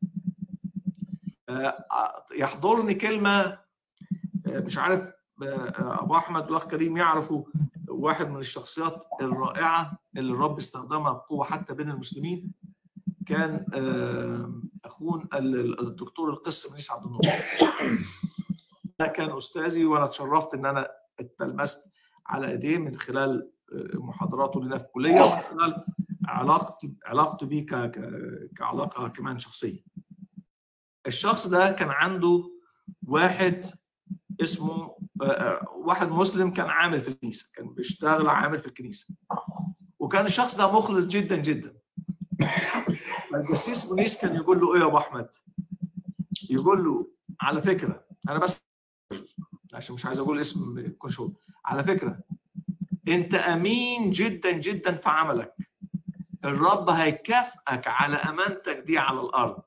يحضرني كلمه مش عارف ابو احمد والاخ كريم يعرفوا واحد من الشخصيات الرائعه اللي الرب استخدمها بقوه حتى بين المسلمين كان اخونا الدكتور القس منيس عبد النور ده كان استاذي وانا اتشرفت ان انا اتلمست على ايديه من خلال محاضراته لنا في الكليه ومن خلال علاقتي علاقتي بيه كعلاقه كمان شخصيه. الشخص ده كان عنده واحد اسمه واحد مسلم كان عامل في الكنيسه كان بيشتغل عامل في الكنيسه وكان الشخص ده مخلص جدا جدا القسيس منيس كان يقول له ايه يا ابو احمد يقول له على فكره انا بس عشان مش عايز اقول اسم يكون شغل على فكره انت امين جدا جدا في عملك الرب هيكافئك على امانتك دي على الارض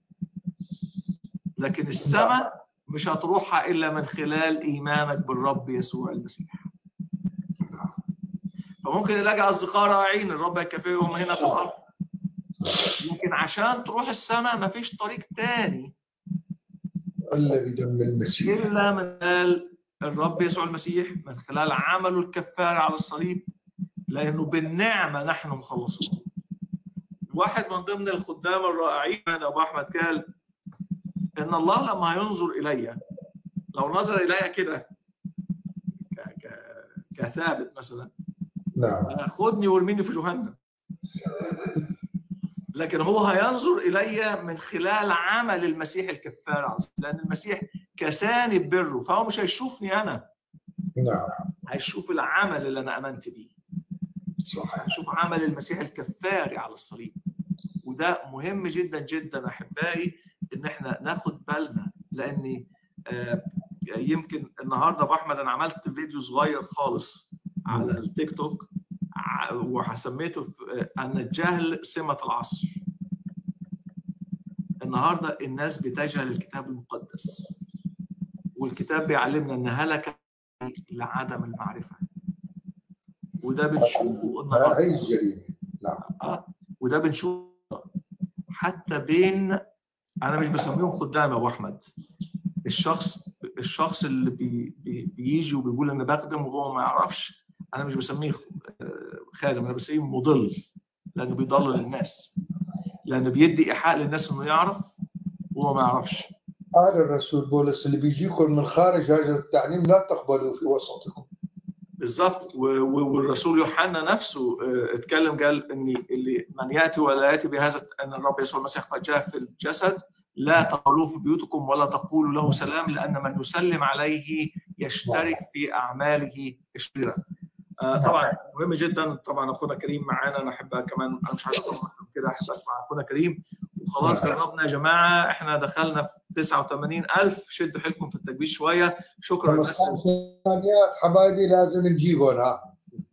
لكن السماء مش هتروحها الا من خلال ايمانك بالرب يسوع المسيح فممكن نلاقي اصدقاء رائعين الرب يكافئهم هنا في الارض لكن عشان تروح السماء مفيش طريق تاني الا بدم المسيح الا من خلال الرب يسوع المسيح من خلال عمله الكفارة على الصليب لأنه بالنعمة نحن مخلصون واحد من ضمن الخدام الرائعين أبو أحمد قال إن الله لما ينظر إلي لو نظر إلي كده كثابت مثلا نعم خدني وارميني في جهنم لكن هو هينظر إلي من خلال عمل المسيح الكفار لأن المسيح كساني ببره فهو مش هيشوفني أنا نعم هيشوف العمل اللي أنا آمنت بيه صحيح هيشوف عمل المسيح الكفاري على الصليب وده مهم جدا جدا أحبائي إن إحنا ناخد بالنا لأن آه يمكن النهارده ابو احمد انا عملت فيديو صغير خالص على التيك توك وسميته ان الجهل سمه العصر النهارده الناس بتجهل الكتاب المقدس والكتاب بيعلمنا ان هلك لعدم المعرفه وده بنشوفه النهارده هي الجريمه نعم آه. وده بنشوفه حتى بين انا مش بسميهم خدام يا ابو احمد الشخص الشخص اللي بي بي بيجي وبيقول انا بخدم وهو ما يعرفش انا مش بسميه خادم انا بسميه مضل لانه بيضلل الناس لانه بيدي ايحاء للناس انه يعرف وهو ما يعرفش قال الرسول بولس اللي بيجيكم من خارج هذا التعليم لا تقبلوا في وسطكم بالظبط والرسول يوحنا نفسه اتكلم قال ان اللي من ياتي ولا ياتي بهذا ان الرب يسوع المسيح قد جاء في الجسد لا تقولوا في بيوتكم ولا تقولوا له سلام لان من يسلم عليه يشترك في اعماله الشريره. طبعا مهم جدا طبعا اخونا كريم معانا انا احب كمان انا مش عايز كده احب اسمع اخونا كريم وخلاص جربنا يا جماعه احنا دخلنا في 89000 شدوا حيلكم في التجويد شويه شكرا بس حبايبي لازم نجيبهم ها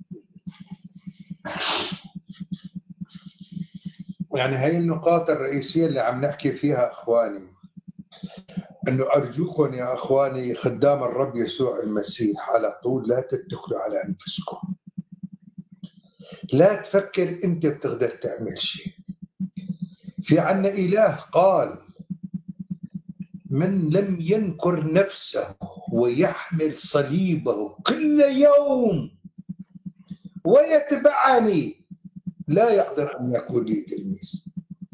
يعني هي النقاط الرئيسيه اللي عم نحكي فيها اخواني انه ارجوكم يا اخواني خدام الرب يسوع المسيح على طول لا تتكلوا على انفسكم لا تفكر انت بتقدر تعمل شيء في عنا اله قال من لم ينكر نفسه ويحمل صليبه كل يوم ويتبعني لا يقدر ان يكون لي تلميذ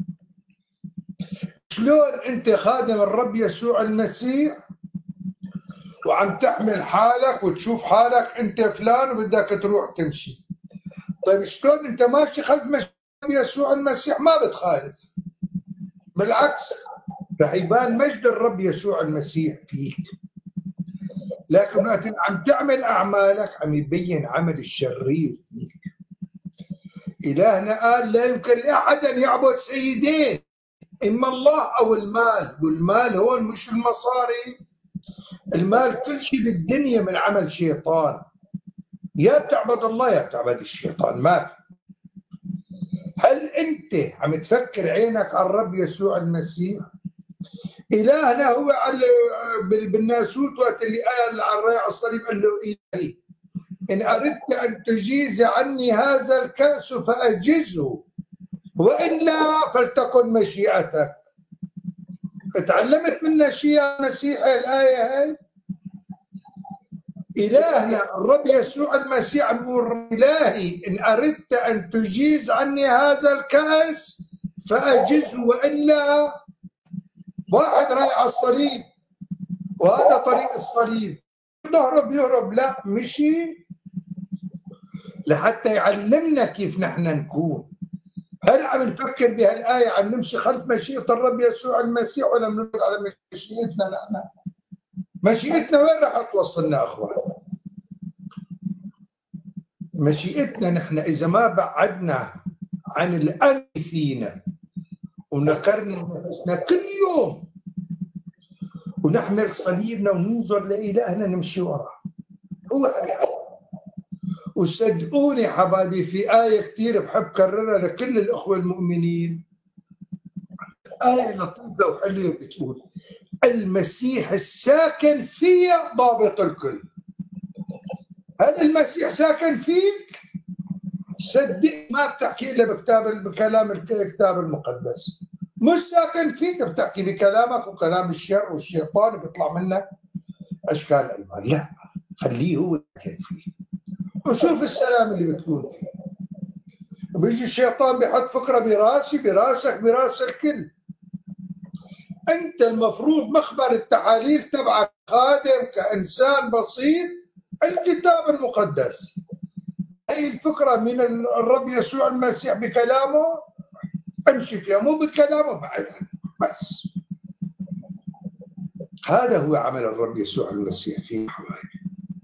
شلون انت خادم الرب يسوع المسيح وعم تحمل حالك وتشوف حالك انت فلان وبدك تروح تمشي طيب شلون انت ماشي خلف مشي يسوع المسيح ما بتخالف بالعكس رح يبان مجد الرب يسوع المسيح فيك لكن وقت عم تعمل اعمالك عم يبين عمل الشرير فيك الهنا قال لا يمكن لاحد ان يعبد سيدين اما الله او المال والمال هو مش المصاري المال كل شيء بالدنيا من عمل شيطان يا بتعبد الله يا بتعبد الشيطان ما في هل انت عم تفكر عينك على الرب يسوع المسيح الهنا هو بالناسوت وقت اللي قال على الرايع الصليب قال له الهي ان اردت ان تجيز عني هذا الكاس فاجزه والا فلتكن مشيئتك تعلمت منا شيء يا مسيحي الايه هاي إلهنا الرب يسوع المسيح عم يقول إلهي إن أردت أن تجيز عني هذا الكأس فأجزه وإلا واحد رايح على الصليب وهذا طريق الصليب نهرب يهرب لا مشي لحتى يعلمنا كيف نحن نكون هل عم نفكر بهالآية عم نمشي خلف مشيئة الرب يسوع المسيح ولا بنرد على مشيئتنا نحن مشيئتنا وين راح توصلنا اخوان مشيئتنا نحن اذا ما بعدنا عن الان فينا ونكرنا نفسنا كل يوم ونحمل صليبنا وننظر لإلهنا نمشي وراه هو حبيبي وصدقوني حبايبي في آية كثير بحب كررها لكل الأخوة المؤمنين آية لطيفة وحلوة بتقول المسيح الساكن في ضابط الكل هل المسيح ساكن فيك؟ صدق ما بتحكي الا بكتاب بكلام الكتاب المقدس مش ساكن فيك بتحكي بكلامك وكلام الشر والشيطان بيطلع منك اشكال الوان لا خليه هو ساكن فيك وشوف السلام اللي بتكون فيه بيجي الشيطان بيحط فكره براسي براسك براس الكل انت المفروض مخبر التحاليل تبعك خادم كانسان بسيط الكتاب المقدس هي الفكره من الرب يسوع المسيح بكلامه امشي فيها مو بكلامه بعد بس هذا هو عمل الرب يسوع المسيح في حبايبي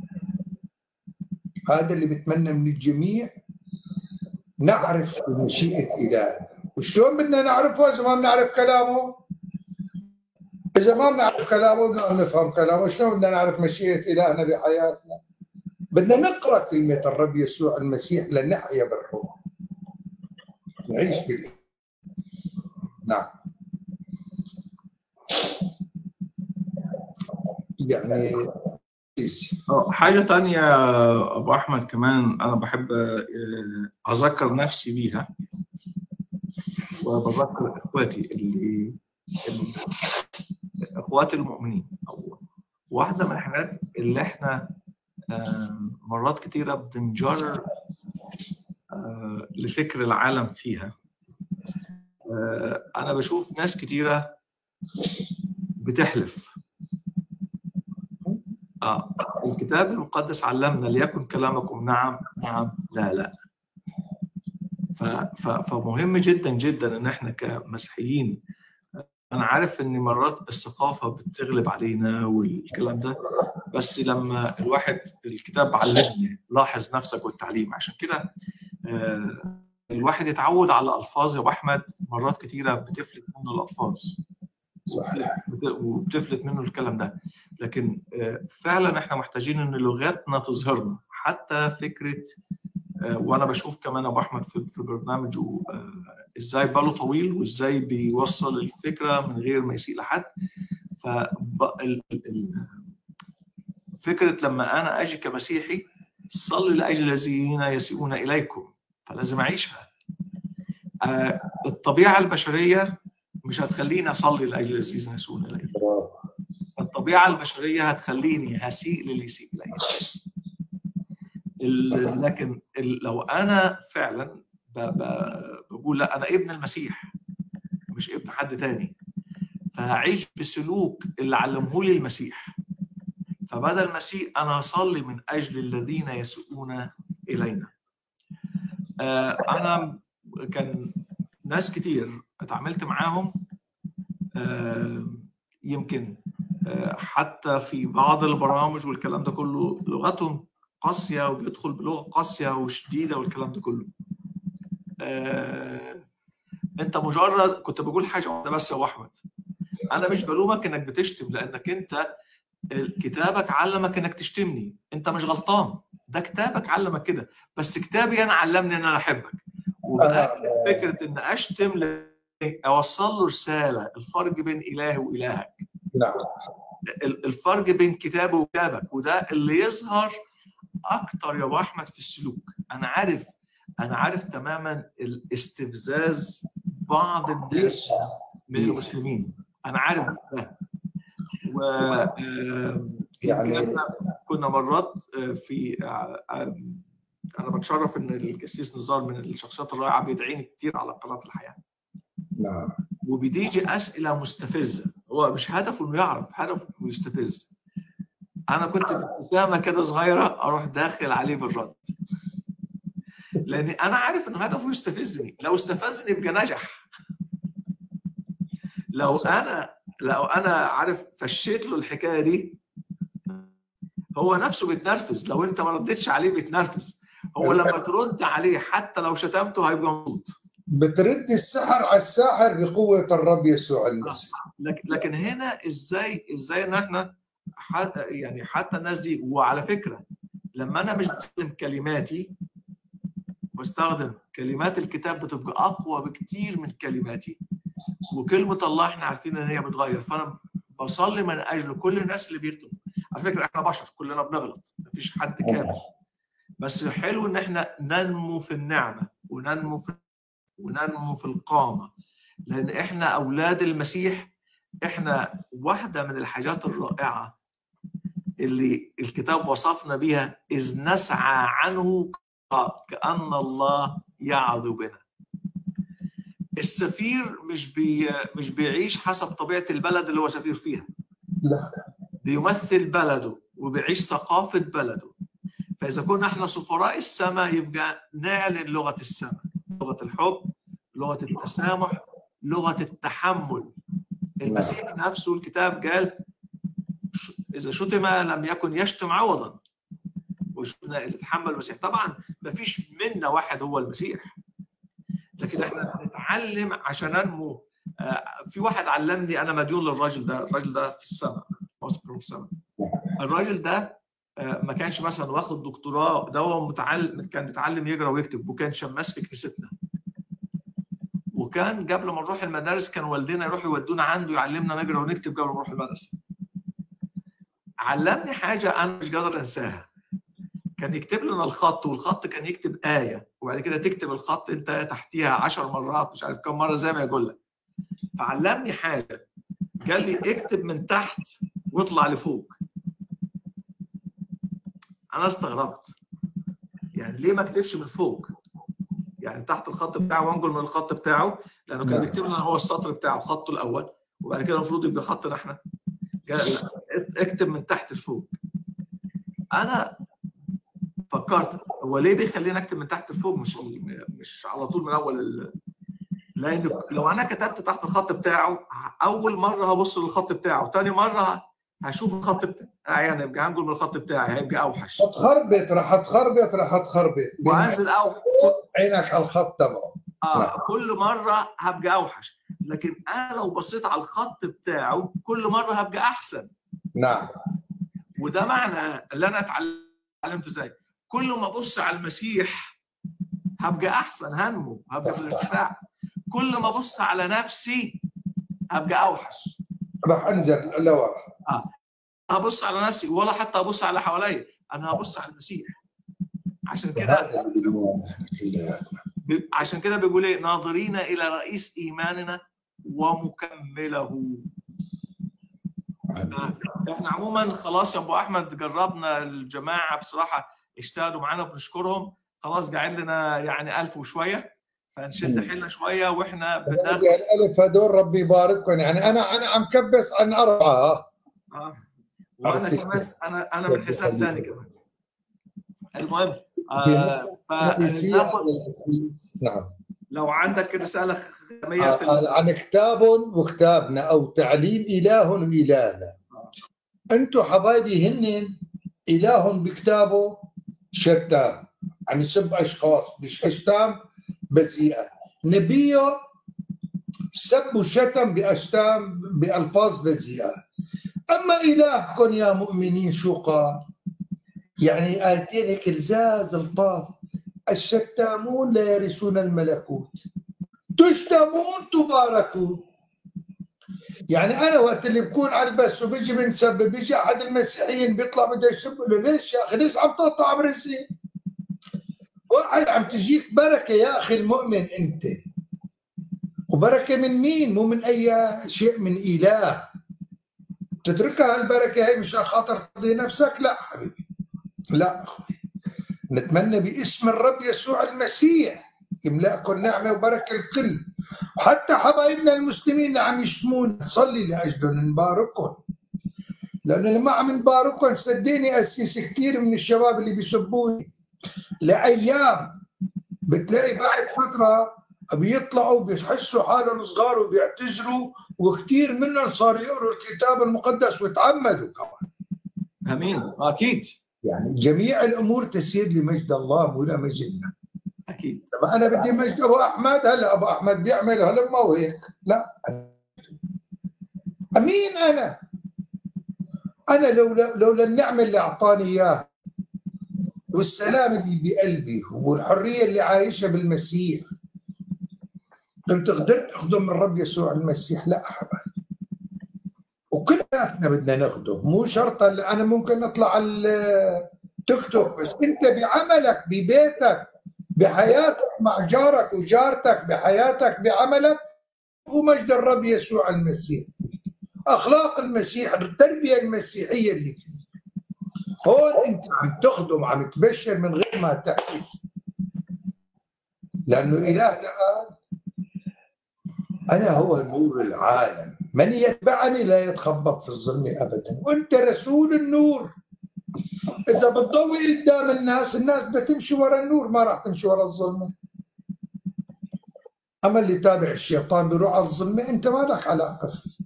هذا اللي بتمنى من الجميع نعرف مشيئة إلهنا وشلون بدنا نعرفه إذا ما بنعرف كلامه إذا ما بنعرف كلامه بدنا نفهم كلامه شلون بدنا نعرف مشيئة إلهنا بحياتنا بدنا نقرأ كلمة الرب يسوع المسيح لنحيا بالروح نعيش بالإيمان نعم يعني حاجة تانية أبو أحمد كمان أنا بحب أذكر نفسي بيها وبذكر إخواتي اللي إخواتي المؤمنين أو واحده من الحاجات اللي احنا آم، مرات كتيره بننجر آه، لفكر العالم فيها آه، انا بشوف ناس كتيره بتحلف اه الكتاب المقدس علمنا ليكن كلامكم نعم نعم لا لا ف- ف- فمهم جدا جدا ان احنا كمسيحيين انا عارف ان مرات الثقافه بتغلب علينا والكلام ده بس لما الواحد الكتاب علمني لاحظ نفسك والتعليم عشان كده آه، الواحد يتعود على الفاظ يا ابو احمد مرات كتيره بتفلت منه الالفاظ صحيح بت- وبتفلت منه الكلام ده لكن آه، فعلا احنا محتاجين ان لغتنا تظهرنا حتى فكره آه، وانا بشوف كمان ابو احمد في في برنامجه آه، ازاي باله طويل وازاي بيوصل الفكره من غير ما يسيء لحد ف فكره لما انا اجي كمسيحي صلي لاجل الذين يسيئون اليكم فلازم اعيشها آه، الطبيعه البشريه مش هتخليني اصلي لاجل الذين يسيئون الي الطبيعه البشريه هتخليني هسيء للي يسيء الي ال- لكن ال- لو انا فعلا ب- ب- بقول لا انا ابن المسيح مش ابن حد تاني فهعيش بسلوك اللي علمه لي المسيح فبدل مسيء انا هصلي من اجل الذين يسيئون الينا آه، انا كان ناس كتير اتعاملت معاهم آه، يمكن آه، حتى في بعض البرامج والكلام ده كله لغتهم قاسيه وبيدخل بلغه قاسيه وشديده والكلام ده كله آه، انت مجرد كنت بقول حاجه واحده بس يا أبو احمد انا مش بلومك انك بتشتم لانك انت كتابك علمك انك تشتمني انت مش غلطان ده كتابك علمك كده بس كتابي انا علمني ان انا احبك وبقى فكره ان اشتم ل- اوصل له رساله الفرق بين الهي والهك نعم ال- الفرق بين كتابه وكتابك وده اللي يظهر اكتر يا ابو احمد في السلوك انا عارف انا عارف تماما الاستفزاز بعض الناس من المسلمين انا عارف ده و آم، يعني- يعني كنا مرات آه، في آه، آم، انا بتشرف ان القسيس نزار من الشخصيات الرائعه بيدعيني كتير على قناه الحياه نعم وبتيجي اسئله مستفزه هو مش هدفه انه يعرف هدفه انه يستفز انا كنت بابتسامه كده صغيره اروح داخل عليه بالرد لان انا عارف انه هدفه يستفزني لو استفزني يبقى نجح لو انا لو انا عارف فشيت له الحكايه دي هو نفسه بيتنرفز لو انت ما ردتش عليه بيتنرفز هو لما ترد عليه حتى لو شتمته هيبقى مبسوط بترد السحر على الساحر بقوة الرب يسوع المسيح لكن لكن هنا ازاي ازاي ان احنا ح- يعني حتى الناس دي وعلى فكره لما انا مش بستخدم كلماتي بستخدم كلمات الكتاب بتبقى اقوى بكتير من كلماتي وكلمه الله احنا عارفين ان هي بتغير فانا بصلي من اجل كل الناس اللي بيخدموا على فكره احنا بشر كلنا بنغلط مفيش حد كامل بس حلو ان احنا ننمو في النعمه وننمو في وننمو في القامه لان احنا اولاد المسيح احنا واحده من الحاجات الرائعه اللي الكتاب وصفنا بها اذ نسعى عنه كان الله يعظ بنا السفير مش بي مش بيعيش حسب طبيعه البلد اللي هو سفير فيها لا بيمثل بلده وبيعيش ثقافه بلده فاذا كنا احنا سفراء السماء يبقى نعلن لغه السماء لغه الحب لغه التسامح لغه التحمل المسيح نفسه الكتاب قال ش- اذا شتم لم يكن يشتم عوضا وشفنا اللي تحمل المسيح طبعا ما فيش منا واحد هو المسيح لكن احنا بنتعلم عشان ننمو آه، في واحد علمني انا مديون للراجل ده الراجل ده في السماء واثق إنه في السماء الراجل ده آه، ما كانش مثلا واخد دكتوراه ده هو متعلم كان بيتعلم يقرا ويكتب وكان شماس في كنيستنا وكان قبل ما نروح المدارس كان والدنا يروحوا يودونا عنده يعلمنا نقرا ونكتب قبل ما نروح المدرسه علمني حاجه انا مش قادر انساها كان يكتب لنا الخط والخط كان يكتب آية وبعد كده تكتب الخط انت تحتيها عشر مرات مش عارف كم مرة زي ما يقول لك فعلمني حاجة قال لي اكتب من تحت واطلع لفوق انا استغربت يعني ليه ما اكتبش من فوق يعني تحت الخط بتاعه وانجل من الخط بتاعه لانه كان نعم. بيكتب لنا هو السطر بتاعه خطه الاول وبعد كده المفروض يبقى خطنا احنا قال لا، اكتب من تحت لفوق انا فكرت هو ليه بيخليني اكتب من تحت لفوق مش مش على طول من اول ال... لان لو انا كتبت تحت الخط بتاعه اول مره هبص للخط بتاعه ثاني مره هشوف الخط بتاعي يعني هيبقى انجل من الخط بتاعي هيبقى اوحش هتخربط راح تخربط راح تخربط وانزل اوحش عينك على الخط تبعه نعم. اه كل مره هبقى اوحش لكن انا لو بصيت على الخط بتاعه كل مره هبقى احسن نعم وده معنى اللي انا اتعلمته ازاي كل ما ابص على المسيح هبقى احسن هنمو هبقى في الارتفاع كل ما ابص على نفسي هبقى اوحش راح انزل لورا هبص على نفسي ولا حتى ابص على حواليا انا هبص على المسيح عشان كده هذا الإيمان كلياتنا. ب- عشان كده بيقول ايه ناظرين الى رئيس ايماننا ومكمله احنا عموما خلاص يا ابو احمد جربنا الجماعه بصراحه اجتهدوا معانا بنشكرهم خلاص قاعد لنا يعني ألف وشويه فنشد مم. حيلنا شويه واحنا بندخل بدي الالف هدول ربي يباركهم يعني انا انا عم كبس عن اربعه آه. وانا كمان انا انا من حساب ثاني كمان المهم آه فناخد نعم لو عندك رساله ختاميه في ال- عن كتاب وكتابنا او تعليم اله والهنا انتم حبايبي هن اله بكتابه شتام عم يسب اشخاص مش اشتام بذيئه نبيه سب وشتم باشتام بالفاظ بذيئه اما الهكم يا مؤمنين شو قال؟ يعني ايتين هيك لزاز لطاف الشتامون لا يرثون الملكوت تشتمون تباركون يعني انا وقت اللي بكون على البث وبيجي بنسب بيجي احد المسيحيين بيطلع بده يسب له ليش يا اخي ليش عم تقطع برزي؟ واحد عم تجيك بركه يا اخي المؤمن انت وبركه من مين؟ مو من اي شيء من اله تتركها البركه هي مشان خاطر ترضي نفسك؟ لا حبيبي لا اخوي نتمنى باسم الرب يسوع المسيح يملأكم نعمة وبركة الكل وحتى حبايبنا المسلمين اللي عم يشتمون صلي لأجلهم نباركهم لأنه لما عم نباركهم صدقني أسيس كثير من الشباب اللي بيسبوني لأيام بتلاقي بعد فترة بيطلعوا بيحسوا حالهم صغار وبيعتذروا وكثير منهم صاروا يقروا الكتاب المقدس وتعمدوا كمان امين اكيد يعني جميع الامور تسير لمجد الله مو لمجدنا اكيد طب انا بدي مجد ابو احمد هلا ابو احمد بيعمل هلا ما هو هيك لا مين انا؟ انا لولا لولا النعمه اللي اعطاني اياها والسلام اللي بقلبي والحريه اللي عايشها بالمسيح كنت قدرت اخدم الرب يسوع المسيح لا حبايبي وكلنا بدنا ناخده مو شرط اللي انا ممكن اطلع على التيك توك بس انت بعملك ببيتك بحياتك مع جارك وجارتك بحياتك بعملك هو مجد الرب يسوع المسيح اخلاق المسيح التربيه المسيحيه اللي فيه هون انت عم تخدم عم تبشر من غير ما تحدث لانه الهنا قال انا هو نور العالم من يتبعني لا يتخبط في الظلم ابدا وانت رسول النور اذا بتضوي قدام الناس الناس بدها تمشي ورا النور ما راح تمشي ورا الظلمه اما اللي تابع الشيطان بيروح على الظلمه انت ما لك علاقه فيه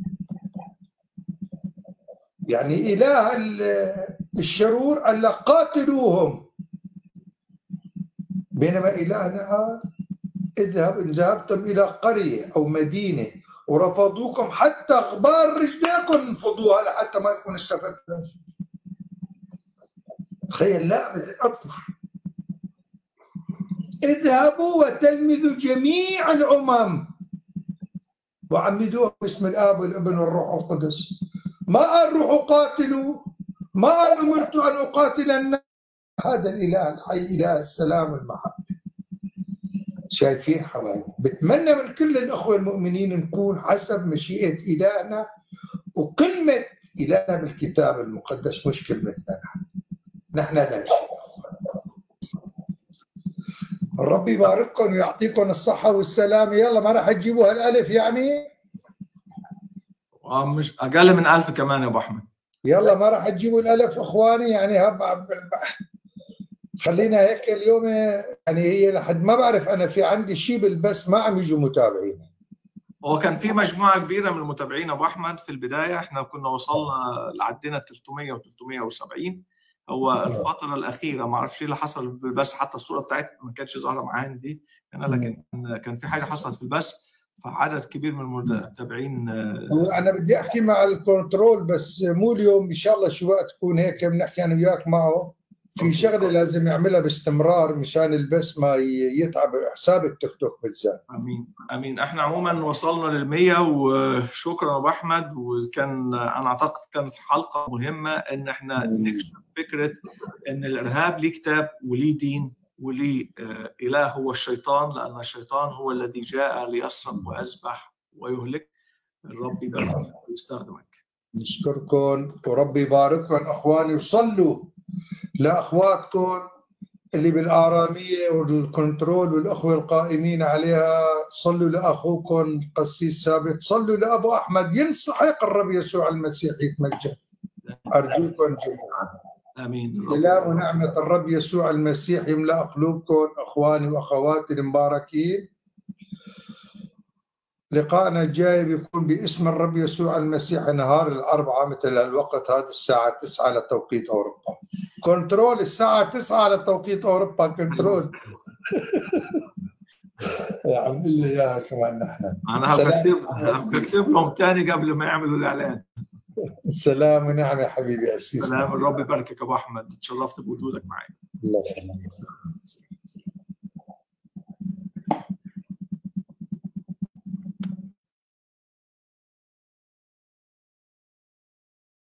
يعني اله ال- الشرور قال لك قاتلوهم بينما الهنا قال اذهب ان ذهبتم الى قريه او مدينه ورفضوكم حتى اخبار رجليكم انفضوها لحتى ما يكون استفدتم شيء. تخيل لا بدي اطلع اذهبوا وتلمذوا جميع الامم وعمدوهم باسم الاب والابن والروح القدس ما قال روحوا قاتلوا ما قال امرت ان اقاتل الناس هذا الاله الحي اله السلام والمحبه شايفين حبايبي بتمنى من كل الاخوه المؤمنين نكون حسب مشيئه الهنا وكلمه الهنا بالكتاب المقدس مش كلمتنا نحن نحن لا شيء ربي يبارككم ويعطيكم الصحة والسلامة يلا ما راح تجيبوا هالألف يعني مش اقل من ألف كمان يا ابو احمد يلا ما راح تجيبوا الألف إخواني يعني هب خلينا هيك اليوم يعني هي لحد ما بعرف أنا في عندي شيء بالبس ما عم يجوا متابعين هو كان في مجموعه كبيره من المتابعين ابو احمد في البدايه احنا كنا وصلنا لعدينا 300 و370 هو الفتره الاخيره ما اعرفش ايه اللي حصل بس حتى الصوره بتاعتنا ما كانتش ظاهره معايا عندي انا لكن كان في حاجه حصلت في البث فعدد كبير من المتابعين انا بدي احكي مع الكنترول بس مو اليوم ان شاء الله شو وقت تكون هيك بنحكي انا وياك معه في شغله لازم يعملها باستمرار مشان البث ما يتعب حساب التيك توك بالذات امين امين احنا عموما وصلنا لل100 وشكرا ابو احمد وكان انا اعتقد كانت حلقه مهمه ان احنا نكشف فكره ان الارهاب ليه كتاب وليه دين وليه اله هو الشيطان لان الشيطان هو الذي جاء ليسرق ويذبح ويهلك الرب يبارك ويستخدمك نشكركم وربي يبارككم اخواني وصلوا لاخواتكم اللي بالآرامية والكنترول والأخوة القائمين عليها صلوا لأخوكم قسيس ثابت صلوا لأبو أحمد ينصحك الرب يسوع المسيح يتمجد أرجوكم جميعا امين سلام ونعمة الرب يسوع المسيح يملأ قلوبكم أخواني وأخواتي المباركين لقائنا الجاي بيكون باسم الرب يسوع المسيح نهار الأربعاء مثل الوقت هذا الساعة 9 لتوقيت أوروبا كنترول الساعة 9 لتوقيت أوروبا كنترول يا عم لي اياها كمان نحن انا هكتب لهم ثاني قبل ما يعملوا الاعلان سلام ونعمة يا حبيبي أسيس سلام الرب يباركك ابو احمد تشرفت بوجودك معي الله يخليك